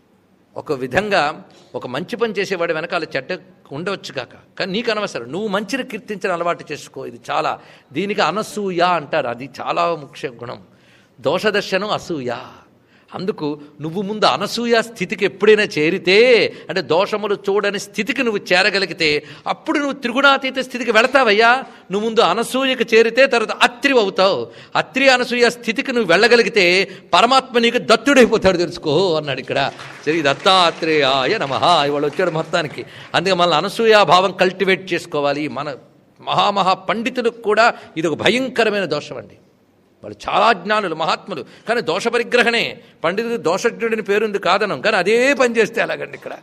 ఒక విధంగా ఒక మంచి పని చేసేవాడు వెనకాల చెడ్డ ఉండవచ్చు కాక కానీ నీకు అనవసరం నువ్వు మంచిని కీర్తించిన అలవాటు చేసుకో ఇది చాలా దీనికి అనసూయ అంటారు అది చాలా ముఖ్య గుణం దోషదర్శనం అసూయ అందుకు నువ్వు ముందు అనసూయ స్థితికి ఎప్పుడైనా చేరితే అంటే దోషములు చూడని స్థితికి నువ్వు చేరగలిగితే అప్పుడు నువ్వు త్రిగుణాతీత స్థితికి వెళతావయ్యా నువ్వు ముందు అనసూయకు చేరితే తర్వాత అత్రి అవుతావు అత్రి అనసూయ స్థితికి నువ్వు వెళ్ళగలిగితే పరమాత్మ నీకు దత్తుడైపోతాడు తెలుసుకో అన్నాడు ఇక్కడ శ్రీ దత్తాత్రేయాయ నమ ఇవాళ వచ్చాడు మొత్తానికి అందుకే మన అనసూయ భావం కల్టివేట్ చేసుకోవాలి మన మహామహా పండితులకు కూడా ఇది ఒక భయంకరమైన దోషం అండి వాళ్ళు చాలా జ్ఞానులు మహాత్ములు కానీ దోష పరిగ్రహణే పండితుడు దోషజ్ఞుడిని పేరుంది కాదనం కానీ అదే పని చేస్తే అలాగండి ఇక్కడ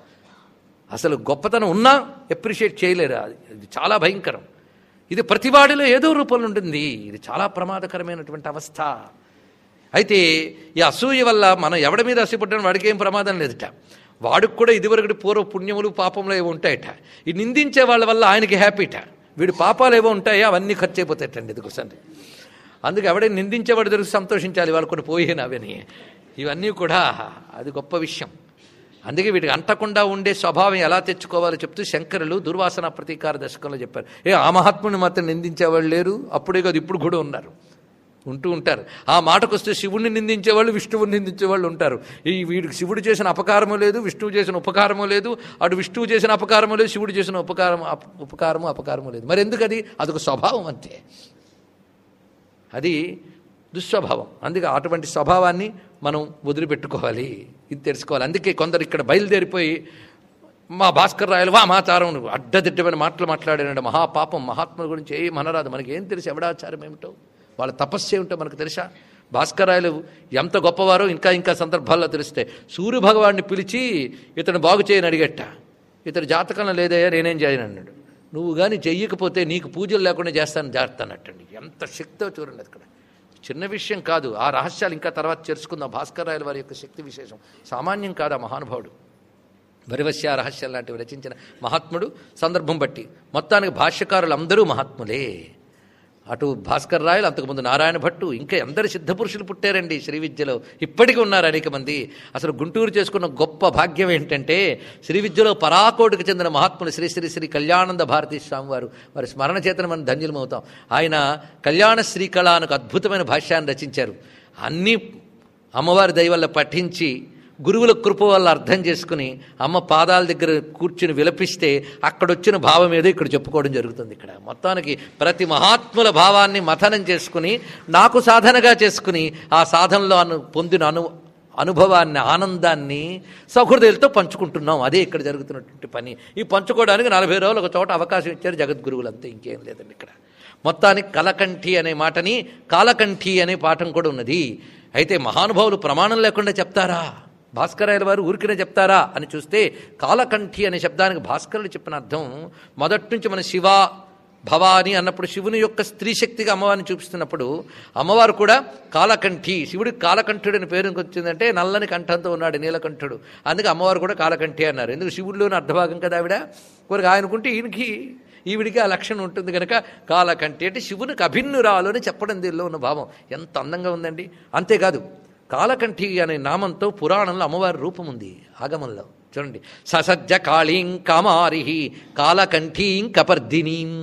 అసలు గొప్పతనం ఉన్నా ఎప్రిషియేట్ చేయలేరు అది ఇది చాలా భయంకరం ఇది ప్రతివాడిలో ఏదో రూపంలో ఉంటుంది ఇది చాలా ప్రమాదకరమైనటువంటి అవస్థ అయితే ఈ అసూయ వల్ల మనం ఎవడి మీద అసూయపడ్డాను వాడికి ఏం ప్రమాదం లేదుట వాడికి కూడా ఇదివరకటి పూర్వ పుణ్యములు పాపములు ఏవో ఉంటాయట ఈ నిందించే వాళ్ళ వల్ల ఆయనకి హ్యాపీట వీడి పాపాలు ఏవో ఉంటాయో అవన్నీ ఖర్చు అయిపోతాయటండి ఇది కూర్చోండి అందుకే ఎవడైనా నిందించేవాడు తెలిసి సంతోషించాలి వాళ్ళు కొన్ని పోయిన అవని ఇవన్నీ కూడా అది గొప్ప విషయం అందుకే వీటికి అంటకుండా ఉండే స్వభావం ఎలా తెచ్చుకోవాలో చెప్తూ శంకరులు దుర్వాసన ప్రతీకార దశకంలో చెప్పారు ఏ ఆ మహాత్ముని మాత్రం నిందించేవాళ్ళు లేరు అప్పుడే కాదు ఇప్పుడు కూడా ఉన్నారు ఉంటూ ఉంటారు ఆ మాటకు వస్తే శివుణ్ణి నిందించేవాళ్ళు విష్ణువుని నిందించేవాళ్ళు ఉంటారు ఈ వీడికి శివుడు చేసిన అపకారము లేదు విష్ణువు చేసిన ఉపకారము లేదు అటు విష్ణువు చేసిన అపకారము లేదు శివుడు చేసిన ఉపకారం అప- ఉపకారము అపకారము లేదు మరి ఎందుకు అది అదొక స్వభావం అంతే అది దుస్వభావం అందుకే అటువంటి స్వభావాన్ని మనం వదిలిపెట్టుకోవాలి ఇది తెలుసుకోవాలి అందుకే కొందరు ఇక్కడ బయలుదేరిపోయి మా భాస్కర్ రాయలు వా మాచారం అడ్డదిడ్డమైన మాటలు మాట్లాడానండి మహాపాపం మహాత్ముల గురించి ఏం అనరాదు మనకి ఏం తెలుసు ఎవడాచారం ఏమిటో వాళ్ళ తపస్సు ఏమిటో మనకు తెలుసా భాస్కర్ రాయలు ఎంత గొప్పవారో ఇంకా ఇంకా సందర్భాల్లో తెలిస్తే సూర్య భగవాన్ని పిలిచి ఇతను బాగు చేయని అడిగట్ట ఇతడు జాతకంలో లేదయ్యా నేనేం చేయను అన్నాడు నువ్వు కానీ చెయ్యకపోతే నీకు పూజలు లేకుండా చేస్తాను జాగ్రత్త అన్నట్టండి ఎంత శక్తో చూడండి అక్కడ చిన్న విషయం కాదు ఆ రహస్యాలు ఇంకా తర్వాత చేర్చుకుందాం భాస్కర్ రాయల వారి యొక్క శక్తి విశేషం సామాన్యం కాదు ఆ మహానుభావుడు భరివస్య రహస్యం లాంటివి రచించిన మహాత్ముడు సందర్భం బట్టి మొత్తానికి భాష్యకారులు అందరూ మహాత్ములే అటు భాస్కర్ రాయలు అంతకుముందు నారాయణ భట్టు ఇంకా ఎందరు సిద్ధపురుషులు పుట్టారండి శ్రీ విద్యలో ఇప్పటికీ ఉన్నారు అనేక మంది అసలు గుంటూరు చేసుకున్న గొప్ప భాగ్యం ఏంటంటే శ్రీ విద్యలో పరాకోటికి చెందిన మహాత్ములు శ్రీ శ్రీ శ్రీ కళ్యాణంద భారతీ స్వామి వారు వారి స్మరణ చేతన మనం ధన్యులమవుతాం ఆయన కళ్యాణ శ్రీకళ అనకు అద్భుతమైన భాష్యాన్ని రచించారు అన్నీ అమ్మవారి దయ వల్ల పఠించి గురువుల కృప వల్ల అర్థం చేసుకుని అమ్మ పాదాల దగ్గర కూర్చుని విలపిస్తే అక్కడొచ్చిన భావం ఏదో ఇక్కడ చెప్పుకోవడం జరుగుతుంది ఇక్కడ మొత్తానికి ప్రతి మహాత్ముల భావాన్ని మథనం చేసుకుని నాకు సాధనగా చేసుకుని ఆ సాధనలో అను పొందిన అను అనుభవాన్ని ఆనందాన్ని సహృదయులతో పంచుకుంటున్నాం అదే ఇక్కడ జరుగుతున్నటువంటి పని ఈ పంచుకోవడానికి నలభై రోజులు ఒక చోట అవకాశం ఇచ్చారు జగద్గురువులు అంతే ఇంకేం లేదండి ఇక్కడ మొత్తానికి కలకంఠి అనే మాటని కాలకంఠి అనే పాఠం కూడా ఉన్నది అయితే మహానుభావులు ప్రమాణం లేకుండా చెప్తారా భాస్కరాయల వారు ఊరికినే చెప్తారా అని చూస్తే కాలకంఠి అనే శబ్దానికి భాస్కరులు చెప్పిన అర్థం మొదటి నుంచి మన శివ భవాని అన్నప్పుడు శివుని యొక్క స్త్రీ శక్తిగా అమ్మవారిని చూపిస్తున్నప్పుడు అమ్మవారు కూడా కాలకంఠి శివుడికి కాలకంఠుడు అని పేరు వచ్చిందంటే నల్లని కంఠంతో ఉన్నాడు నీలకంఠుడు అందుకే అమ్మవారు కూడా కాలకంఠి అన్నారు ఎందుకు శివుడిలోని అర్ధభాగం కదా ఆవిడ కొరకు ఆయనకుంటే ఈయనకి ఈవిడికి ఆ లక్షణం ఉంటుంది కనుక కాలకంఠి అంటే శివునికి అభిన్నురాలు అని చెప్పడం దీనిలో ఉన్న భావం ఎంత అందంగా ఉందండి అంతేకాదు కాలకంఠి అనే నామంతో పురాణంలో అమ్మవారి రూపం ఉంది ఆగమంలో చూడండి ససజ్జ కాళీం కామారిహి కాలకంఠీం కపర్దినీం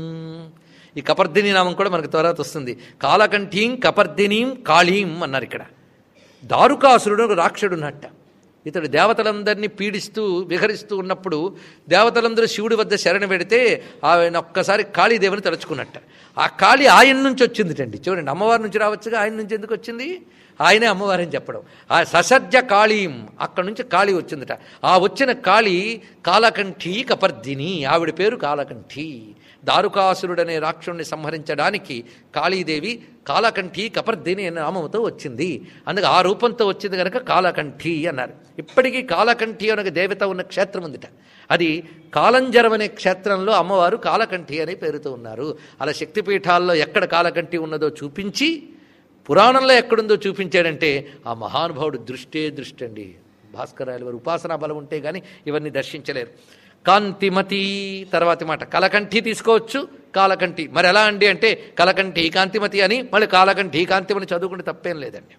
ఈ కపర్దిని నామం కూడా మనకు తర్వాత వస్తుంది కాలకంఠీం కపర్దినీం కాళీం అన్నారు ఇక్కడ దారుకాసురుడు ఒక రాక్షుడు ఉన్నట్ట ఇతడు దేవతలందరినీ పీడిస్తూ విహరిస్తూ ఉన్నప్పుడు దేవతలందరూ శివుడి వద్ద శరణ పెడితే ఆయన ఒక్కసారి కాళీదేవిని తలుచుకున్నట్ట ఆ కాళీ ఆయన నుంచి వచ్చిందిటండి చూడండి అమ్మవారి నుంచి రావచ్చుగా ఆయన నుంచి ఎందుకు వచ్చింది ఆయనే అమ్మవారని చెప్పడం ఆ ససజ్జ కాళీం అక్కడి నుంచి కాళీ వచ్చిందట ఆ వచ్చిన కాళీ కాలకంఠి కపర్దిని ఆవిడ పేరు కాలకంఠి దారుకాసురుడనే రాక్షుణ్ణి సంహరించడానికి కాళీదేవి కాలకంఠి కపర్దిని అనే నామంతో వచ్చింది అందుకే ఆ రూపంతో వచ్చింది కనుక కాలకంఠి అన్నారు ఇప్పటికీ కాలకంఠి అనే దేవత ఉన్న క్షేత్రం ఉందిట అది కాలంజరం అనే క్షేత్రంలో అమ్మవారు కాలకంఠి అనే పేరుతో ఉన్నారు అలా శక్తిపీఠాల్లో ఎక్కడ కాలకంఠి ఉన్నదో చూపించి పురాణంలో ఎక్కడుందో చూపించాడంటే ఆ మహానుభావుడు దృష్టే దృష్టి అండి భాస్కరాయలు వారు ఉపాసనా బలం ఉంటే కానీ ఇవన్నీ దర్శించలేరు కాంతిమతి తర్వాతి మాట కలకంఠి తీసుకోవచ్చు కాలకంఠి మరి ఎలా అండి అంటే కలకంఠి కాంతిమతి అని మళ్ళీ కాలకంఠి కాంతిమని చదువుకుంటే తప్పేం లేదండి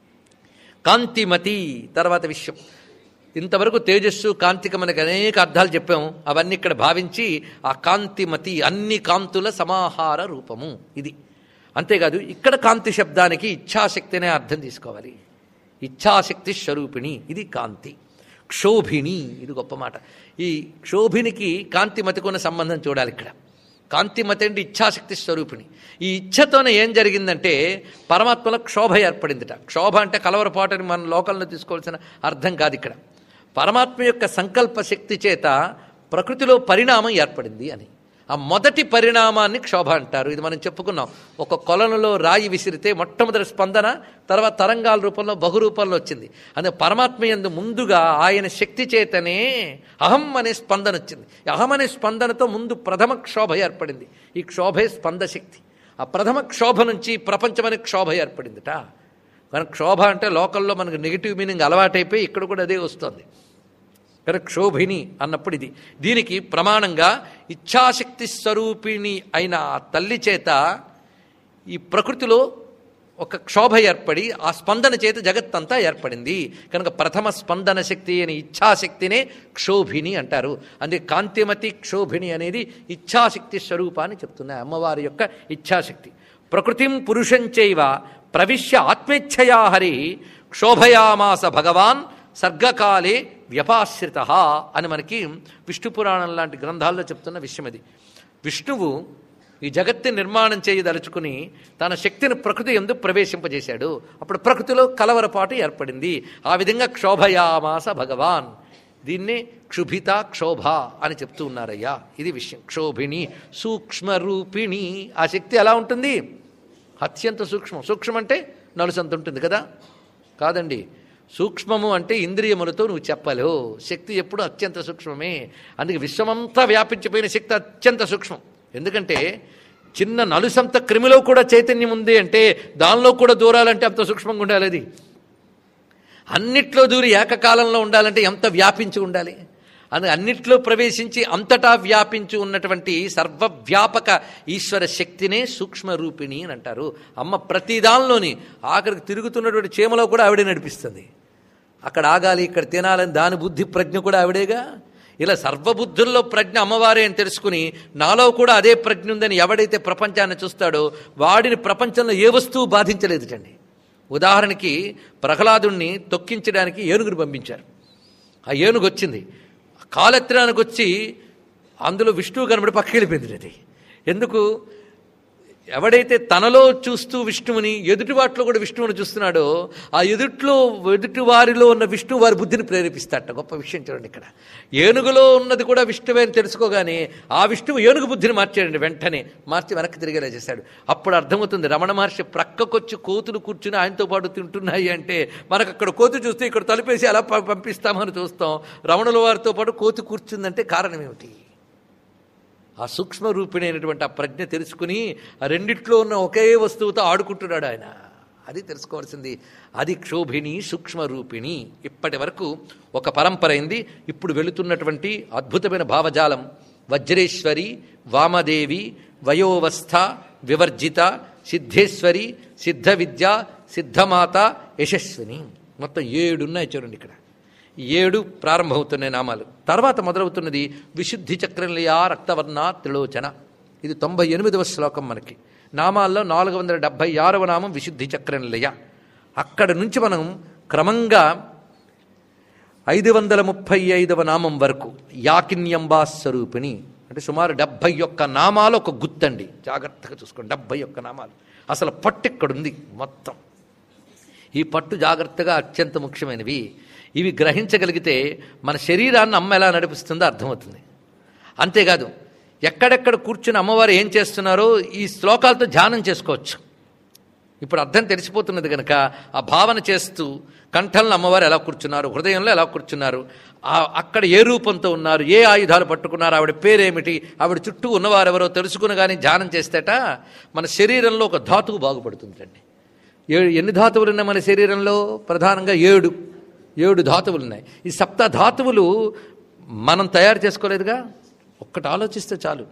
కాంతిమతి తర్వాత విషయం ఇంతవరకు తేజస్సు కాంతిక మనకి అనేక అర్థాలు చెప్పాము అవన్నీ ఇక్కడ భావించి ఆ కాంతిమతి అన్ని కాంతుల సమాహార రూపము ఇది అంతేకాదు ఇక్కడ కాంతి శబ్దానికి ఇచ్ఛాశక్తి అనే అర్థం తీసుకోవాలి ఇచ్ఛాశక్తి స్వరూపిణి ఇది కాంతి క్షోభిణి ఇది గొప్ప మాట ఈ క్షోభినికి కాంతిమతికి ఉన్న సంబంధం చూడాలి ఇక్కడ కాంతిమతి అంటే ఇచ్ఛాశక్తి స్వరూపిణి ఈ ఇచ్ఛతోనే ఏం జరిగిందంటే పరమాత్మలో క్షోభ ఏర్పడిందిట క్షోభ అంటే కలవరపాటుని మన లోకంలో తీసుకోవాల్సిన అర్థం కాదు ఇక్కడ పరమాత్మ యొక్క సంకల్ప శక్తి చేత ప్రకృతిలో పరిణామం ఏర్పడింది అని ఆ మొదటి పరిణామాన్ని క్షోభ అంటారు ఇది మనం చెప్పుకున్నాం ఒక కొలనులో రాయి విసిరితే మొట్టమొదటి స్పందన తర్వాత తరంగాల రూపంలో బహురూపంలో వచ్చింది అదే పరమాత్మ యందు ముందుగా ఆయన శక్తి చేతనే అహం అనే స్పందన వచ్చింది ఈ అహం అనే స్పందనతో ముందు ప్రథమ క్షోభ ఏర్పడింది ఈ క్షోభే స్పంద శక్తి ఆ ప్రథమ క్షోభ నుంచి ప్రపంచం అనే క్షోభ ఏర్పడిందిట కనుక క్షోభ అంటే లోకల్లో మనకు నెగిటివ్ మీనింగ్ అలవాటైపోయి ఇక్కడ కూడా అదే వస్తుంది కనుక క్షోభిణి అన్నప్పుడు ఇది దీనికి ప్రమాణంగా ఇచ్ఛాశక్తి స్వరూపిణి అయిన ఆ తల్లి చేత ఈ ప్రకృతిలో ఒక క్షోభ ఏర్పడి ఆ స్పందన చేత జగత్తంతా ఏర్పడింది కనుక ప్రథమ స్పందన శక్తి అని ఇచ్ఛాశక్తినే క్షోభిణి అంటారు అందుకే కాంతిమతి క్షోభిణి అనేది ఇచ్ఛాశక్తి స్వరూపాన్ని చెప్తున్నాయి అమ్మవారి యొక్క ఇచ్ఛాశక్తి ప్రకృతిం పురుషంచైవ ప్రవిశ్య ఆత్మేచ్ఛయా హరి క్షోభయామాస భగవాన్ సర్గకాలే వ్యపాశ్రిత అని మనకి విష్ణు పురాణం లాంటి గ్రంథాల్లో చెప్తున్న విషయం అది విష్ణువు ఈ జగత్తి నిర్మాణం చేయదలుచుకుని తన శక్తిని ప్రకృతి ఎందు ప్రవేశింపజేశాడు అప్పుడు ప్రకృతిలో కలవరపాటు ఏర్పడింది ఆ విధంగా క్షోభయామాస భగవాన్ దీన్నే క్షుభిత క్షోభ అని చెప్తూ ఉన్నారయ్యా ఇది విషయం క్షోభిణి సూక్ష్మ రూపిణి ఆ శక్తి ఎలా ఉంటుంది అత్యంత సూక్ష్మం సూక్ష్మం అంటే నలుసంత ఉంటుంది కదా కాదండి సూక్ష్మము అంటే ఇంద్రియములతో నువ్వు చెప్పలేవు శక్తి ఎప్పుడు అత్యంత సూక్ష్మమే అందుకే విశ్వమంతా వ్యాపించిపోయిన శక్తి అత్యంత సూక్ష్మం ఎందుకంటే చిన్న నలుసంత క్రిమిలో కూడా చైతన్యం ఉంది అంటే దానిలో కూడా దూరాలంటే అంత సూక్ష్మంగా ఉండాలి అది అన్నిట్లో దూరి ఏకకాలంలో ఉండాలంటే ఎంత వ్యాపించి ఉండాలి అని అన్నిట్లో ప్రవేశించి అంతటా వ్యాపించి ఉన్నటువంటి సర్వవ్యాపక ఈశ్వర శక్తినే సూక్ష్మ రూపిణి అని అంటారు అమ్మ ప్రతి దానిలోని ఆఖరికి తిరుగుతున్నటువంటి చీమలో కూడా ఆవిడే నడిపిస్తుంది అక్కడ ఆగాలి ఇక్కడ తినాలని దాని బుద్ధి ప్రజ్ఞ కూడా ఆవిడేగా ఇలా సర్వబుద్ధుల్లో ప్రజ్ఞ అమ్మవారే అని తెలుసుకుని నాలో కూడా అదే ప్రజ్ఞ ఉందని ఎవడైతే ప్రపంచాన్ని చూస్తాడో వాడిని ప్రపంచంలో ఏ వస్తువు బాధించలేదుటండి ఉదాహరణకి ప్రహ్లాదుణ్ణి తొక్కించడానికి ఏనుగుని పంపించారు ఆ ఏనుగు వచ్చింది కాలెత్తడానికి వచ్చి అందులో విష్ణువు కనబడి పక్కకి వెళ్ళిపోయింది అది ఎందుకు ఎవడైతే తనలో చూస్తూ విష్ణువుని ఎదుటి వాటిలో కూడా విష్ణువుని చూస్తున్నాడో ఆ ఎదుట్లో ఎదుటి వారిలో ఉన్న విష్ణువు వారి బుద్ధిని ప్రేరేపిస్తాడట గొప్ప విషయం చూడండి ఇక్కడ ఏనుగులో ఉన్నది కూడా విష్ణువే అని తెలుసుకోగానే ఆ విష్ణువు ఏనుగు బుద్ధిని మార్చాడండి వెంటనే మార్చి వెనక్కి తిరిగేలా చేశాడు అప్పుడు అర్థమవుతుంది రమణ మహర్షి ప్రక్కకొచ్చి కోతులు కూర్చుని ఆయనతో పాటు తింటున్నాయి అంటే మనకు అక్కడ కోతి చూస్తే ఇక్కడ తలుపేసి అలా ప- పంపిస్తామని చూస్తాం రమణుల వారితో పాటు కోతి కూర్చుందంటే కారణం ఏమిటి ఆ సూక్ష్మ రూపిణైనటువంటి ఆ ప్రజ్ఞ తెలుసుకుని ఆ రెండిట్లో ఉన్న ఒకే వస్తువుతో ఆడుకుంటున్నాడు ఆయన అది తెలుసుకోవాల్సింది అది క్షోభిణి సూక్ష్మ రూపిణి ఇప్పటి వరకు ఒక పరంపర అయింది ఇప్పుడు వెళుతున్నటువంటి అద్భుతమైన భావజాలం వజ్రేశ్వరి వామదేవి వయోవస్థ వివర్జిత సిద్ధేశ్వరి సిద్ధ విద్య సిద్ధమాత యశస్విని మొత్తం ఏడున్నాయి చూడండి ఇక్కడ ఈ ఏడు ప్రారంభమవుతున్నాయి నామాలు తర్వాత మొదలవుతున్నది విశుద్ధి చక్రంలియా రక్తవర్ణ త్రిలోచన ఇది తొంభై ఎనిమిదవ శ్లోకం మనకి నామాల్లో నాలుగు వందల డెబ్భై ఆరవ నామం విశుద్ధి చక్రంలియ అక్కడ నుంచి మనం క్రమంగా ఐదు వందల ముప్పై ఐదవ నామం వరకు యాకిన్యంబా స్వరూపిణి అంటే సుమారు డెబ్భై ఒక్క నామాలు ఒక గుత్తండి జాగ్రత్తగా చూసుకోండి డెబ్భై ఒక్క నామాలు అసలు పట్టు ఇక్కడుంది మొత్తం ఈ పట్టు జాగ్రత్తగా అత్యంత ముఖ్యమైనవి ఇవి గ్రహించగలిగితే మన శరీరాన్ని అమ్మ ఎలా నడిపిస్తుందో అర్థమవుతుంది అంతేకాదు ఎక్కడెక్కడ కూర్చుని అమ్మవారు ఏం చేస్తున్నారో ఈ శ్లోకాలతో ధ్యానం చేసుకోవచ్చు ఇప్పుడు అర్థం తెలిసిపోతున్నది కనుక ఆ భావన చేస్తూ కంఠంలో అమ్మవారు ఎలా కూర్చున్నారు హృదయంలో ఎలా కూర్చున్నారు ఆ అక్కడ ఏ రూపంతో ఉన్నారు ఏ ఆయుధాలు పట్టుకున్నారు ఆవిడ పేరేమిటి ఆవిడ చుట్టూ ఉన్నవారెవరో తెలుసుకుని కానీ ధ్యానం చేస్తేట మన శరీరంలో ఒక ధాతువు బాగుపడుతుందండి ఏడు ఎన్ని ధాతువులు ఉన్నాయి మన శరీరంలో ప్రధానంగా ఏడు ఏడు ధాతువులు ఉన్నాయి ఈ సప్త ధాతువులు మనం తయారు చేసుకోలేదుగా ఒక్కటి ఆలోచిస్తే చాలు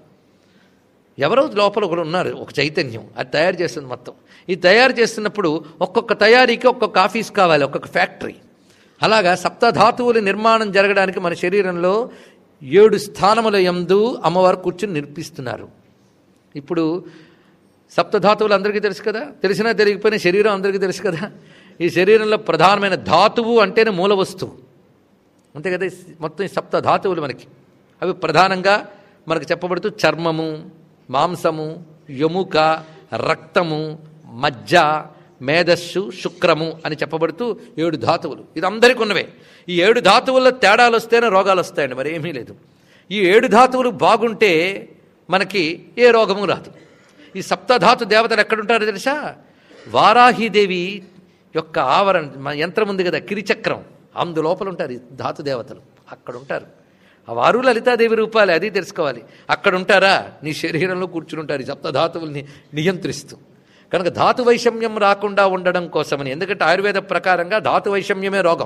ఎవరో లోపల ఒకడు ఉన్నారు ఒక చైతన్యం అది తయారు చేస్తుంది మొత్తం ఈ తయారు చేస్తున్నప్పుడు ఒక్కొక్క తయారీకి ఒక్కొక్క ఆఫీస్ కావాలి ఒక్కొక్క ఫ్యాక్టరీ అలాగా సప్తధాతువుల నిర్మాణం జరగడానికి మన శరీరంలో ఏడు స్థానముల యందు అమ్మవారు కూర్చుని నిర్పిస్తున్నారు ఇప్పుడు సప్తధాతువులు అందరికీ తెలుసు కదా తెలిసినా తెలియకపోయినా శరీరం అందరికీ తెలుసు కదా ఈ శరీరంలో ప్రధానమైన ధాతువు అంటేనే మూల వస్తువు అంతే కదా ఈ మొత్తం ఈ సప్త ధాతువులు మనకి అవి ప్రధానంగా మనకు చెప్పబడుతూ చర్మము మాంసము ఎముక రక్తము మజ్జ మేధస్సు శుక్రము అని చెప్పబడుతూ ఏడు ధాతువులు ఇది అందరికీ ఉన్నవే ఈ ఏడు ధాతువుల్లో తేడాలు వస్తేనే రోగాలు వస్తాయండి మరి ఏమీ లేదు ఈ ఏడు ధాతువులు బాగుంటే మనకి ఏ రోగము రాదు ఈ సప్తధాతు దేవతలు ఎక్కడుంటారో తెలుసా వారాహీదేవి యొక్క ఆవరణ మన యంత్రం ఉంది కదా కిరిచక్రం అందులోపల ఉంటారు ఈ ధాతు దేవతలు అక్కడ ఉంటారు ఆ వారు లలితాదేవి రూపాలే అది తెలుసుకోవాలి అక్కడ ఉంటారా నీ శరీరంలో కూర్చుని ఉంటారు ఈ సప్తధాతువుల్ని నియంత్రిస్తూ కనుక ధాతు వైషమ్యం రాకుండా ఉండడం కోసమని ఎందుకంటే ఆయుర్వేద ప్రకారంగా ధాతు వైషమ్యమే రోగం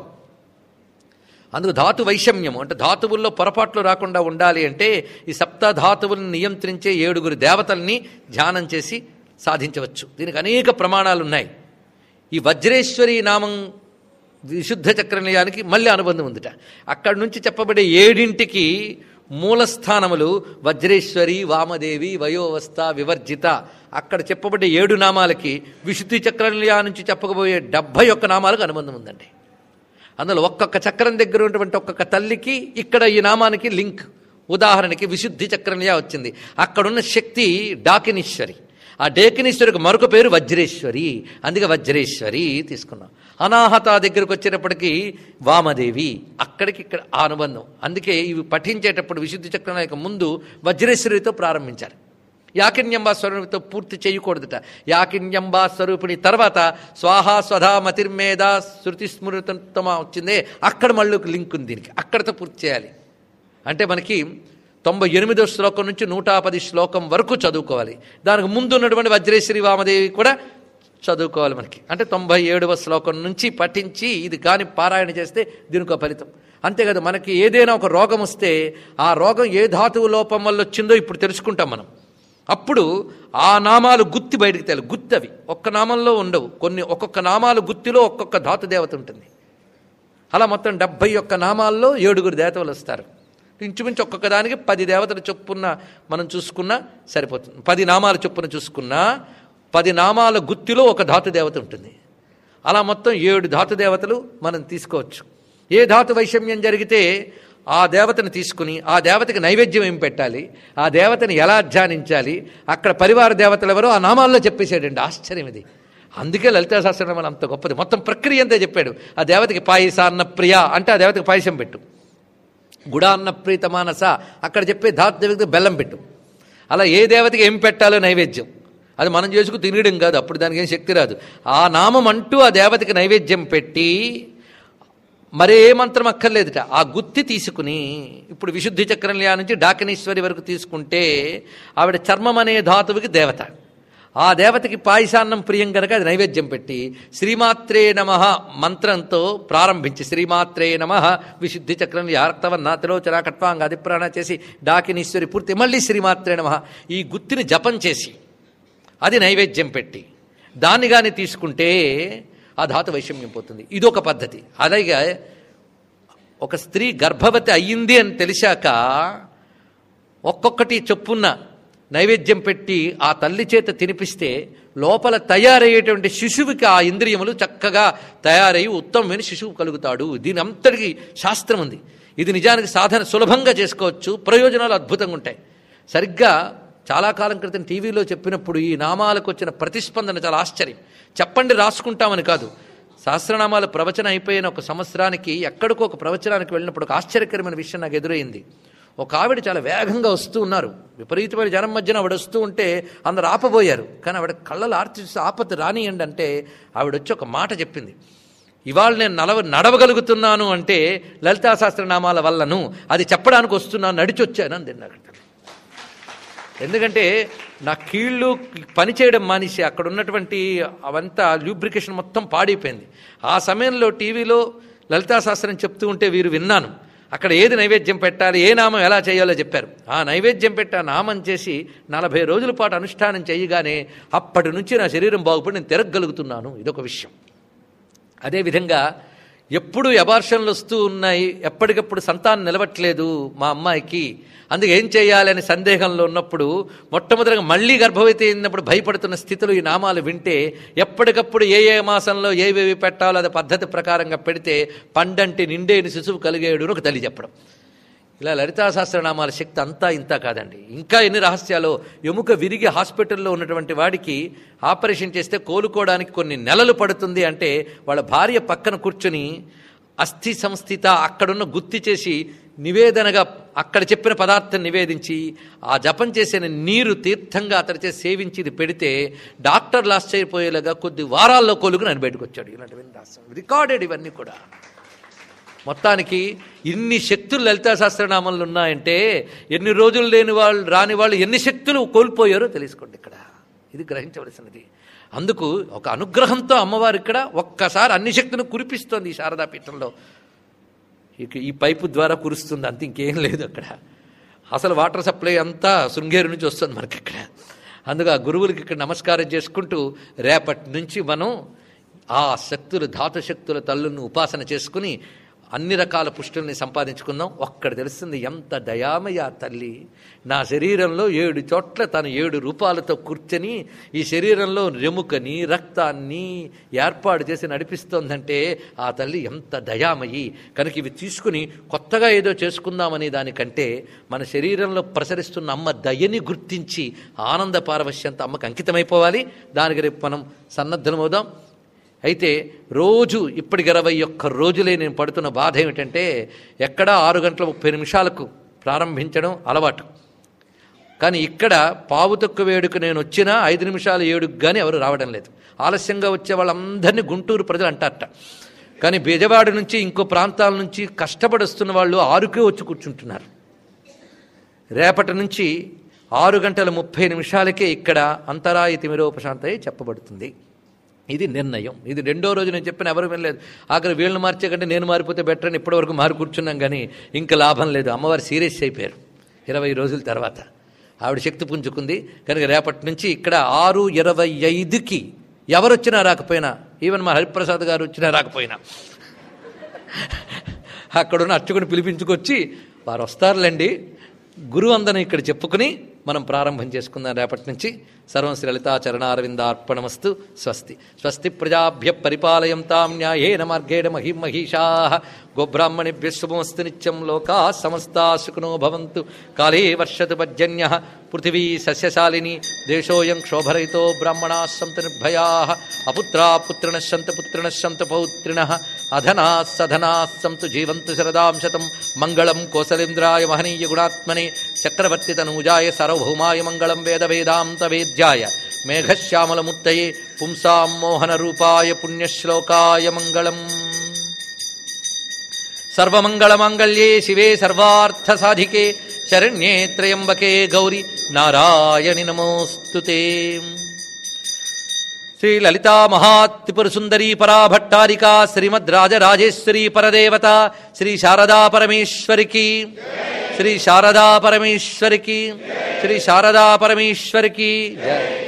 అందుకు ధాతు వైషమ్యము అంటే ధాతువుల్లో పొరపాట్లు రాకుండా ఉండాలి అంటే ఈ సప్త ధాతువులను నియంత్రించే ఏడుగురు దేవతల్ని ధ్యానం చేసి సాధించవచ్చు దీనికి అనేక ప్రమాణాలు ఉన్నాయి ఈ వజ్రేశ్వరి నామం విశుద్ధ చక్రనిలయానికి మళ్ళీ అనుబంధం ఉందిట అక్కడి నుంచి చెప్పబడే ఏడింటికి మూలస్థానములు వజ్రేశ్వరి వామదేవి వయోవస్థ వివర్జిత అక్కడ చెప్పబడే ఏడు నామాలకి విశుద్ధి చక్రనిలయా నుంచి చెప్పకపోయే డెబ్భై ఒక్క నామాలకు అనుబంధం ఉందండి అందులో ఒక్కొక్క చక్రం దగ్గర ఉన్నటువంటి ఒక్కొక్క తల్లికి ఇక్కడ ఈ నామానికి లింక్ ఉదాహరణకి విశుద్ధి చక్రనియా వచ్చింది అక్కడున్న శక్తి డాకినీశ్వరి ఆ డేకినీశ్వరికి మరొక పేరు వజ్రేశ్వరి అందుకే వజ్రేశ్వరి తీసుకున్నాం అనాహత దగ్గరకు వచ్చేటప్పటికి వామదేవి అక్కడికి ఇక్కడ ఆ అనుబంధం అందుకే ఇవి పఠించేటప్పుడు విశుద్ధి చక్రం యొక్క ముందు వజ్రేశ్వరితో ప్రారంభించాలి యాకిన్యంబా స్వరూపితో పూర్తి చేయకూడదుట యాకిన్యంబా స్వరూపిణి తర్వాత స్వాహా స్వధా మతిర్మేధ శృతి స్మృతమ వచ్చిందే అక్కడ మళ్ళీ ఒక లింక్ ఉంది దీనికి అక్కడతో పూర్తి చేయాలి అంటే మనకి తొంభై ఎనిమిదో శ్లోకం నుంచి నూట పది శ్లోకం వరకు చదువుకోవాలి దానికి ముందు ఉన్నటువంటి వజ్రేశ్వరి వామదేవి కూడా చదువుకోవాలి మనకి అంటే తొంభై ఏడవ శ్లోకం నుంచి పఠించి ఇది కాని పారాయణ చేస్తే దీనికి ఒక ఫలితం అంతేకాదు మనకి ఏదైనా ఒక రోగం వస్తే ఆ రోగం ఏ ధాతువు లోపం వల్ల వచ్చిందో ఇప్పుడు తెలుసుకుంటాం మనం అప్పుడు ఆ నామాలు గుత్తి బయటికి తేలి గుత్తి అవి ఒక్క నామంలో ఉండవు కొన్ని ఒక్కొక్క నామాలు గుత్తిలో ఒక్కొక్క ధాతు దేవత ఉంటుంది అలా మొత్తం డెబ్భై ఒక్క నామాల్లో ఏడుగురు దేవతలు వస్తారు ఇంచుమించు ఒక్కొక్క దానికి పది దేవతల చొప్పున మనం చూసుకున్నా సరిపోతుంది పది నామాల చొప్పున చూసుకున్నా పది నామాల గుత్తిలో ఒక ధాతు దేవత ఉంటుంది అలా మొత్తం ఏడు ధాతు దేవతలు మనం తీసుకోవచ్చు ఏ ధాతు వైషమ్యం జరిగితే ఆ దేవతను తీసుకుని ఆ దేవతకి నైవేద్యం ఏం పెట్టాలి ఆ దేవతని ఎలా ధ్యానించాలి అక్కడ పరివార దేవతలు ఎవరో ఆ నామాల్లో చెప్పేశాడండి ఆశ్చర్యం ఇది అందుకే లలితా సహస్రనామాలు అంత గొప్పది మొత్తం ప్రక్రియ అంతా చెప్పాడు ఆ దేవతకి పాయసాన్న ప్రియ అంటే ఆ దేవతకి పాయసం పెట్టు గుడాన్న ప్రీత మానస అక్కడ చెప్పే ధాతు దేవతకి బెల్లం పెట్టు అలా ఏ దేవతకి ఏం పెట్టాలో నైవేద్యం అది మనం చేసుకు తినడం కాదు అప్పుడు దానికి ఏం శక్తి రాదు ఆ నామం అంటూ ఆ దేవతకి నైవేద్యం పెట్టి మరే మంత్రం అక్కర్లేదుట ఆ గుత్తి తీసుకుని ఇప్పుడు విశుద్ధి చక్రంలియా నుంచి డాకినీశ్వరి వరకు తీసుకుంటే ఆవిడ చర్మం అనే ధాతువుకి దేవత ఆ దేవతకి పాయసాన్నం ప్రియం కనుక అది నైవేద్యం పెట్టి శ్రీమాత్రే నమ మంత్రంతో ప్రారంభించి శ్రీమాత్రే నమ విశుద్ధి చక్రం యార్తవన్న తిలోచన కట్వాంగ అధిప్రాణ చేసి డాకినీశ్వరి పూర్తి మళ్ళీ శ్రీమాత్రే నమ ఈ గుత్తిని జపం చేసి అది నైవేద్యం పెట్టి దాన్ని కానీ తీసుకుంటే ఆ ధాతు వైషమ్యం పోతుంది ఇదొక పద్ధతి అలాగే ఒక స్త్రీ గర్భవతి అయ్యింది అని తెలిసాక ఒక్కొక్కటి చొప్పున్న నైవేద్యం పెట్టి ఆ తల్లి చేత తినిపిస్తే లోపల తయారయ్యేటువంటి శిశువుకి ఆ ఇంద్రియములు చక్కగా తయారయ్యి ఉత్తమమైన శిశువు కలుగుతాడు దీని అంతటికి శాస్త్రం ఉంది ఇది నిజానికి సాధన సులభంగా చేసుకోవచ్చు ప్రయోజనాలు అద్భుతంగా ఉంటాయి సరిగ్గా చాలా కాలం క్రితం టీవీలో చెప్పినప్పుడు ఈ నామాలకు వచ్చిన ప్రతిస్పందన చాలా ఆశ్చర్యం చెప్పండి రాసుకుంటామని కాదు సహస్రనామాల ప్రవచనం అయిపోయిన ఒక సంవత్సరానికి ఎక్కడికో ఒక ప్రవచనానికి వెళ్ళినప్పుడు ఒక ఆశ్చర్యకరమైన విషయం నాకు ఎదురైంది ఒక ఆవిడ చాలా వేగంగా వస్తూ ఉన్నారు విపరీతమైన జనం మధ్యన ఆవిడ వస్తూ ఉంటే అందరు ఆపబోయారు కానీ ఆవిడ కళ్ళలు ఆర్చి చూసి ఆపత్తి రానియండి అంటే ఆవిడ వచ్చి ఒక మాట చెప్పింది ఇవాళ నేను నడవ నడవగలుగుతున్నాను అంటే లలితా సహస్రనామాల వల్లను అది చెప్పడానికి వస్తున్నాను నడిచొచ్చాను అని తిన్నాడు ఎందుకంటే నా కీళ్ళు పనిచేయడం మానేసి అక్కడ ఉన్నటువంటి అవంతా లూబ్రికేషన్ మొత్తం పాడైపోయింది ఆ సమయంలో టీవీలో లలితా శాస్త్రం చెప్తూ ఉంటే వీరు విన్నాను అక్కడ ఏది నైవేద్యం పెట్టాలి ఏ నామం ఎలా చేయాలో చెప్పారు ఆ నైవేద్యం పెట్టి ఆ నామం చేసి నలభై రోజుల పాటు అనుష్ఠానం చేయగానే అప్పటి నుంచి నా శరీరం బాగుపడి నేను తిరగగలుగుతున్నాను ఇదొక విషయం అదేవిధంగా ఎప్పుడు అబార్షన్లు వస్తూ ఉన్నాయి ఎప్పటికప్పుడు సంతానం నిలవట్లేదు మా అమ్మాయికి అందుకే ఏం చేయాలని సందేహంలో ఉన్నప్పుడు మొట్టమొదటిగా మళ్ళీ గర్భవతి అయినప్పుడు భయపడుతున్న స్థితిలో ఈ నామాలు వింటే ఎప్పటికప్పుడు ఏ ఏ మాసంలో ఏవేవి పెట్టాలో అది పద్ధతి ప్రకారంగా పెడితే పండంటి నిండేని శిశువు కలిగేడు అని ఒక తల్లి చెప్పడం ఇలా లలితా సహస్రనామాల శక్తి అంతా ఇంత కాదండి ఇంకా ఎన్ని రహస్యాలు ఎముక విరిగి హాస్పిటల్లో ఉన్నటువంటి వాడికి ఆపరేషన్ చేస్తే కోలుకోవడానికి కొన్ని నెలలు పడుతుంది అంటే వాళ్ళ భార్య పక్కన కూర్చుని అస్థి సంస్థిత అక్కడున్న గుత్తి చేసి నివేదనగా అక్కడ చెప్పిన పదార్థం నివేదించి ఆ జపం చేసిన నీరు తీర్థంగా అతడి చేసి సేవించి ఇది పెడితే డాక్టర్లు ఆశ్చర్యపోయేలాగా కొద్ది వారాల్లో కోలుకుని ఆయన బయటకు వచ్చాడు ఇలాంటివన్నీ రాస్తాం రికార్డెడ్ ఇవన్నీ కూడా మొత్తానికి ఇన్ని శక్తులు లలితా సహస్రనామంలో ఉన్నాయంటే ఎన్ని రోజులు లేని వాళ్ళు రాని వాళ్ళు ఎన్ని శక్తులు కోల్పోయారో తెలుసుకోండి ఇక్కడ ఇది గ్రహించవలసినది అందుకు ఒక అనుగ్రహంతో అమ్మవారు ఇక్కడ ఒక్కసారి అన్ని శక్తులు కురిపిస్తోంది ఈ శారదాపీఠంలో ఇక ఈ పైపు ద్వారా కురుస్తుంది అంత ఇంకేం లేదు అక్కడ అసలు వాటర్ సప్లై అంతా శృంగేరు నుంచి వస్తుంది మనకి ఇక్కడ అందుకు ఆ గురువులకి ఇక్కడ నమస్కారం చేసుకుంటూ రేపటి నుంచి మనం ఆ శక్తులు ధాతు శక్తుల తల్లులను ఉపాసన చేసుకుని అన్ని రకాల పుష్టుల్ని సంపాదించుకుందాం ఒక్కడ తెలుస్తుంది ఎంత దయామయ ఆ తల్లి నా శరీరంలో ఏడు చోట్ల తను ఏడు రూపాలతో కూర్చొని ఈ శరీరంలో రెముకని రక్తాన్ని ఏర్పాటు చేసి నడిపిస్తోందంటే ఆ తల్లి ఎంత దయామయి కనుక ఇవి తీసుకుని కొత్తగా ఏదో చేసుకుందామనే దానికంటే మన శరీరంలో ప్రసరిస్తున్న అమ్మ దయని గుర్తించి ఆనంద పారవశ్యంతో అమ్మకు అంకితమైపోవాలి దానికి రేపు మనం సన్నద్ధమవుదాం అయితే రోజు ఇప్పటికి ఇరవై ఒక్క రోజులే నేను పడుతున్న బాధ ఏమిటంటే ఎక్కడా ఆరు గంటల ముప్పై నిమిషాలకు ప్రారంభించడం అలవాటు కానీ ఇక్కడ పావు తక్కువ వేడుకు నేను వచ్చినా ఐదు నిమిషాలు ఏడుకు కానీ ఎవరు రావడం లేదు ఆలస్యంగా వచ్చే వాళ్ళందరినీ గుంటూరు ప్రజలు అంటారట కానీ బెజవాడ నుంచి ఇంకో ప్రాంతాల నుంచి కష్టపడి వస్తున్న వాళ్ళు ఆరుకే వచ్చి కూర్చుంటున్నారు రేపటి నుంచి ఆరు గంటల ముప్పై నిమిషాలకే ఇక్కడ అంతరాయ తిమిరోపశాంతయ్య చెప్పబడుతుంది ఇది నిర్ణయం ఇది రెండో రోజు నేను చెప్పిన ఎవరు వినలేదు ఆఖరి వీళ్ళని మార్చే కంటే నేను మారిపోతే బెటర్ అని ఇప్పటివరకు మారి కూర్చున్నాం కానీ ఇంకా లాభం లేదు అమ్మవారు సీరియస్ అయిపోయారు ఇరవై రోజుల తర్వాత ఆవిడ శక్తి పుంజుకుంది కనుక రేపటి నుంచి ఇక్కడ ఆరు ఇరవై ఐదుకి ఎవరు వచ్చినా రాకపోయినా ఈవెన్ మా హరిప్రసాద్ గారు వచ్చినా రాకపోయినా అక్కడున్న అర్చకుని పిలిపించుకొచ్చి వారు వస్తారులేండి గురువు అందరం ఇక్కడ చెప్పుకుని మనం ప్రారంభం చేసుకుందాం రేపటి నుంచి సర్వం శ్రీ లలితా చరణారవిందార్పణమస్తు స్వస్తి స్వస్తి ప్రజాభ్య పరిపాలయంతాం న్యాయేన మార్గేణ మహిం మహిషా గోబ్రాహ్మణిభ్య శుభమస్తు నిత్యం లోకా సమస్తా సుఖినో భవంతు కాళే వర్షతు పర్జన్య పృథివీ సస్యశాలిని దేశోయం క్షోభరహితో బ్రాహ్మణా సంతు నిర్భయా అపుత్రా పుత్రిణ సంతు పుత్రిణ సంతు పౌత్రిణ అధనా సధనా సంతు జీవంతు శరదాం శతం మంగళం కోసలేంద్రాయ మహనీయ గుణాత్మనే చక్రవర్తి తనూజాయ సార్వభౌమాయ మంగళం వేద వేదాంత వేద్యాయ మేఘశ్యామలమూర్తయే పుంసాం మోహన రూపాయ పుణ్యశ్లోకాయ మంగళం సర్వమంగళమాంగళ్యే శివే సర్వార్థసాధికే శరణ్యే త్రయంబకే గౌరి నారాయణి నమోऽस्तु ते శ్రీ లలితా మహాత్రిపుర సుందరీ పరాభట్టారికా శ్రీమద్ రాజరాజేశ్వరీ పరదేవత శ్రీ శారదా పరమేశ్వరికి శ్రీ శారదా పరమేశ్వరికి శ్రీ శారదా పరమేశ్వరికి జయ